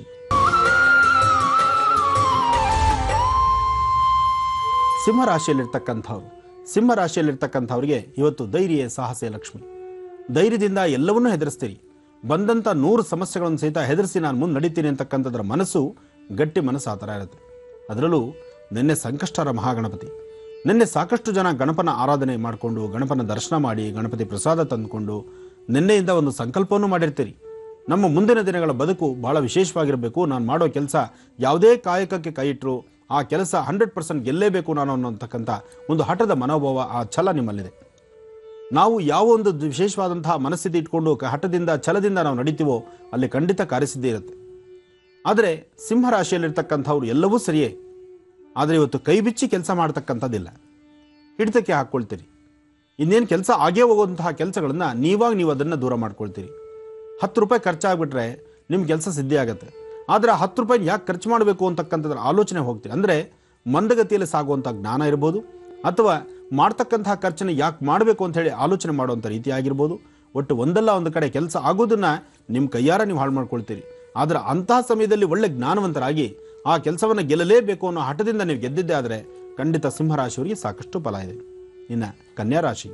ಸಿಂಹರಾಶಿಯಲ್ಲಿರ್ತಕ್ಕಂಥವ್ರು ಸಿಂಹ ರಾಶಿಯಲ್ಲಿರ್ತಕ್ಕಂಥವ್ರಿಗೆ ಇವತ್ತು ಧೈರ್ಯ ಸಾಹಸ ಲಕ್ಷ್ಮಿ ಧೈರ್ಯದಿಂದ ಎಲ್ಲವನ್ನೂ ಹೆದರಿಸ್ತೀರಿ ಬಂದಂಥ ನೂರು ಸಮಸ್ಯೆಗಳನ್ನು ಸಹಿತ ಹೆದರಿಸಿ ನಾನು ಮುಂದೆ ನಡೀತೀನಿ ಅಂತಕ್ಕಂಥದ್ರ ಮನಸ್ಸು ಗಟ್ಟಿ ಮನಸ್ಸು ಆ ಥರ ಇರುತ್ತೆ ಅದರಲ್ಲೂ ನಿನ್ನೆ ಸಂಕಷ್ಟರ ಮಹಾಗಣಪತಿ ನಿನ್ನೆ ಸಾಕಷ್ಟು ಜನ ಗಣಪನ ಆರಾಧನೆ ಮಾಡಿಕೊಂಡು ಗಣಪನ ದರ್ಶನ ಮಾಡಿ ಗಣಪತಿ ಪ್ರಸಾದ ತಂದುಕೊಂಡು ನಿನ್ನೆಯಿಂದ ಒಂದು ಸಂಕಲ್ಪವನ್ನು ಮಾಡಿರ್ತೀರಿ ನಮ್ಮ ಮುಂದಿನ ದಿನಗಳ ಬದುಕು ಬಹಳ ವಿಶೇಷವಾಗಿರಬೇಕು ನಾನು ಮಾಡೋ ಕೆಲಸ ಯಾವುದೇ ಕಾಯಕಕ್ಕೆ ಕೈ ಇಟ್ಟರು ಆ ಕೆಲಸ ಹಂಡ್ರೆಡ್ ಪರ್ಸೆಂಟ್ ಗೆಲ್ಲೇಬೇಕು ನಾನು ಅನ್ನೋತಕ್ಕಂಥ ಒಂದು ಹಠದ ಮನೋಭಾವ ಆ ಛಲ ನಿಮ್ಮಲ್ಲಿದೆ ನಾವು ಯಾವ ಒಂದು ವಿಶೇಷವಾದಂತಹ ಮನಸ್ಥಿತಿ ಇಟ್ಕೊಂಡು ಕ- ಹಠದಿಂದ ಛಲದಿಂದ ನಾವು ನಡೀತೀವೋ ಅಲ್ಲಿ ಖಂಡಿತ ಕಾರ್ಯಸಿದ್ಧಿ ಇರುತ್ತೆ ಆದರೆ ಸಿಂಹ ರಾಶಿಯಲ್ಲಿರ್ತಕ್ಕಂಥವ್ರು ಎಲ್ಲವೂ ಸರಿಯೇ ಆದರೆ ಇವತ್ತು ಕೈ ಬಿಚ್ಚಿ ಕೆಲಸ ಮಾಡ್ತಕ್ಕಂಥದ್ದಿಲ್ಲ ಹಿಡಿತಕ್ಕೆ ಹಾಕ್ಕೊಳ್ತೀರಿ ಇನ್ನೇನು ಕೆಲಸ ಆಗೇ ಹೋಗುವಂತಹ ಕೆಲಸಗಳನ್ನು ನೀವಾಗ ನೀವು ಅದನ್ನು ದೂರ ಮಾಡ್ಕೊಳ್ತೀರಿ ಹತ್ತು ರೂಪಾಯಿ ಖರ್ಚಾಗ್ಬಿಟ್ರೆ ನಿಮ್ಮ ಕೆಲಸ ಸಿದ್ಧಿ ಆಗುತ್ತೆ ಆದರೆ ಆ ಹತ್ತು ರೂಪಾಯಿ ಯಾಕೆ ಖರ್ಚು ಮಾಡಬೇಕು ಅಂತಕ್ಕಂಥದ್ರ ಆಲೋಚನೆ ಹೋಗ್ತೀರಿ ಅಂದರೆ ಮಂದಗತಿಯಲ್ಲಿ ಸಾಗುವಂಥ ಜ್ಞಾನ ಇರ್ಬೋದು ಅಥವಾ ಮಾಡ್ತಕ್ಕಂತಹ ಖರ್ಚನ್ನು ಯಾಕೆ ಮಾಡಬೇಕು ಅಂತ ಹೇಳಿ ಆಲೋಚನೆ ಮಾಡುವಂಥ ರೀತಿ ಆಗಿರ್ಬೋದು ಒಟ್ಟು ಒಂದಲ್ಲ ಒಂದು ಕಡೆ ಕೆಲಸ ಆಗೋದನ್ನ ನಿಮ್ಮ ಕೈಯಾರ ನೀವು ಹಾಳು ಮಾಡ್ಕೊಳ್ತೀರಿ ಆದರೆ ಅಂತಹ ಸಮಯದಲ್ಲಿ ಒಳ್ಳೆ ಜ್ಞಾನವಂತರಾಗಿ ಆ ಕೆಲಸವನ್ನು ಗೆಲ್ಲಲೇಬೇಕು ಅನ್ನೋ ಹಠದಿಂದ ನೀವು ಗೆದ್ದಿದ್ದೆ ಆದರೆ ಖಂಡಿತ ಸಿಂಹರಾಶಿಯವರಿಗೆ ಸಾಕಷ್ಟು ಫಲ ಇದೆ ಇನ್ನು ಕನ್ಯಾ ರಾಶಿ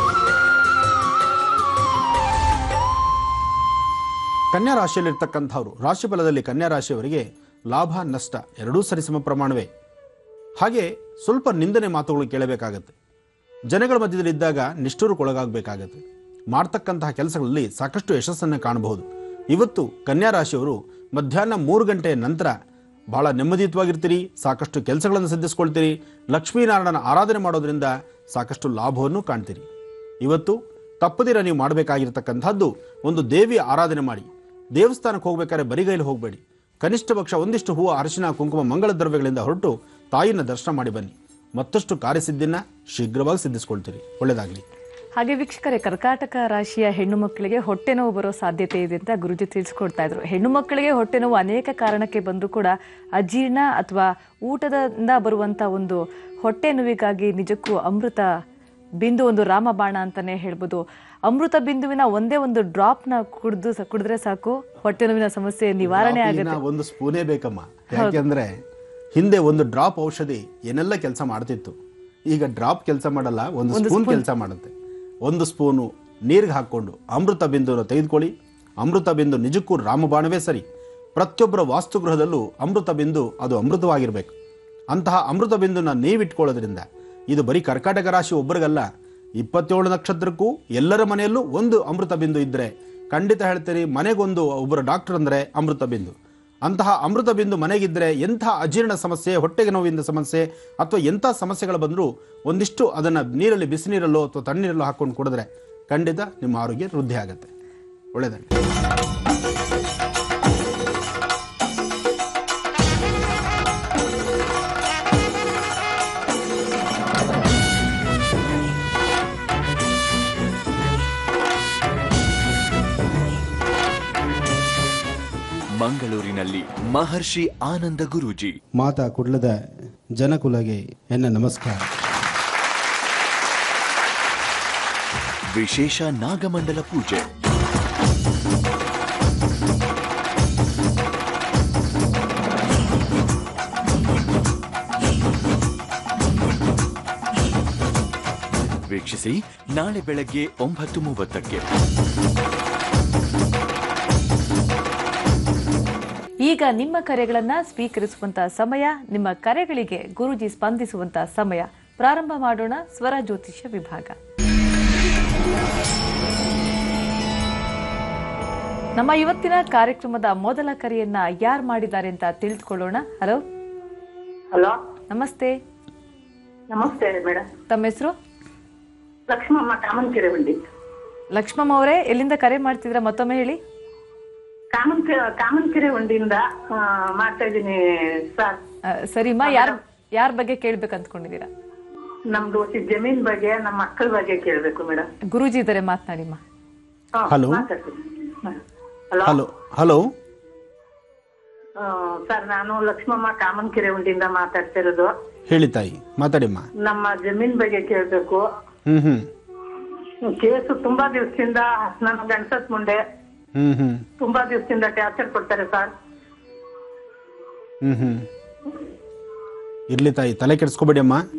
ಕನ್ಯಾ ರಾಶಿಯಲ್ಲಿರ್ತಕ್ಕಂಥವ್ರು ರಾಶಿ ಫಲದಲ್ಲಿ ಕನ್ಯಾ ರಾಶಿಯವರಿಗೆ ಲಾಭ ನಷ್ಟ ಎರಡೂ ಸರಿಸಮ ಪ್ರಮಾಣವೇ ಹಾಗೆ ಸ್ವಲ್ಪ ನಿಂದನೆ ಮಾತುಗಳು ಕೇಳಬೇಕಾಗತ್ತೆ ಜನಗಳ ಮಧ್ಯದಲ್ಲಿ ಇದ್ದಾಗ ನಿಷ್ಠುರಕ್ಕೊಳಗಾಗಬೇಕಾಗತ್ತೆ ಮಾಡ್ತಕ್ಕಂತಹ ಕೆಲಸಗಳಲ್ಲಿ ಸಾಕಷ್ಟು ಯಶಸ್ಸನ್ನು ಕಾಣಬಹುದು ಇವತ್ತು ಕನ್ಯಾ ರಾಶಿಯವರು ಮಧ್ಯಾಹ್ನ ಮೂರು ಗಂಟೆ ನಂತರ ಬಹಳ ನೆಮ್ಮದಿಯುತವಾಗಿರ್ತೀರಿ ಸಾಕಷ್ಟು ಕೆಲಸಗಳನ್ನು ಸಿದ್ಧಿಸ್ಕೊಳ್ತೀರಿ ಲಕ್ಷ್ಮೀನಾರಾಯಣನ ಆರಾಧನೆ ಮಾಡೋದ್ರಿಂದ ಸಾಕಷ್ಟು ಲಾಭವನ್ನು ಕಾಣ್ತೀರಿ ಇವತ್ತು ತಪ್ಪದಿರ ನೀವು ಮಾಡಬೇಕಾಗಿರ್ತಕ್ಕಂಥದ್ದು ಒಂದು ದೇವಿಯ ಆರಾಧನೆ ಮಾಡಿ ದೇವಸ್ಥಾನಕ್ಕೆ ಹೋಗ್ಬೇಕಾದ್ರೆ ಬರಿಗೈಲಿ ಹೋಗಬೇಡಿ ಕನಿಷ್ಠ ಪಕ್ಷ ಒಂದಿಷ್ಟು ಹೂವು ಅರಿಶಿನ ಕುಂಕುಮ ಮಂಗಳ ದ್ರವ್ಯಗಳಿಂದ ಹೊರಟು ತಾಯಿನ ದರ್ಶನ ಮಾಡಿ ಬನ್ನಿ ಮತ್ತಷ್ಟು ಕಾರ್ಯಸಿದ್ಧಿನ ಶೀಘ್ರವಾಗಿ ಸಿದ್ಧಿಸ್ಕೊಳ್ತೀರಿ ಒಳ್ಳೆಯದಾಗಲಿ ಹಾಗೆ ವೀಕ್ಷಕರೇ ಕರ್ಕಾಟಕ ರಾಶಿಯ ಹೆಣ್ಣು ಮಕ್ಕಳಿಗೆ ಹೊಟ್ಟೆ ನೋವು ಬರೋ ಸಾಧ್ಯತೆ ಇದೆ ಅಂತ ಗುರುಜಿ ತಿಳಿಸ್ಕೊಡ್ತಾ ಇದ್ರು ಹೆಣ್ಣು ಮಕ್ಕಳಿಗೆ ಹೊಟ್ಟೆ ನೋವು ಅನೇಕ ಕಾರಣಕ್ಕೆ ಬಂದರೂ ಕೂಡ ಅಜೀರ್ಣ ಅಥವಾ ಊಟದಿಂದ ಬರುವಂತ ಒಂದು ಹೊಟ್ಟೆ ನೋವಿಗಾಗಿ ನಿಜಕ್ಕೂ ಅಮೃತ ಬಿಂದು ಒಂದು ರಾಮಬಾಣ ಅಂತಾನೆ ಹೇಳ್ಬೋದು ಅಮೃತ ಬಿಂದುವಿನ ಒಂದೇ ಒಂದು ಡ್ರಾಪ್ನ ಕುಡಿದು ಕುಡಿದ್ರೆ ಸಾಕು ಹೊಟ್ಟೆ ನೋವಿನ ಸಮಸ್ಯೆ ನಿವಾರಣೆ ಆಗುತ್ತೆ ಡ್ರಾಪಿನ ಒಂದು ಸ್ಪೂನೇ ಬೇಕಮ್ಮ ಯಾಕೆಂದ್ರೆ ಹಿಂದೆ ಒಂದು ಡ್ರಾಪ್ ಔಷಧಿ ಏನೆಲ್ಲ ಕೆಲಸ ಮಾಡ್ತಿತ್ತು ಈಗ ಡ್ರಾಪ್ ಕೆಲಸ ಮಾಡಲ್ಲ ಒಂದು ಸ್ಪೂನ್ ಕೆಲಸ ಮಾಡುತ್ತೆ ಒಂದು ಸ್ಪೂನು ನೀರಿಗೆ ಹಾಕ್ಕೊಂಡು ಅಮೃತ ಬಿಂದುವನ್ನು ತೆಗೆದುಕೊಳ್ಳಿ ಅಮೃತ ಬಿಂದು ನಿಜಕ್ಕೂ ರಾಮಬಾಣವೇ ಸರಿ ಪ್ರತಿಯೊಬ್ಬರ ವಾಸ್ತುಗೃಹದಲ್ಲೂ ಅಮೃತ ಬಿಂದು ಅದು ಅಮೃತವಾಗಿರಬೇಕು ಅಂತಹ ಅಮೃತ ಬಿಂದುನ ನೀವಿಟ್ಕೊಳ್ಳೋದ್ರಿಂದ ಇದು ಬರೀ ಕರ್ಕಾಟಕ ರಾಶಿ ಒಬ್ಬರಿಗಲ್ಲ ಇಪ್ಪತ್ತೇಳು ನಕ್ಷತ್ರಕ್ಕೂ ಎಲ್ಲರ ಮನೆಯಲ್ಲೂ ಒಂದು ಅಮೃತ ಬಿಂದು ಇದ್ದರೆ ಖಂಡಿತ ಹೇಳ್ತೀರಿ ಮನೆಗೊಂದು ಒಬ್ಬರು ಡಾಕ್ಟರ್ ಅಂದರೆ ಅಮೃತ ಬಿಂದು ಅಂತಹ ಅಮೃತ ಬಿಂದು ಮನೆಗಿದ್ದರೆ ಎಂಥ ಅಜೀರ್ಣ ಸಮಸ್ಯೆ ಹೊಟ್ಟೆಗೆ ನೋವಿಂದ ಸಮಸ್ಯೆ ಅಥವಾ ಎಂಥ ಸಮಸ್ಯೆಗಳು ಬಂದರೂ ಒಂದಿಷ್ಟು ಅದನ್ನು ನೀರಲ್ಲಿ ಬಿಸಿ ನೀರಲ್ಲೋ ಅಥವಾ ತಣ್ಣೀರಲ್ಲೋ ಹಾಕ್ಕೊಂಡು ಕುಡಿದ್ರೆ ಖಂಡಿತ ನಿಮ್ಮ ಆರೋಗ್ಯ ವೃದ್ಧಿ ಆಗುತ್ತೆ ಒಳ್ಳೆಯದಾಗಲಿ ಮಂಗಳೂರಿನಲ್ಲಿ ಮಹರ್ಷಿ ಆನಂದ ಗುರೂಜಿ ಮಾತಾ ಕುಡ್ಲದ ಜನಕುಲಗೆ ಎನ್ನ ನಮಸ್ಕಾರ ವಿಶೇಷ ನಾಗಮಂಡಲ ಪೂಜೆ ವೀಕ್ಷಿಸಿ ನಾಳೆ ಬೆಳಗ್ಗೆ ಒಂಬತ್ತು ಮೂವತ್ತಕ್ಕೆ ಈಗ ನಿಮ್ಮ ಕರೆಗಳನ್ನ ಸ್ವೀಕರಿಸುವಂತ ಸಮಯ ನಿಮ್ಮ ಕರೆಗಳಿಗೆ ಗುರುಜಿ ಸ್ಪಂದಿಸುವಂತ ಸಮಯ ಪ್ರಾರಂಭ ಮಾಡೋಣ ಸ್ವರ ಜ್ಯೋತಿಷ್ಯ ವಿಭಾಗ ನಮ್ಮ ಇವತ್ತಿನ ಕಾರ್ಯಕ್ರಮದ ಮೊದಲ ಕರೆಯನ್ನ ಯಾರು ಮಾಡಿದ್ದಾರೆ ಅಂತ ತಿಳಿದುಕೊಳ್ಳೋಣ ಹಲೋ ಹಲೋ ನಮಸ್ತೆ ನಮಸ್ತೆ ಮೇಡಮ್ ತಮ್ಮ ಹೆಸರು ಲಕ್ಷ್ಮಮ್ಮ ಕಾಮನ್ಕೆರೆ ಬಂಡಿ ಲಕ್ಷ್ಮಮ್ಮ ಅವರೇ ಎಲ್ಲಿಂದ ಕರೆ ಮಾಡ್ತಿದ್ರ ಮತ್ತೊಮ್ಮೆ ಹೇಳಿ ಕಾಮನ್ಕೆರೆ ಕಾಮನ್ಕೆರೆ ಉಂಡಿಯಿಂದ ಆ, ಮಾಡ್ತಾ ಇದ್ದೀನಿ ಸರ್ ಆ, ಸರಿಮಾ ಯಾರ ಯಾರ ಬಗ್ಗೆ ಕೇಳ್ಬೇಕು ಅಂದ್ಕೊಂಡಿದ್ದೀರಾ ನಮ್ದು ಒಸಿ ಜಮೀನ್ ಬಗ್ಗೆ ನಮ್ಮ ಮಕ್ಕಳ ಬಗ್ಗೆ ಕೇಳ್ಬೇಕು ಮೇಡಮ್ ಗುರೂಜಿ ಇದ್ದಾರೆ ಮಾತನಾಡಿಮ್ಮ Hello. ಮಾತಾಡ್ತೀನಿ ಹಲೋ ಹಲೋ ಹಲೋ ಸರ್ ನಾನು ಲಕ್ಷ್ಮಮ್ಮ ಕಾಮನ್ಕೆರೆ ಉಂಡಿಯಿಂದ ಮಾತಾಡ್ತಿರೋದು ಹೇಳಿ ತಾಯಿ ಮಾತಾಡಿಮ್ಮ ನಮ್ಮ ಜಮೀನ್ ಬಗ್ಗೆ ಕೇಳ್ಬೇಕು ಹ್ಞೂ ಹ್ಞೂ ಕೇಸು ತುಂಬಾ ದಿವಸದಿಂದ ನನ್ನ ಗಂಡಸತ್ ಮುಂದೆ ಹ್ಞೂ ಹ್ಞೂ ತುಂಬಾ ದಿವಸದಿಂದ ಟಾರ್ಚರ್ ಕೊಡ್ತಾರೆ ಸರ್ ಹ್ಞೂ ಹ್ಞೂ ಇರಲಿ ತಾಯಿ ತಲೆ ಕೆಡಿಸ್ಕೊಬೇಡಿ ಅಮ್ಮ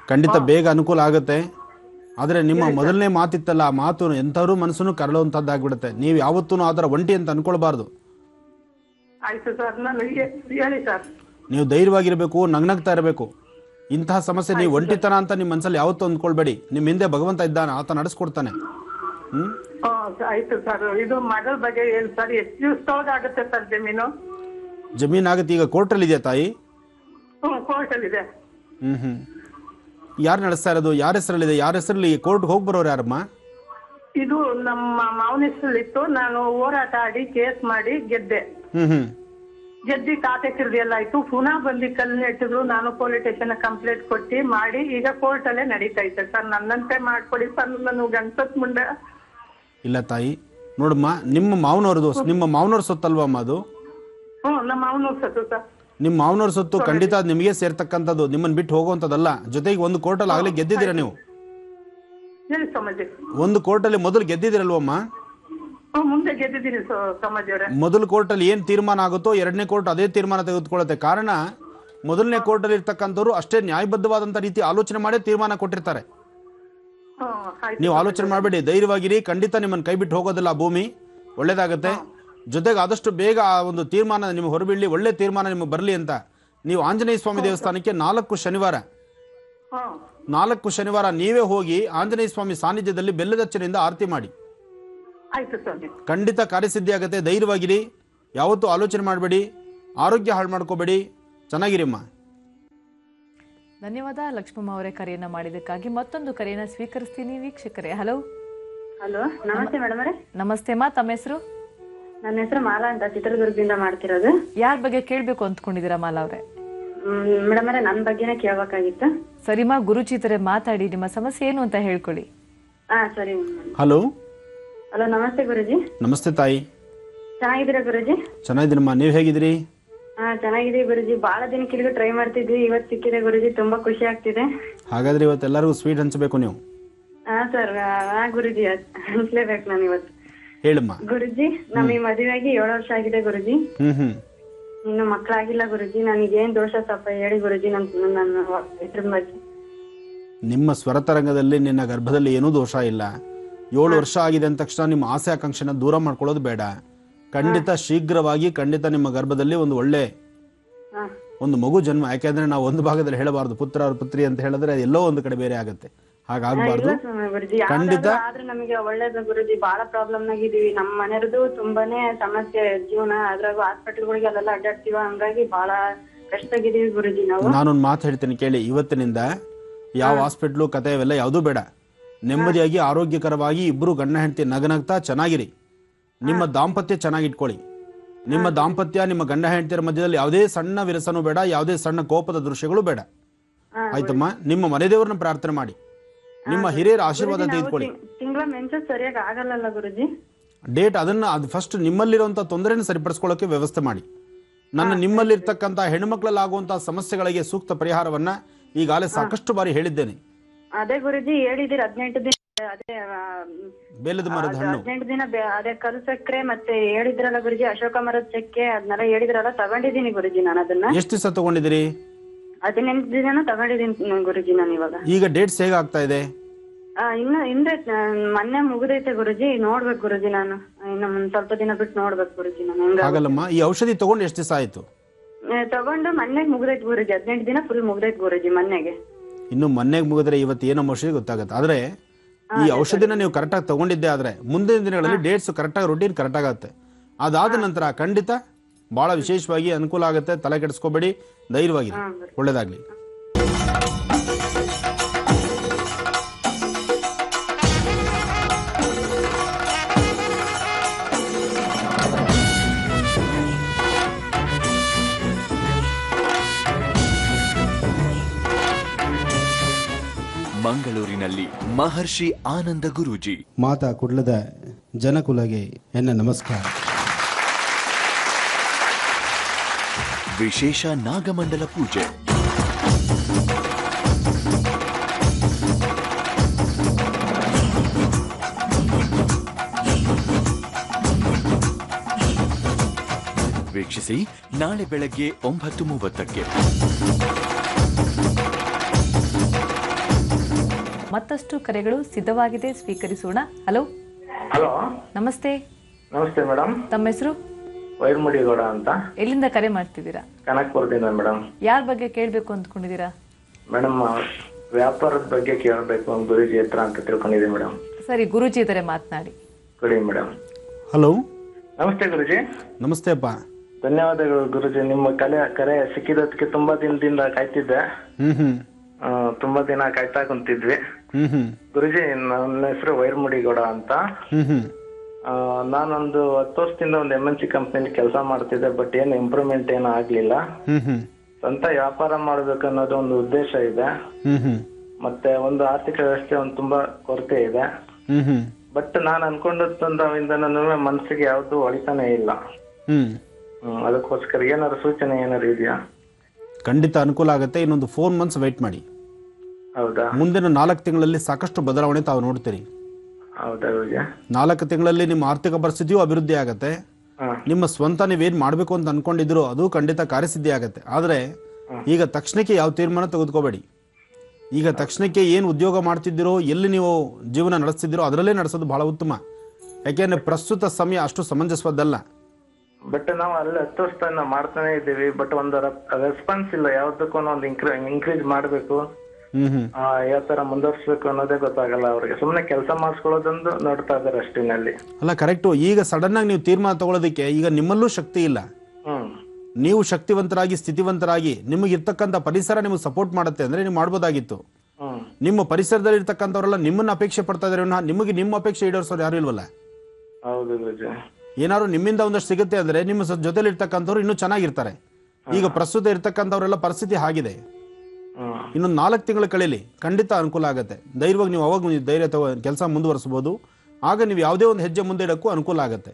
ಖಂಡಿತ ಬೇಗ ಅನುಕೂಲ ಆಗುತ್ತೆ ಆದರೆ ನಿಮ್ಮ ಮೊದಲನೇ ಮಾತಿತ್ತಲ್ಲ ಆ ಮಾತು ಎಂಥವ್ರು ಮನಸ್ಸನ್ನು ಕರಳುವಂಥದ್ದಾಗ್ಬಿಡುತ್ತೆ ನೀವು ಯಾವತ್ತೂ ಆ ಥರ ಒಂಟಿ ಅಂತ ಅನ್ಕೊಳ್ಬಾರ್ದು ಆಯ್ತು ಸರ್ ನಾನು ಹೇ- ಹೇಳಿ ಸರ್ ನೀವು ಧೈರ್ಯವಾಗಿರಬೇಕು ನಗ್ನಗ್ತಾ ಇರಬೇಕು ಇಂತಹ ಸಮಸ್ಯೆ ನೀವು ಒಂಟಿತನ ಅಂತ ನಿಮ್ಮ ಮನಸ್ಸಲ್ಲಿ ಯಾವತ್ತೂ ಅಂದ್ಕೊಳ್ಬೇಡಿ ನಿಮ್ಮ ಹಿಂದೆ ಭಗವಂತ ಇದ್ದಾನೆ ಆತ ನಡೆಸ್ಕೊಡ್ತಾನೆ ಹ್ಮ್ ಹ್ಮ್, ಆಯ್ತು ಸರ್ ಇದು ಮಗಳ ಬಗ್ಗೆ ಹೇಳಿ ಸರ್ ಎಷ್ಟು ದಿವಸದೊಳಗಾಗುತ್ತೆ ಸರ್ ಜಮೀನು ಜಮೀನಾಗುತ್ತೆ ಈಗ ಕೋರ್ಟಲ್ಲಿ ಇದೆಯಾ ತಾಯಿ ಹ್ಞೂ ಕೋರ್ಟಲ್ಲಿದೆ ಹ್ಮ್ ಹ್ಮ್ ಯಾರು ನಡೆಸ್ತಾ ಇರೋದು ಯಾರ ಹೆಸರಲ್ಲಿದೆ ಯಾರ ಹೆಸರಲ್ಲಿ ಕೋರ್ಟ್ಗೆ ಹೋಗಿ ಬರೋರು ಯಾರಮ್ಮ ಇದು ನಮ್ಮ ಮಾವನ ಹೆಸರಲ್ಲಿತ್ತು ನಾನು ಹೋರಾಟ ಆಡಿ ಕೇಸ್ ಮಾಡಿ ಗೆದ್ದೆ ಹ್ಮ್ ಹ್ಮ್ ಗೆದ್ದಿ ಖಾತೆ ಕಿರ್ದಿ ಎಲ್ಲ ಆಯ್ತು ಪುನಃ ಬಂದು ಕಲ್ಲು ನೆಟ್ಟಿದ್ರು ನಾನು ಪೊಲೀಸ್ ಸ್ಟೇಷನ್ ಕಂಪ್ಲೇಂಟ್ ಕೊಟ್ಟು ಮಾಡಿ ಈಗ ಕೋರ್ಟ್ ಅಲ್ಲೇ ನಡೀತಾ ಐತೆ ಸರ್ ನನ್ನಂತೆ ಮಾಡ್ಕೊಡಿ ಸರ್ ನಾನು ಗಣಪತ್ ಮುಂದೆ ಇಲ್ಲ ತಾಯಿ ನೋಡಮ್ಮ ನಿಮ್ಮ ಮಾವನವ್ರದ್ದು ನಿಮ್ಮ ಮಾವನವ್ರ ಸೊತ್ತಲ್ವಮ್ಮ ಅದು ಹ್ಞೂ ನಮ್ಮ ಮಾವನ ಸತ್ತು ಸರ್ ನಿಮ್ಮ ಮಾವನವ್ರ ಸೊತ್ತು ಖಂಡಿತ ಅದ್ ನಿಮಗೆ ಸೇರ್ತಕ್ಕಂಥದ್ದು ನಿಮ್ಮನ್ನ ಬಿಟ್ಟು ಹೋಗುವಂಥದ್ದಲ್ಲ ಜೊತೆಗೆ ಒಂದು ಕೋರ್ಟಲ್ಲಿ ಆಗಲೇ ಗೆದ್ದಿದ್ದೀರಾ ನೀವು ಹೇಳಿ ಸಮಾಜ ಒಂದು ಕೋರ್ಟಲ್ಲಿ ಮೊದಲು ಗೆದ್ದಿದ್ದೀರಲ್ವಮ್ಮ ಹ್ಞೂ ಮುಂದೆ ಗೆದ್ದಿದ್ದೀನಿ ಸಮಾಜ ಅವರೇ ಮೊದಲು ಕೋರ್ಟಲ್ಲಿ ಏನು ತೀರ್ಮಾನ ಆಗುತ್ತೋ ಎರಡನೇ ಕೋರ್ಟ್ ಅದೇ ತೀರ್ಮಾನ ತೆಗೆದುಕೊಳ್ಳುತ್ತೆ ಕಾರಣ ಮೊದಲನೇ ಕೋರ್ಟಲ್ಲಿ ಇರ್ತಕ್ಕಂಥವ್ರು ಅಷ್ಟೇ ನ್ಯಾಯಬದ್ಧವಾದಂಥ ರೀತಿ ಆಲೋಚನೆ ಮಾಡೇ ತೀರ್ಮಾನ ಕೊಟ್ಟಿರ್ತಾರೆ ಹ್ಞೂ ಆಯ್ತು ನೀವು ಆಲೋಚನೆ ಮಾಡಬೇಡಿ ಧೈರ್ಯವಾಗಿರಿ ಖಂಡಿತ ನಿಮ್ಮನ್ನು ಕೈ ಬಿಟ್ಟು ಹೋಗೋದಿಲ್ಲ ಆ ಭೂಮಿ ಒಳ್ಳೇದಾಗತ್ತೆ ಜೊತೆಗೆ ಆದಷ್ಟು ಬೇಗ ಆ ಒಂದು ತೀರ್ಮಾನ ನಿಮಗೆ ಹೊರಬೀಳಲಿ ಒಳ್ಳೆ ತೀರ್ಮಾನ ನಿಮಗೆ ಬರಲಿ ಅಂತ ನೀವು ಆಂಜನೇಯ ಸ್ವಾಮಿ ದೇವಸ್ಥಾನಕ್ಕೆ ನಾಲ್ಕು ಶನಿವಾರ ಹ್ಞೂ ನಾಲ್ಕು ಶನಿವಾರ ನೀವೇ ಹೋಗಿ ಆಂಜನೇಯ ಸ್ವಾಮಿ ಸಾನ್ನಿಧ್ಯದಲ್ಲಿ ಬೆಲ್ಲದಚ್ಚನೆಯಿಂದ ಆರತಿ ಮಾಡಿ ಆಯ್ತು ಸರ್ ಖಂಡಿತ ಕಾರ್ಯಸಿದ್ಧಿ ಆಗುತ್ತೆ ಧೈರ್ಯವಾಗಿರಿ ಯಾವತ್ತೂ ಆಲೋಚನೆ ಮಾಡಬೇಡಿ ಆರೋಗ್ಯ ಹಾಳು ಮಾಡ್ಕೋಬೇಡಿ ಚೆನ್ನಾಗಿರಿಮ್ಮ ಧನ್ಯವಾದ ಲಕ್ಷ್ಮಮ್ಮ ಅವರೇ ಕರೆಯನ್ನ ಮಾಡಿದ್ದಕ್ಕಾಗಿ ಮತ್ತೊಂದು ಕರೆಯನ್ನ ಸ್ವೀಕರಿಸ್ತೀನಿ ವೀಕ್ಷಕರೇ ಹಲೋ ಹಲೋ ನಮಸ್ತೆ ಮೇಡಮ್ ಅವರೇ ನಮಸ್ತೆ ಮಾ ತಮ್ಮ ಹೆಸರು ನನ್ನ ಹೆಸರು ಮಾಲಾ ಅಂತ ಚಿತ್ರದುರ್ಗದಿಂದ ಮಾಡ್ತಿರೋದು ಯಾರ ಬಗ್ಗೆ ಕೇಳಬೇಕು ಅಂದ್ಕೊಂಡಿದ್ದೀರಾ ಮಾಲಾ ಅವರೇ ಮೇಡಮ್ ಅವರೇ ನನ್ನ ಬಗ್ಗೆನೇ ಕೇಳ್ಬೇಕಾಗಿತ್ತು ಸರಿಮಾ ಗುರುಚಿತರೆ ಮಾತಾಡಿ ನಿಮ್ಮ ಸಮಸ್ಯೆ ಏನು ಅಂತ ಹೇಳ್ಕೊಳ್ಳಿ ಹಾ ಸರಿ ಹಲೋ ಹಲೋ ನಮಸ್ತೆ ಗುರುಜಿ ನಮಸ್ತೆ ತಾಯಿ ಚೆನ್ನಾಗಿದ್ದೀರಾ ಗುರುಜಿ ಚೆನ್ನಾಗಿದ್ದೀನಮ್ಮ ನೀವು ಹೇಗಿದ್ದೀರಿ ಹಾ ಚೆನ್ನಾಗಿದ್ದೀವಿ ಗುರುಜಿ ಬಹಳ ದಿನಕ್ಕಿಲ್ಗೂ ಟ್ರೈ ಮಾಡ್ತಿದ್ವಿ ಇವತ್ತು ಸಿಕ್ಕಿದೆ ಗುರುಜಿ ತುಂಬಾ ಖುಷಿ ಆಗ್ತಿದೆ ಹಾಗಾದ್ರೆ ಇವತ್ತು ಎಲ್ಲರಿಗೂ ಸ್ವೀಟ್ ಹಂಚಬೇಕು ನೀವು ಹಾ ಸರ್ ಹಾ ಗುರುಜಿ ಅನ್ಸ್ಲೇಬೇಕು ನಾನು ಇವತ್ತು ಹೇಳಮ್ಮ ಗುರುಜಿ ನಮಗೆ ಮದುವೆಯಾಗಿ ಏಳು ವರ್ಷ ಆಗಿದೆ ಗುರುಜಿ ಹ್ಮ್ ಹ್ಮ್ ಇನ್ನು ಮಕ್ಕಳಾಗಿಲ್ಲ ಗುರುಜಿ ನನಗೆ ಏನ್ ದೋಷ ಸ್ವಲ್ಪ ಹೇಳಿ ಗುರುಜಿ ನನ್ನ ನನ್ನ ಹೆಸರು ಬಗ್ಗೆ ನಿಮ್ಮ ಸ್ವರತರಂಗದಲ್ಲಿ ನಿನ್ನ ಗರ್ಭದಲ್ಲಿ ಏನೂ ದೋಷ ಇಲ್ಲ ಏಳು ವರ್ಷ ಆಗಿದೆ ಅಂದ ತಕ್ಷಣ ನಿಮ್ಮ ಆಸೆ ಆಕಾಂಕ್ಷೆನ ದೂರ ಮಾಡ್ಕೊಳ್ಳೋದು ಬೇಡ ಖಂಡಿತ ಶೀಘ್ರವಾಗಿ ಖಂಡಿತ ನಿಮ್ಮ ಗರ್ಭದಲ್ಲಿ ಒಂದು ಒಳ್ಳೆ ಹಾ ಒಂದು ಮಗು ಜನ್ಮ ಯಾಕೆಂದ್ರೆ ನಾವು ಒಂದು ಭಾಗದಲ್ಲಿ ಹೇಳಬಾರ್ದು ಪುತ್ರ ಅವ್ರ ಪುತ್ರಿ ಅಂತ ಹೇಳಿದ್ರೆ ಎಲ್ಲೋ ಒಂದು ಕಡೆ ಬೇರೆ ಆಗುತ್ತೆ ಹಾಗಾಗಬಾರ್ದು ಇಲ್ಲ ಸ್ವಾಮಿ ಗುರುಜಿ ಖಂಡಿತ ಯಾವ್ದಾದ್ರು ಆದ್ರೆ ನಮಗೆ ಒಳ್ಳೇದು ಗುರುಜಿ ಬಹಳ ಪ್ರಾಬ್ಲಮ್ ನಾಗಿದೀವಿ ನಮ್ಮ ಮನೆಯವ್ರದ್ದು ತುಂಬಾನೇ ಸಮಸ್ಯೆ ಜೀವನ ಅದ್ರಾಗ ಹಾಸ್ಪಿಟಲ್ಗಳಿಗೆ ಅಲ್ಲೆಲ್ಲ ಅಡ್ಡಾಡ್ತೀವ ಹಂಗಾಗಿ ಬಹಳ ಕಷ್ಟದಾಗಿದೀವಿ ಗುರುಜಿ ನಾವು ನಾನೊಂದು ಮಾತು ಹೇಳ್ತೀನಿ ಕೇಳಿ ಇವತ್ತಿನಿಂದ ಯಾವ ಹಾಸ್ಪಿಟ್ಲು ಕತೆ ಇವೆಲ್ಲ ಯಾವುದೂ ಬೇಡ ನೆಮ್ಮದಿಯಾಗಿ ಆರೋಗ್ಯಕರವಾಗಿ ಇಬ್ಬರು ಗಂಡ ಹೆಂಡತಿ ನಗನಗ್ತಾ ಚೆನ್ನಾಗಿರಿ ನಿಮ್ಮ ದಾಂಪತ್ಯ ಚೆನ್ನಾಗಿ ಇಟ್ಕೊಳ್ಳಿ ನಿಮ್ಮ ದಾಂಪತ್ಯ ನಿಮ್ಮ ಗಂಡ ಹೆಂಡತಿಯರ ಮಧ್ಯದಲ್ಲಿ ಯಾವುದೇ ಸಣ್ಣ ವಿರಸನೂ ಬೇಡ ಯಾವುದೇ ಸಣ್ಣ ಕೋಪದ ದೃಶ್ಯಗಳು ಬೇಡ ಆಯ್ತಮ್ಮ ನಿಮ್ಮ ಮನೆದೇವರನ್ನ ಪ್ರಾರ್ಥನೆ ಮಾಡಿ ನಿಮ್ಮ ಹಿರಿಯರ ಆಶೀರ್ವಾದ ತೆಗೆದುಕೊಳ್ಳಿ ತಿಂಗಳ ಮೆನ್ಸಸ್ ಸರಿಯಾಗಿ ಆಗಲ್ಲಲ್ಲ ಗುರುಜಿ ಡೇಟ್ ಅದನ್ನ ಅದು ಫಸ್ಟ್ ನಿಮ್ಮಲ್ಲಿರುವಂಥ ತೊಂದರೆನ ಸರಿಪಡಿಸ್ಕೊಳ್ಳೋಕೆ ವ್ಯವಸ್ಥೆ ಮಾಡಿ ನನ್ನ ನಿಮ್ಮಲ್ಲಿರ್ತಕ್ಕಂಥ ಹೆಣ್ಮಕ್ಳಲ್ಲಾಗುವಂಥ ಸಮಸ್ಯೆಗಳಿಗೆ ಸೂಕ್ತ ಪರಿಹಾರವನ್ನ ಈಗಾಗಲೇ ಸಾಕಷ್ಟು ಬಾರಿ ಹೇಳಿದ್ದೇನೆ ಅದೇ ಗುರುಜಿ ಹೇಳಿದಿರಿ ಹದಿನೆಂಟು ದಿನ ಅದೇ ಆ, ಬೇಲದ ಮರದ ಹಣ್ಣು ಹದಿನೆಂಟು ದಿನ ಬೆ- ಅದೇ ಕಲ್ ಸಕ್ಕರೆ ಮತ್ತೆ ಹೇಳಿದ್ರಲ್ಲ ಗುರುಜಿ ಅಶೋಕ ಮರದ ಚಕ್ಕೆ ಅದನ್ನೆಲ್ಲ ಹೇಳಿದ್ರಲ್ಲ ತಗೊಂಡಿದ್ದೀನಿ ಗುರುಜಿ ನಾನು ಅದನ್ನ ಎಷ್ಟು ದಿವಸ ತಗೊಂಡಿದ್ದೀರಿ ಹದಿನೆಂಟು ದಿನ ತಗೊಂಡಿದ್ದೀನಿ ಗುರುಜಿ ನಾನು ಇವಾಗ ಈಗ ಡೇಟ್ಸ್ ಹೇಗಾಗ್ತಾ ಇದೆ ಆ, ಇನ್ನ ಹಿಂದೆ ಆ, ಮೊನ್ನೆ ಮುಗಿದೈತೆ ಗುರುಜಿ ನೋಡ್ಬೇಕು ಗುರುಜಿ ನಾನು ಇನ್ನು ಒಂದ್ ಸ್ವಲ್ಪ ದಿನ ಬಿಟ್ಟು ನೋಡ್ಬೇಕು ಗುರುಜಿ ನಾನು ಹೆಂಗ ಹಾಗಲ್ಲಮ್ಮ ಈ ಔಷಧಿ ತಗೊಂಡು ಎಷ್ಟು ದಿವಸ ಆಯ್ತು ತಗೊಂಡು ಮೊನ್ನೆ ಮುಗ್ದೈತ್ ಗುರುಜಿ ಹದಿನೆಂಟು ದಿನ ಫುಲ್ ಮುಗ್ದೈತ್ ಗುರುಜಿ ಮೊನ್ನೆಗೆ ಇನ್ನು ಮೊನ್ನೆಗೆ ಮುಗಿದ್ರೆ ಇವತ್ತು ಏನೋ ಔಷಧಿ ಗೊತ್ತಾಗುತ್ತೆ ಆದ್ರೆ ಈ ಔಷಧಿನ ನೀವು ಕರೆಕ್ಟಾಗಿ ತಗೊಂಡಿದ್ದೆ ಆದ್ರೆ ಮುಂದಿನ ದಿನಗಳಲ್ಲಿ ಡೇಟ್ಸ್ ಕರೆಕ್ಟಾಗಿ ರೊಟೀನ್ ಕರೆಕ್ಟ್ ಆಗುತ್ತೆ ಅದಾದ ನಂತರ ಖಂಡಿತ ಬಹಳ ವಿಶೇಷವಾಗಿ ಅನುಕೂಲ ಆಗುತ್ತೆ ತಲೆ ಕೆಡಿಸ್ಕೋಬೇಡಿ ಧೈರ್ಯವಾಗಿರಿ ಒಳ್ಳೇದಾಗ್ಲಿ ಮಂಗಳೂರಿನಲ್ಲಿ ಮಹರ್ಷಿ ಆನಂದ ಗುರೂಜಿ ಮಾತಾ ಕುಡ್ಲದ ಜನಕುಲಗೆ ಎನ್ನ ನಮಸ್ಕಾರ ವಿಶೇಷ ನಾಗಮಂಡಲ ಪೂಜೆ ವೀಕ್ಷಿಸಿ ನಾಳೆ ಬೆಳಗ್ಗೆ ಒಂಬತ್ತು ಮೂವತ್ತಕ್ಕೆ ಮತ್ತಷ್ಟು ಕರೆಗಳು ಸಿದ್ಧವಾಗಿದೆ ಸ್ವೀಕರಿಸೋಣ ಹಲೋ ಹಲೋ ನಮಸ್ತೆ ನಮಸ್ತೆ ಮೇಡಮ್ ತಮ್ಮ ಹೆಸರು ವೈರ್ಮುಡಿಗೌಡ ಅಂತ ಎಲ್ಲಿಂದ ಕರೆ ಮಾಡ್ತಿದ್ದೀರಾ ಕನಕ್ಪುರದಿಂದ ಮೇಡಮ್ ಯಾರ ಬಗ್ಗೆ ಕೇಳಬೇಕು ಅಂದ್ಕೊಂಡಿದ್ದೀರಾ ಮೇಡಮ್ ವ್ಯಾಪಾರದ ಬಗ್ಗೆ ಕೇಳಬೇಕು ಅಂತ ಗುರುಜಿ ಹತ್ರ ಅಂತ ತಿಳ್ಕೊಂಡಿದ್ದೀನಿ ಮೇಡಮ್ ಸರಿ ಗುರುಜಿ ಇದ್ದಾರೆ ಮಾತನಾಡಿ ಕೊಡಿ ಮೇಡಮ್ ಹಲೋ ನಮಸ್ತೆ ಗುರುಜಿ ನಮಸ್ತೆ ಅಪ್ಪ ಧನ್ಯವಾದಗಳು ಗುರುಜಿ ನಿಮ್ಮ ಕಲೆ ಕರೆ ಸಿಕ್ಕಿದ್ದಕ್ಕೆ ತುಂಬಾ ದಿನದಿಂದ ಕಾಯ್ತಿದ್ದೆ ಹ್ಞೂ ಹ್ಞೂ ಆ, ತುಂಬಾ ದಿನ ಕಾಯ್ತಾ ಕುಂತಿದ್ವಿ ಹ್ಞೂ ಹ್ಞೂ ಗುರುಜಿ ನನ್ನ ಹೆಸರು ವೈರ್ಮುಡಿಗೌಡ ಅಂತ ಹ್ಞೂ ಹ್ಞೂ ಆ, ನಾನೊಂದು ಹತ್ತು ವರ್ಷದಿಂದ ಒಂದು ಎಮ್ ಎನ್ ಸಿ ಕಂಪ್ನಿಲಿ ಕೆಲಸ ಮಾಡ್ತಿದ್ದೆ ಬಟ್ ಏನು ಇಂಪ್ರೂವ್ಮೆಂಟ್ ಏನು ಆಗ್ಲಿಲ್ಲ ಹ್ಞೂ ಹ್ಞೂ ಸ್ವಂತ ವ್ಯಾಪಾರ ಮಾಡ್ಬೇಕು ಅನ್ನೋದು ಒಂದು ಉದ್ದೇಶ ಇದೆ ಹ್ಞೂ ಹ್ಞೂ ಮತ್ತೆ ಒಂದು ಆರ್ಥಿಕ ವ್ಯವಸ್ಥೆ ಒಂದು ತುಂಬಾ ಕೊರತೆ ಇದೆ ಹ್ಞೂ ಹ್ಞೂ ಬಟ್ ನಾನು ಅನ್ಕೊಂಡಂತವಿಂದನೂ ಮನಸ್ಸಿಗೆ ಯಾವ್ದು ಹೊಳಿತಾನೆ ಇಲ್ಲ ಹ್ಞೂ ಹ್ಮ್, ಅದಕ್ಕೋಸ್ಕರ ಏನಾದ್ರು ಸೂಚನೆ ಏನಾದ್ರು ಇದೆಯಾ ಖಂಡಿತ ಅನುಕೂಲ ಆಗುತ್ತೆ ಇನ್ನೊಂದು ಫೋರ್ ಮಂತ್ಸ್ ವೆಯ್ಟ್ ಮಾಡಿ ಹೌದಾ ಮುಂದಿನ ನಾಲ್ಕು ತಿಂಗಳಲ್ಲಿ ಸಾಕಷ್ಟು ಬದಲಾವಣೆ ತಾವು ನೋಡ್ತೀರಿ ಹೌದಾ ಗುರುಜಿ ನಾಲ್ಕು ತಿಂಗಳಲ್ಲಿ ನಿಮ್ಮ ಆರ್ಥಿಕ ಪರಿಸ್ಥಿತಿಯೂ ಅಭಿವೃದ್ಧಿ ಆಗುತ್ತೆ ಹಾ ನಿಮ್ಮ ಸ್ವಂತ ನೀವೇನು ಮಾಡಬೇಕು ಅಂತ ಅನ್ಕೊಂಡಿದ್ರು ಅದು ಖಂಡಿತ ಕಾರ್ಯಸಿದ್ಧಿ ಆಗುತ್ತೆ ಆದರೆ ಈಗ ತಕ್ಷಣಕ್ಕೆ ಯಾವ ತೀರ್ಮಾನ ತೆಗೆದುಕೋಬೇಡಿ ಈಗ ತಕ್ಷಣಕ್ಕೆ ಏನು ಉದ್ಯೋಗ ಮಾಡ್ತಿದ್ದೀರೋ ಎಲ್ಲಿ ನೀವು ಜೀವನ ನಡೆಸ್ತಿದ್ದೀರೋ ಅದರಲ್ಲೇ ನಡೆಸೋದು ಬಹಳ ಉತ್ತಮ ಯಾಕೆಂದ್ರೆ ಪ್ರಸ್ತುತ ಸಮಯ ಅಷ್ಟು ಸಮಂಜಸವಾದಲ್ಲ ಬಟ್ ನಾವು ಅಲ್ಲಿ ಹತ್ತು ವರ್ಷದಿಂದ ಮಾಡ್ತಾನೆ ಇದ್ದೀವಿ ಬಟ್ ಒಂದು ರೆಸ್ಪಾನ್ಸ್ ಇಲ್ಲ ಯಾವ್ದಕ್ಕೂ ಒಂದು ಇನ್ಕ್ರೀಸ್ ಮಾಡ್ಬೇಕು ಹ್ಮ್ ಹ್ಮ್ ಆ, ಯಾವ ತರ ಮುಂದುವರ್ಸ್ಬೇಕು ಅನ್ನೋದೇ ಗೊತ್ತಾಗಲ್ಲ ಅವ್ರಿಗೆ ಸುಮ್ಮನೆ ಕೆಲಸ ಮಾಡಿಸ್ಕೊಳ್ಳೋದೊಂದು ನೋಡ್ತಾ ಇದಾರೆ ಅಷ್ಟಿನಲ್ಲಿ ಅಲ್ಲ ಕರೆಕ್ಟು ಈಗ ಸಡನ್ ಆಗಿ ನೀವು ತೀರ್ಮಾನ ತಗೊಳ್ಳೋದಕ್ಕೆ ಈಗ ನಿಮ್ಮಲ್ಲೂ ಶಕ್ತಿ ಇಲ್ಲ ಹ್ಮ್ ನೀವು ಶಕ್ತಿವಂತರಾಗಿ ಸ್ಥಿತಿವಂತರಾಗಿ ನಿಮಗಿರ್ತಕ್ಕಂಥ ಪರಿಸರ ನಿಮಗೆ ಸಪೋರ್ಟ್ ಮಾಡುತ್ತೆ ಅಂದ್ರೆ ನೀವು ಮಾಡ್ಬೋದಾಗಿತ್ತು ಹ್ಮ್ ನಿಮ್ಮ ಪರಿಸರದಲ್ಲಿ ಇರ್ತಕ್ಕಂಥವರೆಲ್ಲ ನಿಮ್ಮನ್ನ ಅಪೇಕ್ಷೆ ಪಡ್ತಾ ಇದಾರೆ ವಿನಃ ನಿಮಗೆ ನಿಮ್ಮ ಅಪೇಕ್ಷೆ ಈಡೇರಿಸೋರು ಯಾರು ಇಲ್ವಲ್ಲ ಹೌದು ಗುರುಜಿ ಏನಾದ್ರು ನಿಮ್ಮಿಂದ ಒಂದಷ್ಟು ಸಿಗುತ್ತೆ ಅಂದ್ರೆ ನಿಮ್ಮ ಸ- ಜೊತೆಲಿ ಇರ್ತಕ್ಕಂಥವ್ರು ಇನ್ನೂ ಚೆನ್ನಾಗಿರ್ತಾರೆ ಈಗ ಪ್ರಸ್ತುತ ಇರ್ತಕ್ಕಂಥವರೆಲ್ಲ ಪರಿಸ್ಥಿತಿ ಆಗಿದೆ ಹ್ಮ್ ಇನ್ನೊಂದು ನಾಲ್ಕು ತಿಂಗಳು ಕಳೀಲಿ ಖಂಡಿತ ಅನುಕೂಲ ಆಗುತ್ತೆ ಧೈರ್ಯವಾಗಿ ನೀವು ಅವಾಗ ನೀವು ಧೈರ್ಯ ತಗೋ ಕೆಲಸ ಮುಂದುವರಿಸ್ಬೋದು ಆಗ ನೀವು ಯಾವುದೇ ಒಂದು ಹೆಜ್ಜೆ ಮುಂದೆ ಇಡಕ್ಕೂ ಅನುಕೂಲ ಆಗುತ್ತೆ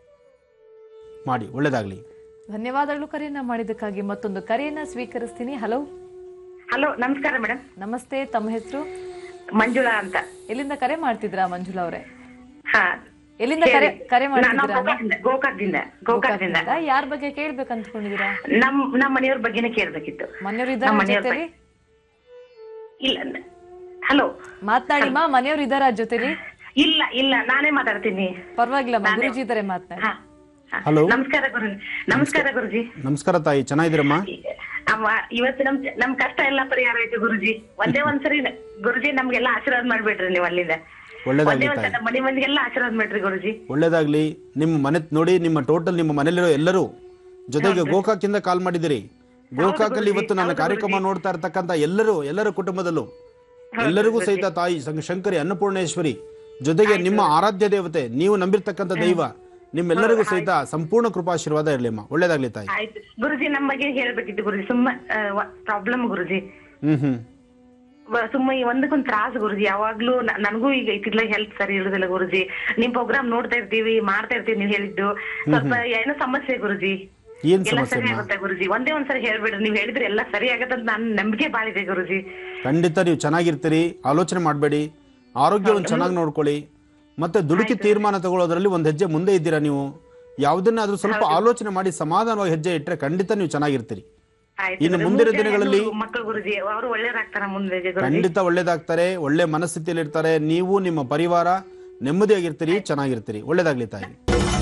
ಮಾಡಿ ಒಳ್ಳೇದಾಗ್ಲಿ ಧನ್ಯವಾದಗಳು ಕರೆಯನ್ನ ಮಾಡಿದ್ದಕ್ಕಾಗಿ ಮತ್ತೊಂದು ಕರೆಯನ್ನ ಸ್ವೀಕರಿಸ್ತೀನಿ ಹಲೋ ಹಲೋ ನಮಸ್ಕಾರ ಮೇಡಮ್ ನಮಸ್ತೆ ತಮ್ಮ ಹೆಸರು ಮಂಜುಳಾ ಅಂತ ಎಲ್ಲಿಂದ ಕರೆ ಮಾಡ್ತಿದ್ರಾ ಮಂಜುಳಾ ಅವರೇ ಹಾ ಎಲ್ಲಿಂದ ಕರೆ ಕರೆ ನಾನು ಮಾಡ್ತಿದ್ದೀರಾ ಗೋಕಾಕ್ದಿಂದ ಗೋಕಾಕ್ದಿಂದ ಗೋಕಾಕ್ದಿಂದ ಯಾರ ಬಗ್ಗೆ ಕೇಳ್ಬೇಕು ಅಂದ್ಕೊಂಡಿದ್ದೀರಾ ನಮ್ ನಮ್ಮ ಮನೆಯವ್ರ ಬಗ್ಗೆನೇ ಕೇಳ್ಬೇಕಿತ್ತು ಮನೆಯವ್ರು ನಮ್ಮ ಇದ್ದಾರ ಮನೆಯವ್ರ ಜೊತೆಲಿ ಇಲ್ಲ ಹಲೋ ಮಾತನಾಡಿಮ್ಮ ಮನೆಯವ್ರು ಇದ್ದಾರ ಜೊತೆಲಿ ಇಲ್ಲ ಇಲ್ಲ ನಾನೇ ಮಾತಾಡ್ತೀನಿ ಪರವಾಗಿಲ್ಲ ಗುರುಜಿ ಇದ್ದಾರೆ ಮಾತನಾಡಿ ಹಾ ಹಾ. Hello. ನಮಸ್ಕಾರ ಗುರು ನಮಸ್ಕಾರ ಗುರುಜಿ ನಮಸ್ಕಾರ ತಾಯಿ ಚೆನ್ನಾಗಿದ್ದೀರಮ್ಮ ಅಮ್ಮ ಇವತ್ತು ನಮ್ ನಮ್ ಕಷ್ಟ ಎಲ್ಲ ಪರಿಹಾರ ಆಯ್ತು ಗುರುಜಿ ಒಂದೇ ಒಂದ್ಸರಿ ಗುರುಜಿ ನಮ್ಗೆಲ್ಲ ಆಶೀರ್ವಾದ ಮಾಡ್ಬಿಡ್ರಿ ನೀವು ಅಲ್ಲಿಂದ ಒಂದೇ ಒಳ್ಳೇದಾಗ್ಲಿ ತಾಯಿ ಒಂದ್ಸಲ ಮನೆ ಮಂದಿಗೆಲ್ಲ ಆಶೀರ್ವಾದ ಮಾಡ್ರಿ ಗುರುಜಿ ಒಳ್ಳೇದಾಗ್ಲಿ ನಿಮ್ಮ ಮನೆ ನೋಡಿ ನಿಮ್ಮ ಟೋಟಲ್ ನಿಮ್ಮ ಮನೇಲಿರೋ ಎಲ್ಲರೂ ಜೊತೆಗೆ ಗೋಕಾಕಿಂದ ಕಾಲ್ ಮಾಡಿದಿರಿ ಗೋಕಾಕಲ್ಲಿ ಇವತ್ತು ನನ್ನ ಕಾರ್ಯಕ್ರಮ ನೋಡ್ತಾ ಇರ್ತಕ್ಕಂಥ ಎಲ್ಲರೂ ಎಲ್ಲರ ಕುಟುಂಬದಲ್ಲೂ ಎಲ್ಲರಿಗೂ ಸಹಿತ ತಾಯಿ ಶಂ- ಶಂಕರಿ ಅನ್ನಪೂರ್ಣೇಶ್ವರಿ ಜೊತೆಗೆ ನಿಮ್ಮ ಆರಾಧ್ಯ ದೇವತೆ ನೀವು ನಂಬಿರ್ತಕ್ಕಂಥ ದೈವ ನಿಮ್ಮೆಲ್ಲರಿಗೂ ಸಹಿತ ಸಂಪೂರ್ಣ ಕೃಪಾಶೀರ್ವಾದ ಇರಲಿ ಅಮ್ಮ ಒಳ್ಳೇದಾಗ್ಲಿ ತಾಯಿ ಆಯ್ತು ಗುರುಜಿ ನಮ್ ಬಗ್ಗೆ ಹೇಳ್ಬೇಕಿತ್ತು ಗುರುಜಿ ಸುಮ್ಮ ಪ್ರಾಬ್ಲಮ್ ಗುರುಜಿ ಹ್ಮ್ ಹ್ಮ್ ವ- ಸುಮ್ಮ ಈ ಒಂದಕ್ಕೊಂದ್ ತ್ರಾಸ ಗುರುಜಿ ಯಾವಾಗ್ಲೂ ನ- ನನಗೂ ಈಗ ಇತ್ತಿಲ್ಲ ಹೆಲ್ತ್ ಸರಿ ಇರುದಿಲ್ಲ ಗುರುಜಿ ನಿಮ್ ಪ್ರೋಗ್ರಾಮ್ ನೋಡ್ತಾ ಇರ್ತೀವಿ ಮಾಡ್ತಾ ಇರ್ತೀವಿ ನೀವ್ ಹೇಳಿದ್ದು ಸ್ವಲ್ಪ ಏನೋ ಸಮಸ್ಯೆ ಗುರುಜಿ ಏನ್ ಎಲ್ಲ ಸಮಸ್ಯೆ ಸರಿ ಅಮ್ಮ ಆಗುತ್ತೆ ಗುರುಜಿ ಒಂದೇ ಒಂದ್ಸರಿ ಹೇಳ್ಬಿಡ್ರಿ ನೀವ್ ಹೇಳಿದ್ರೆ ಎಲ್ಲ ಸರಿ ಆಗತ್ತೆ ಅಂತ ನನ್ ನಂಬಿಕೆ ಬಾಳಿದೆ ಗುರುಜಿ ಖಂಡಿತ ನೀವು ಚೆನ್ನಾಗಿರ್ತೀರಿ ಆಲೋಚನೆ ಮಾಡಬೇಡಿ ಆರೋಗ್ಯವನ್ನು ಚೆನ್ನಾಗಿ ನೋಡ್ಕೊಳ್ಳಿ ಮತ್ತೆ ದುಡುಕಿ ತೀರ್ಮಾನ ತಗೊಳ್ಳೋದ್ರಲ್ಲಿ ಒಂದು ಹೆಜ್ಜೆ ಮುಂದೆ ಇದ್ದೀರಾ ನೀವು ಯಾವುದನ್ನಾದ್ರೂ ಸ್ವಲ್ಪ ಆಲೋಚನೆ ಮಾಡಿ ಸಮಾಧಾನವಾಗಿ ಹೆಜ್ಜೆ ಇಟ್ಟರೆ ಖಂಡಿತ ನೀವು ಚೆನ್ನಾಗಿರ್ತೀರಿ ಆಯ್ತು ಇನ್ನು ಗುರುಜಿ. ಮುಂದಿನ ಮೂರ್ ಜನ ದಿನಗಳಲ್ಲಿ- ಹೆಣ್ಣು ಮಕ್ಕಳು ಗುರುಜಿ ಅವರು ಒಳ್ಳೇದಾಗ್ತಾರ ಮುಂದೆ ಗುರುಜಿ ಖಂಡಿತ ಒಳ್ಳೇದಾಗ್ತಾರೆ ಒಳ್ಳೆ ಮನಸ್ಥಿತಿಯಲ್ಲಿ ಇರ್ತಾರೆ ನೀವು ನಿಮ್ಮ ಪರಿವಾರ ನೆಮ್ಮದಿಯಾಗಿರ್ತೀರಿ ಚೆನ್ನಾಗಿರ್ತೀರಿ ಒಳ್ಳೇದಾಗ್ಲಿ ತಾಯಿ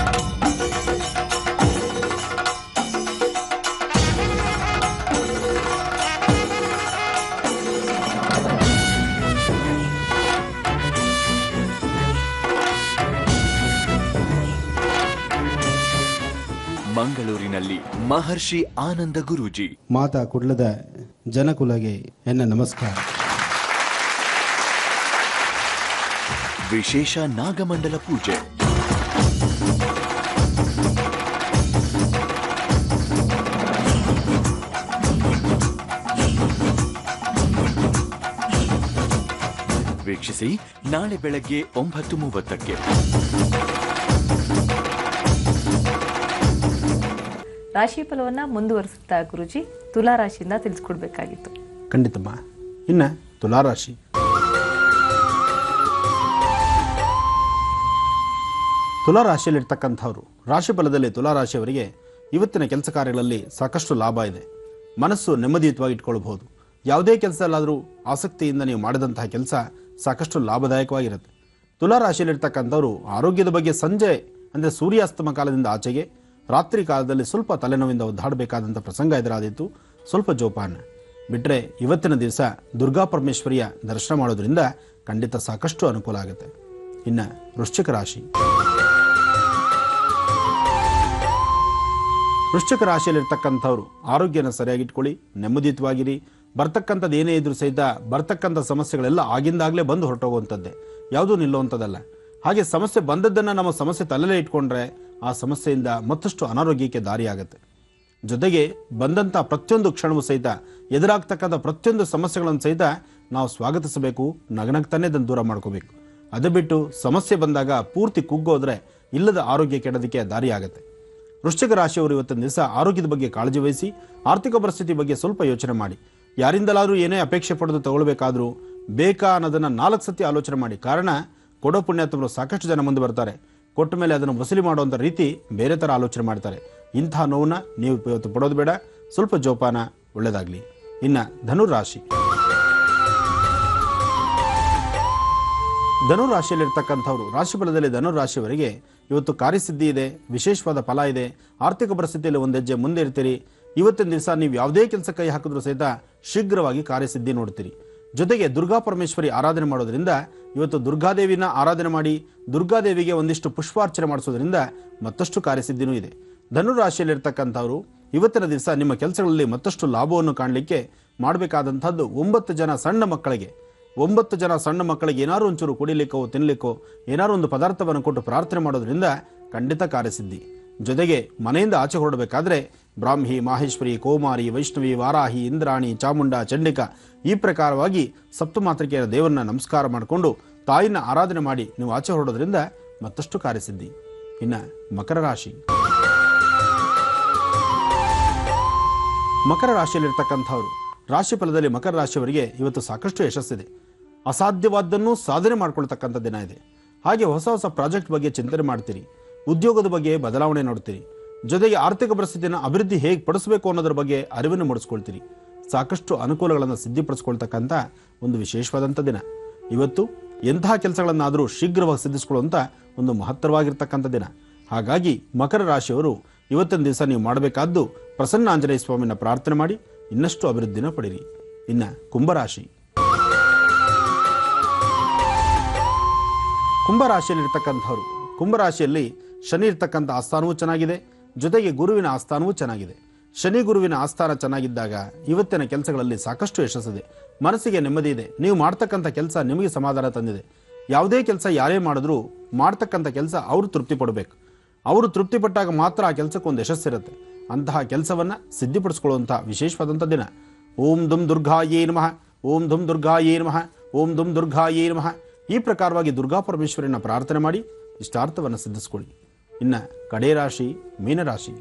ಮಂಗಳೂರಿನಲ್ಲಿ ಮಹರ್ಷಿ ಆನಂದ ಗುರೂಜಿ ಮಾತಾ ಕುಡ್ಲದ ಜನಕುಲಗೆ ಎನ್ನ ನಮಸ್ಕಾರ ವಿಶೇಷ ನಾಗಮಂಡಲ ಪೂಜೆ ವೀಕ್ಷಿಸಿ ನಾಳೆ ಬೆಳಗ್ಗೆ ಒಂಬತ್ತು ಮೂವತ್ತಕ್ಕೆ ರಾಶಿ ಫಲವನ್ನ ಮುಂದುವರಿಸುತ್ತಾ ಗುರುಜಿ ತುಲಾ ರಾಶಿಯಿಂದ ತಿಳಿಸ್ಕೊಡ್ಬೇಕಾಗಿತ್ತು ಖಂಡಿತಮ್ಮ ಇನ್ನು ತುಲಾರಾಶಿ ತುಲಾರಾಶಿಯಲ್ಲಿರ್ತಕ್ಕಂಥವ್ರು ರಾಶಿ ಫಲದಲ್ಲಿ ತುಲಾರಾಶಿಯವರಿಗೆ ಇವತ್ತಿನ ಕೆಲಸ ಕಾರ್ಯಗಳಲ್ಲಿ ಸಾಕಷ್ಟು ಲಾಭ ಇದೆ ಮನಸ್ಸು ನೆಮ್ಮದಿಯುತವಾಗಿ ಇಟ್ಕೊಳ್ಬಹುದು ಯಾವುದೇ ಕೆಲಸದಲ್ಲಾದರೂ ಆಸಕ್ತಿಯಿಂದ ನೀವು ಮಾಡಿದಂತಹ ಕೆಲಸ ಸಾಕಷ್ಟು ಲಾಭದಾಯಕವಾಗಿರುತ್ತೆ ತುಲಾ ರಾಶಿಯಲ್ಲಿರ್ತಕ್ಕಂಥವ್ರು ಆರೋಗ್ಯದ ಬಗ್ಗೆ ಸಂಜೆ ಅಂದರೆ ಸೂರ್ಯಾಸ್ತಮ ಕಾಲದಿಂದ ಆಚೆಗೆ ರಾತ್ರಿ ಕಾಲದಲ್ಲಿ ಸ್ವಲ್ಪ ತಲೆನೋವಿಂದ ಒದ್ದಾಡಬೇಕಾದಂಥ ಪ್ರಸಂಗ ಎದುರಾದಿತ್ತು ಸ್ವಲ್ಪ ಜೋಪಾನ ಬಿಟ್ಟರೆ ಇವತ್ತಿನ ದಿವಸ ದುರ್ಗಾ ಪರಮೇಶ್ವರಿಯ ದರ್ಶನ ಮಾಡೋದ್ರಿಂದ ಖಂಡಿತ ಸಾಕಷ್ಟು ಅನುಕೂಲ ಆಗುತ್ತೆ ಇನ್ನು ವೃಶ್ಚಿಕ ರಾಶಿ ವೃಶ್ಚಿಕ ರಾಶಿಯಲ್ಲಿರ್ತಕ್ಕಂಥವ್ರು ಆರೋಗ್ಯನ ಸರಿಯಾಗಿಟ್ಕೊಳ್ಳಿ ನೆಮ್ಮದಿಯುತವಾಗಿರಿ ಬರ್ತಕ್ಕಂಥದ್ದು ಏನೇ ಇದ್ರೂ ಸಹಿತ ಬರ್ತಕ್ಕಂಥ ಸಮಸ್ಯೆಗಳೆಲ್ಲ ಆಗಿಂದಾಗಲೇ ಬಂದು ಹೊರಟೋಗುವಂಥದ್ದೇ ಯಾವುದೂ ನಿಲ್ಲುವಂಥದ್ದಲ್ಲ ಹಾಗೆ ಸಮಸ್ಯೆ ಬಂದದ್ದನ್ನು ನಮ್ಮ ಸಮಸ್ಯೆ ತಲೆಲೇ ಇಟ್ಕೊಂಡ್ರೆ ಆ ಸಮಸ್ಯೆಯಿಂದ ಮತ್ತಷ್ಟು ಅನಾರೋಗ್ಯಕ್ಕೆ ದಾರಿಯಾಗುತ್ತೆ ಜೊತೆಗೆ ಬಂದಂಥ ಪ್ರತಿಯೊಂದು ಕ್ಷಣವೂ ಸಹಿತ ಎದುರಾಗ್ತಕ್ಕಂಥ ಪ್ರತಿಯೊಂದು ಸಮಸ್ಯೆಗಳನ್ನು ಸಹಿತ ನಾವು ಸ್ವಾಗತಿಸಬೇಕು ನಗನಗ್ತಾನೆ ಅದನ್ನು ದೂರ ಮಾಡ್ಕೋಬೇಕು ಅದು ಬಿಟ್ಟು ಸಮಸ್ಯೆ ಬಂದಾಗ ಪೂರ್ತಿ ಕುಗ್ಗೋದ್ರೆ ಇಲ್ಲದ ಆರೋಗ್ಯ ಕೆಡೋದಕ್ಕೆ ದಾರಿಯಾಗುತ್ತೆ ವೃಶ್ಚಿಕ ರಾಶಿಯವರು ಇವತ್ತಿನ ದಿವಸ ಆರೋಗ್ಯದ ಬಗ್ಗೆ ಕಾಳಜಿ ವಹಿಸಿ ಆರ್ಥಿಕ ಪರಿಸ್ಥಿತಿ ಬಗ್ಗೆ ಸ್ವಲ್ಪ ಯೋಚನೆ ಮಾಡಿ ಯಾರಿಂದಲಾದರೂ ಏನೇ ಅಪೇಕ್ಷೆ ಪಡೆದು ತಗೊಳ್ಬೇಕಾದ್ರೂ ಬೇಕಾ ಅನ್ನೋದನ್ನ ನಾಲ್ಕು ಸತಿ ಆಲೋಚನೆ ಮಾಡಿ ಕಾರಣ ಕೊಡೋ ಪುಣ್ಯಾತ್ಮರು ಸಾಕಷ್ಟು ಜನ ಮುಂದೆ ಬರ್ತಾರೆ ಕೊಟ್ಟ ಮೇಲೆ ಅದನ್ನು ವಸೂಲಿ ಮಾಡುವಂಥ ರೀತಿ ಬೇರೆ ಥರ ಆಲೋಚನೆ ಮಾಡ್ತಾರೆ ಇಂತಹ ನೋವನ್ನ ನೀವು ಇವತ್ತು ಪಡೋದು ಬೇಡ ಸ್ವಲ್ಪ ಜೋಪಾನ ಒಳ್ಳೆಯದಾಗಲಿ ಇನ್ನು ಧನುರಾಶಿ ಧನುರಾಶಿಯಲ್ಲಿರ್ತಕ್ಕಂಥವ್ರು ರಾಶಿ ಫಲದಲ್ಲಿ ಧನುರಾಶಿಯವರಿಗೆ ಇವತ್ತು ಕಾರ್ಯಸಿದ್ಧಿ ಇದೆ ವಿಶೇಷವಾದ ಫಲ ಇದೆ ಆರ್ಥಿಕ ಪರಿಸ್ಥಿತಿಯಲ್ಲಿ ಒಂದು ಹೆಜ್ಜೆ ಮುಂದೆ ಇರ್ತೀರಿ ಇವತ್ತಿನ ದಿವಸ ನೀವು ಯಾವುದೇ ಕೆಲಸ ಕೈ ಹಾಕಿದ್ರೂ ಸಹಿತ ಶೀಘ್ರವಾಗಿ ಕಾರ್ಯಸಿದ್ಧಿ ನೋಡ್ತೀರಿ ಜೊತೆಗೆ ದುರ್ಗಾ ಪರಮೇಶ್ವರಿ ಆರಾಧನೆ ಮಾಡೋದ್ರಿಂದ ಇವತ್ತು ದುರ್ಗಾದೇವಿನ ಆರಾಧನೆ ಮಾಡಿ ದುರ್ಗಾದೇವಿಗೆ ಒಂದಿಷ್ಟು ಪುಷ್ಪಾರ್ಚನೆ ಮಾಡಿಸೋದ್ರಿಂದ ಮತ್ತಷ್ಟು ಕಾರ್ಯಸಿದ್ಧಿನೂ ಇದೆ ಧನುರಾಶಿಯಲ್ಲಿರ್ತಕ್ಕಂಥವ್ರು ಇವತ್ತಿನ ದಿವಸ ನಿಮ್ಮ ಕೆಲಸಗಳಲ್ಲಿ ಮತ್ತಷ್ಟು ಲಾಭವನ್ನು ಕಾಣಲಿಕ್ಕೆ ಮಾಡಬೇಕಾದಂಥದ್ದು ಒಂಬತ್ತು ಜನ ಸಣ್ಣ ಮಕ್ಕಳಿಗೆ ಒಂಬತ್ತು ಜನ ಸಣ್ಣ ಮಕ್ಕಳಿಗೆ ಏನಾದ್ರು ಒಂಚೂರು ಕುಡಿಲಿಕ್ಕೋ ತಿನ್ನಲಿಕ್ಕೋ ಏನಾದ್ರು ಒಂದು ಪದಾರ್ಥವನ್ನು ಕೊಟ್ಟು ಪ್ರಾರ್ಥನೆ ಮಾಡೋದ್ರಿಂದ ಖಂಡಿತ ಕಾರ್ಯಸಿದ್ಧಿ ಜೊತೆಗೆ ಮನೆಯಿಂದ ಆಚೆ ಹೊರಡಬೇಕಾದ್ರೆ ಬ್ರಾಹ್ಮಿ ಮಾಹೇಶ್ವರಿ ಕೋಮಾರಿ ವೈಷ್ಣವಿ ವಾರಾಹಿ ಇಂದ್ರಾಣಿ ಚಾಮುಂಡ ಚಂಡಿಕ ಈ ಪ್ರಕಾರವಾಗಿ ಸಪ್ತಮಾತೃಕೆಯರ ದೇವರನ್ನ ನಮಸ್ಕಾರ ಮಾಡಿಕೊಂಡು ತಾಯಿನ ಆರಾಧನೆ ಮಾಡಿ ನೀವು ಆಚೆ ಹೊರಡೋದ್ರಿಂದ ಮತ್ತಷ್ಟು ಕಾರ್ಯಸಿದ್ಧಿ ಇನ್ನು ಮಕರ ರಾಶಿ ಮಕರ ರಾಶಿಯಲ್ಲಿರ್ತಕ್ಕಂಥವ್ರು ರಾಶಿ ಫಲದಲ್ಲಿ ಮಕರ ರಾಶಿಯವರಿಗೆ ಇವತ್ತು ಸಾಕಷ್ಟು ಯಶಸ್ಸಿದೆ ಅಸಾಧ್ಯವಾದ್ದನ್ನು ಸಾಧನೆ ಮಾಡ್ಕೊಳ್ತಕ್ಕಂಥ ದಿನ ಇದೆ ಹಾಗೆ ಹೊಸ ಹೊಸ ಪ್ರಾಜೆಕ್ಟ್ ಬಗ್ಗೆ ಚಿಂತನೆ ಮಾಡ್ತೀರಿ ಉದ್ಯೋಗದ ಬಗ್ಗೆ ಬದಲಾವಣೆ ನೋಡ್ತೀರಿ ಜೊತೆಗೆ ಆರ್ಥಿಕ ಪರಿಸ್ಥಿತಿಯನ್ನು ಅಭಿವೃದ್ಧಿ ಹೇಗೆ ಪಡಿಸಬೇಕು ಅನ್ನೋದ್ರ ಬಗ್ಗೆ ಅರಿವನ್ನು ಮೂಡಿಸ್ಕೊಳ್ತೀರಿ ಸಾಕಷ್ಟು ಅನುಕೂಲಗಳನ್ನು ಸಿದ್ಧಿಪಡಿಸ್ಕೊಳ್ತಕ್ಕಂಥ ಒಂದು ವಿಶೇಷವಾದಂಥ ದಿನ ಇವತ್ತು ಎಂತಹ ಕೆಲಸಗಳನ್ನಾದರೂ ಶೀಘ್ರವಾಗಿ ಸಿದ್ಧಿಸ್ಕೊಳ್ಳುವಂಥ ಒಂದು ಮಹತ್ತರವಾಗಿರ್ತಕ್ಕಂಥ ದಿನ ಹಾಗಾಗಿ ಮಕರ ರಾಶಿಯವರು ಇವತ್ತಿನ ದಿವಸ ನೀವು ಮಾಡಬೇಕಾದ್ದು ಪ್ರಸನ್ನ ಆಂಜನೇಯ ಸ್ವಾಮಿನ ಪ್ರಾರ್ಥನೆ ಮಾಡಿ ಇನ್ನಷ್ಟು ಅಭಿವೃದ್ಧಿನ ಪಡೀರಿ ಇನ್ನು ಕುಂಭರಾಶಿ ಕುಂಭರಾಶಿಯಲ್ಲಿರ್ತಕ್ಕಂಥವ್ರು ಕುಂಭರಾಶಿಯಲ್ಲಿ ಶನಿ ಇರ್ತಕ್ಕಂಥ ಆಸ್ಥಾನವೂ ಚೆನ್ನಾಗಿದೆ ಜೊತೆಗೆ ಗುರುವಿನ ಆಸ್ಥಾನವೂ ಚೆನ್ನಾಗಿದೆ ಶನಿ ಗುರುವಿನ ಆಸ್ಥಾನ ಚೆನ್ನಾಗಿದ್ದಾಗ ಇವತ್ತಿನ ಕೆಲಸಗಳಲ್ಲಿ ಸಾಕಷ್ಟು ಯಶಸ್ಸಿದೆ ಮನಸ್ಸಿಗೆ ನೆಮ್ಮದಿ ಇದೆ ನೀವು ಮಾಡ್ತಕ್ಕಂಥ ಕೆಲಸ ನಿಮಗೆ ಸಮಾಧಾನ ತಂದಿದೆ ಯಾವುದೇ ಕೆಲಸ ಯಾರೇ ಮಾಡಿದ್ರೂ ಮಾಡ್ತಕ್ಕಂಥ ಕೆಲಸ ಅವರು ತೃಪ್ತಿ ಪಡಬೇಕು ಅವರು ತೃಪ್ತಿ ಪಟ್ಟಾಗ ಮಾತ್ರ ಆ ಕೆಲಸಕ್ಕೆ ಒಂದು ಯಶಸ್ಸಿರುತ್ತೆ ಅಂತಹ ಕೆಲಸವನ್ನು ಸಿದ್ಧಿಪಡಿಸ್ಕೊಳ್ಳುವಂಥ ವಿಶೇಷವಾದಂಥ ದಿನ ಓಂ ದುಮ್ ದುರ್ಗಾಯೇ ನಮಃ ಓಂ ದುಮ್ ದುರ್ಗಾಯೇ ನಮಃ ಓಂ ದುಮ್ ದುರ್ಗಾಯೇ ನಮಃ ಈ ಪ್ರಕಾರವಾಗಿ ದುರ್ಗಾ ಪರಮೇಶ್ವರಿನ ಪ್ರಾರ್ಥನೆ ಮಾಡಿ ಇಷ್ಟಾರ್ಥವನ್ನು ಸಿದ್ಧಿಸ್ಕೊಳ್ಳಿ ಇನ್ನು ಕಡೆ ರಾಶಿ ಮೀನರಾಶಿ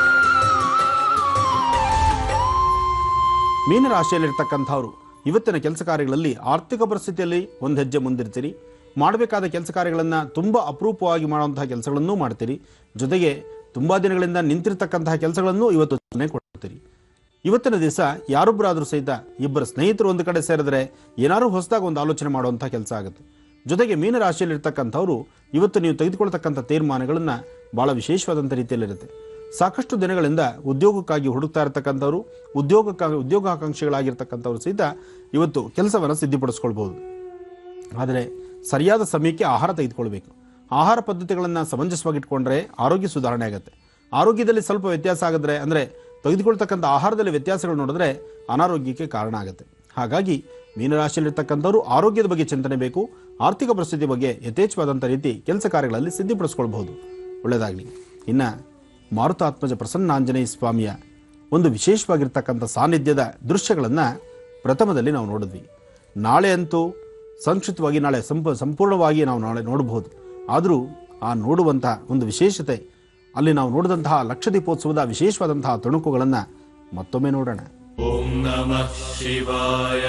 ಮೀನರಾಶಿಯಲ್ಲಿರ್ತಕ್ಕಂಥವ್ರು ಇವತ್ತಿನ ಕೆಲಸ ಕಾರ್ಯಗಳಲ್ಲಿ ಆರ್ಥಿಕ ಪರಿಸ್ಥಿತಿಯಲ್ಲಿ ಒಂದು ಹೆಜ್ಜೆ ಮುಂದಿರ್ತೀರಿ ಮಾಡಬೇಕಾದ ಕೆಲಸ ಕಾರ್ಯಗಳನ್ನು ತುಂಬ ಅಪರೂಪವಾಗಿ ಮಾಡುವಂತಹ ಕೆಲಸಗಳನ್ನೂ ಮಾಡ್ತೀರಿ ಜೊತೆಗೆ ತುಂಬ ದಿನಗಳಿಂದ ನಿಂತಿರ್ತಕ್ಕಂತಹ ಕೆಲಸಗಳನ್ನು ಇವತ್ತು ಸೂಚನೆ ಕೊಡ್ತೀರಿ ಇವತ್ತಿನ ದಿವಸ ಯಾರೊಬ್ಬರಾದರೂ ಸಹಿತ ಇಬ್ಬರು ಸ್ನೇಹಿತರು ಒಂದು ಕಡೆ ಸೇರಿದ್ರೆ ಏನಾದ್ರು ಹೊಸದಾಗಿ ಒಂದು ಆಲೋಚನೆ ಮಾಡುವಂಥ ಕೆಲಸ ಆಗುತ್ತೆ ಜೊತೆಗೆ ಮೀನರಾಶಿಯಲ್ಲಿರ್ತಕ್ಕಂಥವ್ರು ಇವತ್ತು ನೀವು ತೆಗೆದುಕೊಳ್ತಕ್ಕಂಥ ತೀರ್ಮಾನಗಳನ್ನು ಭಾಳ ವಿಶೇಷವಾದಂಥ ರೀತಿಯಲ್ಲಿರುತ್ತೆ ಸಾಕಷ್ಟು ದಿನಗಳಿಂದ ಉದ್ಯೋಗಕ್ಕಾಗಿ ಹುಡುಕ್ತಾ ಇರತಕ್ಕಂಥವ್ರು ಉದ್ಯೋಗಕ್ಕಾಗಿ ಉದ್ಯೋಗಾಕಾಂಕ್ಷಿಗಳಾಗಿರ್ತಕ್ಕಂಥವ್ರು ಸಹಿತ ಇವತ್ತು ಕೆಲಸವನ್ನು ಸಿದ್ಧಿಪಡಿಸ್ಕೊಳ್ಬಹುದು ಆದರೆ ಸರಿಯಾದ ಸಮಯಕ್ಕೆ ಆಹಾರ ತೆಗೆದುಕೊಳ್ಬೇಕು ಆಹಾರ ಪದ್ಧತಿಗಳನ್ನು ಸಮಂಜಸವಾಗಿ ಇಟ್ಕೊಂಡ್ರೆ ಆರೋಗ್ಯ ಸುಧಾರಣೆ ಆಗುತ್ತೆ ಆರೋಗ್ಯದಲ್ಲಿ ಸ್ವಲ್ಪ ವ್ಯತ್ಯಾಸ ಆಗಿದ್ರೆ ಅಂದರೆ ತೆಗೆದುಕೊಳ್ತಕ್ಕಂಥ ಆಹಾರದಲ್ಲಿ ವ್ಯತ್ಯಾಸಗಳು ನೋಡಿದ್ರೆ ಅನಾರೋಗ್ಯಕ್ಕೆ ಕಾರಣ ಆಗುತ್ತೆ ಹಾಗಾಗಿ ಮೀನರಾಶಿಯಲ್ಲಿರ್ತಕ್ಕಂಥವ್ರು ಆರೋಗ್ಯದ ಬಗ್ಗೆ ಚಿಂತನೆ ಬೇಕು ಆರ್ಥಿಕ ಪರಿಸ್ಥಿತಿ ಬಗ್ಗೆ ಯಥೇಚ್ಛವಾದಂಥ ರೀತಿ ಕೆಲಸ ಕಾರ್ಯಗಳಲ್ಲಿ ಸಿದ್ಧಿಪಡಿಸ್ಕೊಳ್ಬಹುದು ಒಳ್ಳೆಯದಾಗಲಿ ಇನ್ನು ಮಾರುತಾತ್ಮಜ ಪ್ರಸನ್ನಾಂಜನೇಯ ಸ್ವಾಮಿಯ ಒಂದು ವಿಶೇಷವಾಗಿರ್ತಕ್ಕಂಥ ಸಾನ್ನಿಧ್ಯದ ದೃಶ್ಯಗಳನ್ನು ಪ್ರಥಮದಲ್ಲಿ ನಾವು ನೋಡಿದ್ವಿ ನಾಳೆ ಅಂತೂ ಸಂಕ್ಷಿಪ್ತವಾಗಿ ನಾಳೆ ಸಂಪ ಸಂಪೂರ್ಣವಾಗಿ ನಾವು ನಾಳೆ ನೋಡಬಹುದು ಆದರೂ ಆ ನೋಡುವಂಥ ಒಂದು ವಿಶೇಷತೆ ಅಲ್ಲಿ ನಾವು ನೋಡಿದಂತಹ ಲಕ್ಷದೀಪೋತ್ಸವದ ವಿಶೇಷವಾದಂತಹ ತುಣುಕುಗಳನ್ನು ಮತ್ತೊಮ್ಮೆ ನೋಡೋಣ ॐ नमः शिवाय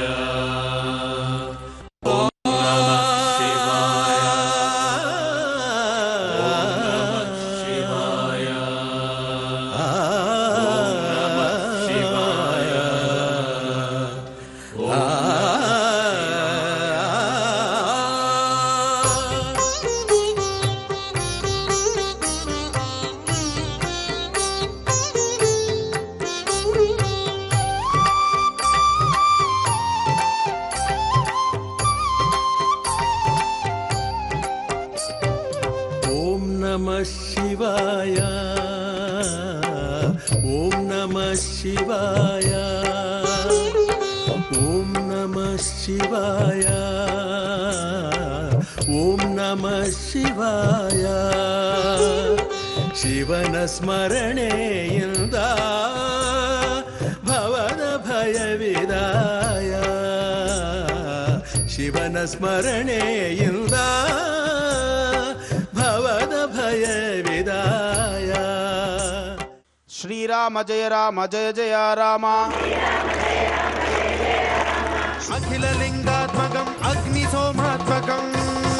ॐ नमः शिवाय ॐ नमः शिवाय ॐ नमः शिवाय ಶಿವನ ಸ್ಮರಣೆಯಿಂದ ಭವನ ಭಯವಿದಾಯ ಶಿವನ ಸ್ಮರಣೆಯಿಂದ ಭವದ ಭಯವಿದಾಯ ಶ್ರೀರಾಮ ಜಯ ರಾಮ ಜಯ ಜಯ ರಾಮ अखिललिङ्गात्मकम् अग्निसोमात्मकम्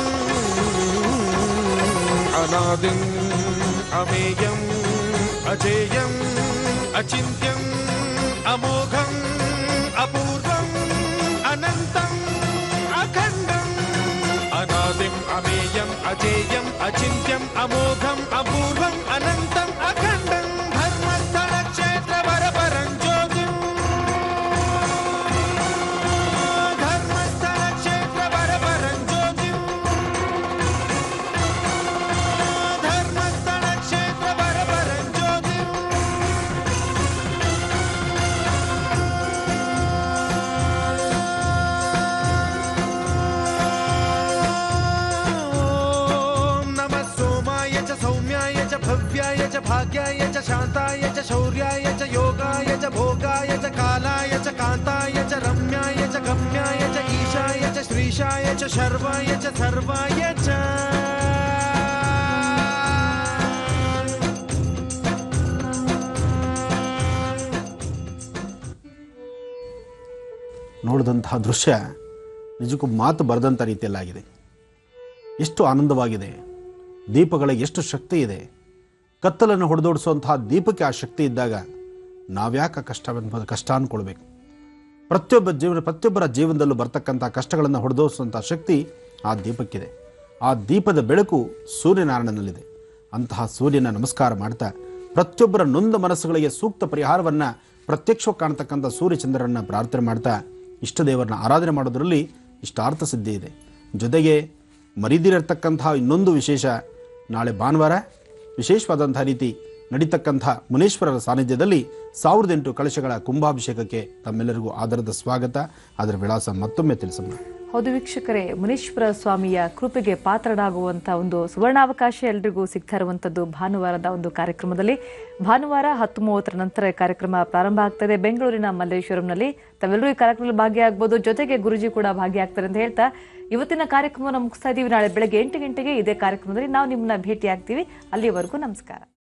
अनादिम् अमेयम् अजेयम् अचिन्त्यम् अमोघम् अपूर्वम् अनन्तम् अखण्डम् अनादिम् अमेयम् अजेयम् अचिन्त्यम् अमोघम् अपूर्वम् अनन्तम् अखण्डम् धर्मस्थलक्षेत्रवरपरम् ज्योतिम् धर्मस्थलक्षेत्रवरपरम् ज्योतिम् धर्मस्थलक्षेत्रवरपरम् ज्योतिम् ॐ नमः सोमाय च सौम्याय च भव्याय च भाग्याय च शान्ताय च शौर्याय च योगाय च भोगाय च कालाय च कान्ताय च रम्याय च गम्याय च ईशाय च श्रीशाय च शर्वाय च सर्वाय च ನೋಡಿದಂತಹ ದೃಶ್ಯ ನಿಜಕ್ಕೂ ಮಾತು ಬರೆದಂಥ ರೀತಿಯಲ್ಲಾಗಿದೆ ಎಷ್ಟು ಆನಂದವಾಗಿದೆ ದೀಪಗಳ ಎಷ್ಟು ಶಕ್ತಿ ಇದೆ ಕತ್ತಲನ್ನು ಹೊಡೆದೋಡಿಸುವಂತಹ ದೀಪಕ್ಕೆ ಆ ಶಕ್ತಿ ಇದ್ದಾಗ ನಾವ್ಯಾಕೆ ಕಷ್ಟವೆಂಬ ಕಷ್ಟ ಅಂದ್ಕೊಳ್ಬೇಕು ಪ್ರತಿಯೊಬ್ಬ ಜೀವನ ಪ್ರತಿಯೊಬ್ಬರ ಜೀವನದಲ್ಲೂ ಬರ್ತಕ್ಕಂಥ ಕಷ್ಟಗಳನ್ನು ಹೊಡೆದೋಡಿಸುವಂಥ ಶಕ್ತಿ ಆ ದೀಪಕ್ಕಿದೆ ಆ ದೀಪದ ಬೆಳಕು ಸೂರ್ಯನಾರಾಯಣನಲ್ಲಿದೆ ಅಂತಹ ಸೂರ್ಯನ ನಮಸ್ಕಾರ ಮಾಡ್ತಾ ಪ್ರತಿಯೊಬ್ಬರ ನೊಂದ ಮನಸ್ಸುಗಳಿಗೆ ಸೂಕ್ತ ಪರಿಹಾರವನ್ನು ಪ್ರತ್ಯಕ್ಷವಾಗಿ ಕಾಣ್ತಕ್ಕಂಥ ಸೂರ್ಯಚಂದ್ರರನ್ನು ಪ್ರಾರ್ಥನೆ ಮಾಡ್ತಾ ಇಷ್ಟ ದೇವರನ್ನ ಆರಾಧನೆ ಮಾಡೋದರಲ್ಲಿ ಇಷ್ಟಾರ್ಥ ಸಿದ್ಧಿ ಇದೆ ಜೊತೆಗೆ ಮರಿದಿರತಕ್ಕಂತಹ ಇನ್ನೊಂದು ವಿಶೇಷ ನಾಳೆ ಭಾನುವಾರ ವಿಶೇಷವಾದಂಥ ರೀತಿ ನಡೀತಕ್ಕಂಥ ಮುನೇಶ್ವರರ ಸಾನ್ನಿಧ್ಯದಲ್ಲಿ ಸಾವಿರದ ಎಂಟು ಕಳಶಗಳ ಕುಂಭಾಭಿಷೇಕಕ್ಕೆ ತಮ್ಮೆಲ್ಲರಿಗೂ ಆಧಾರದ ಸ್ವಾಗತ ಅದರ ವಿಳಾಸ ಮತ್ತೊಮ್ಮೆ ತಿಳಿಸೋಣ ಹೌದು ವೀಕ್ಷಕರೇ ಮುನೀಶ್ವರ ಸ್ವಾಮಿಯ ಕೃಪೆಗೆ ಪಾತ್ರರಾಗುವಂತ ಒಂದು ಸುವರ್ಣಾವಕಾಶ ಎಲ್ರಿಗೂ ಸಿಗ್ತಾ ಇರುವಂತದ್ದು ಭಾನುವಾರದ ಒಂದು ಕಾರ್ಯಕ್ರಮದಲ್ಲಿ ಭಾನುವಾರ ಹತ್ತು ಮೂವತ್ತರ ನಂತರ ಈ ಕಾರ್ಯಕ್ರಮ ಪ್ರಾರಂಭ ಆಗ್ತದೆ ಬೆಂಗಳೂರಿನ ಮಲ್ಲೇಶ್ವರಂನಲ್ಲಿ ತಾವೆಲ್ಲರೂ ಈ ಕಾರ್ಯಕ್ರಮದಲ್ಲಿ ಭಾಗಿಯಾಗಬಹುದು ಜೊತೆಗೆ ಗುರುಜಿ ಕೂಡ ಭಾಗಿಯಾಗ್ತಾರೆ ಅಂತ ಹೇಳ್ತಾ ಇವತ್ತಿನ ಕಾರ್ಯಕ್ರಮವನ್ನು ಮುಗಿಸ್ತಾ ಇದೀವಿ ನಾಳೆ ಬೆಳಗ್ಗೆ ಎಂಟು ಗಂಟೆಗೆ ಇದೇ ಕಾರ್ಯಕ್ರಮದಲ್ಲಿ ನಾವು ನಿಮ್ಮನ್ನ ಭೇಟಿ ಆಗ್ತೀವಿ ಅಲ್ಲಿವರೆಗೂ ನಮಸ್ಕಾರ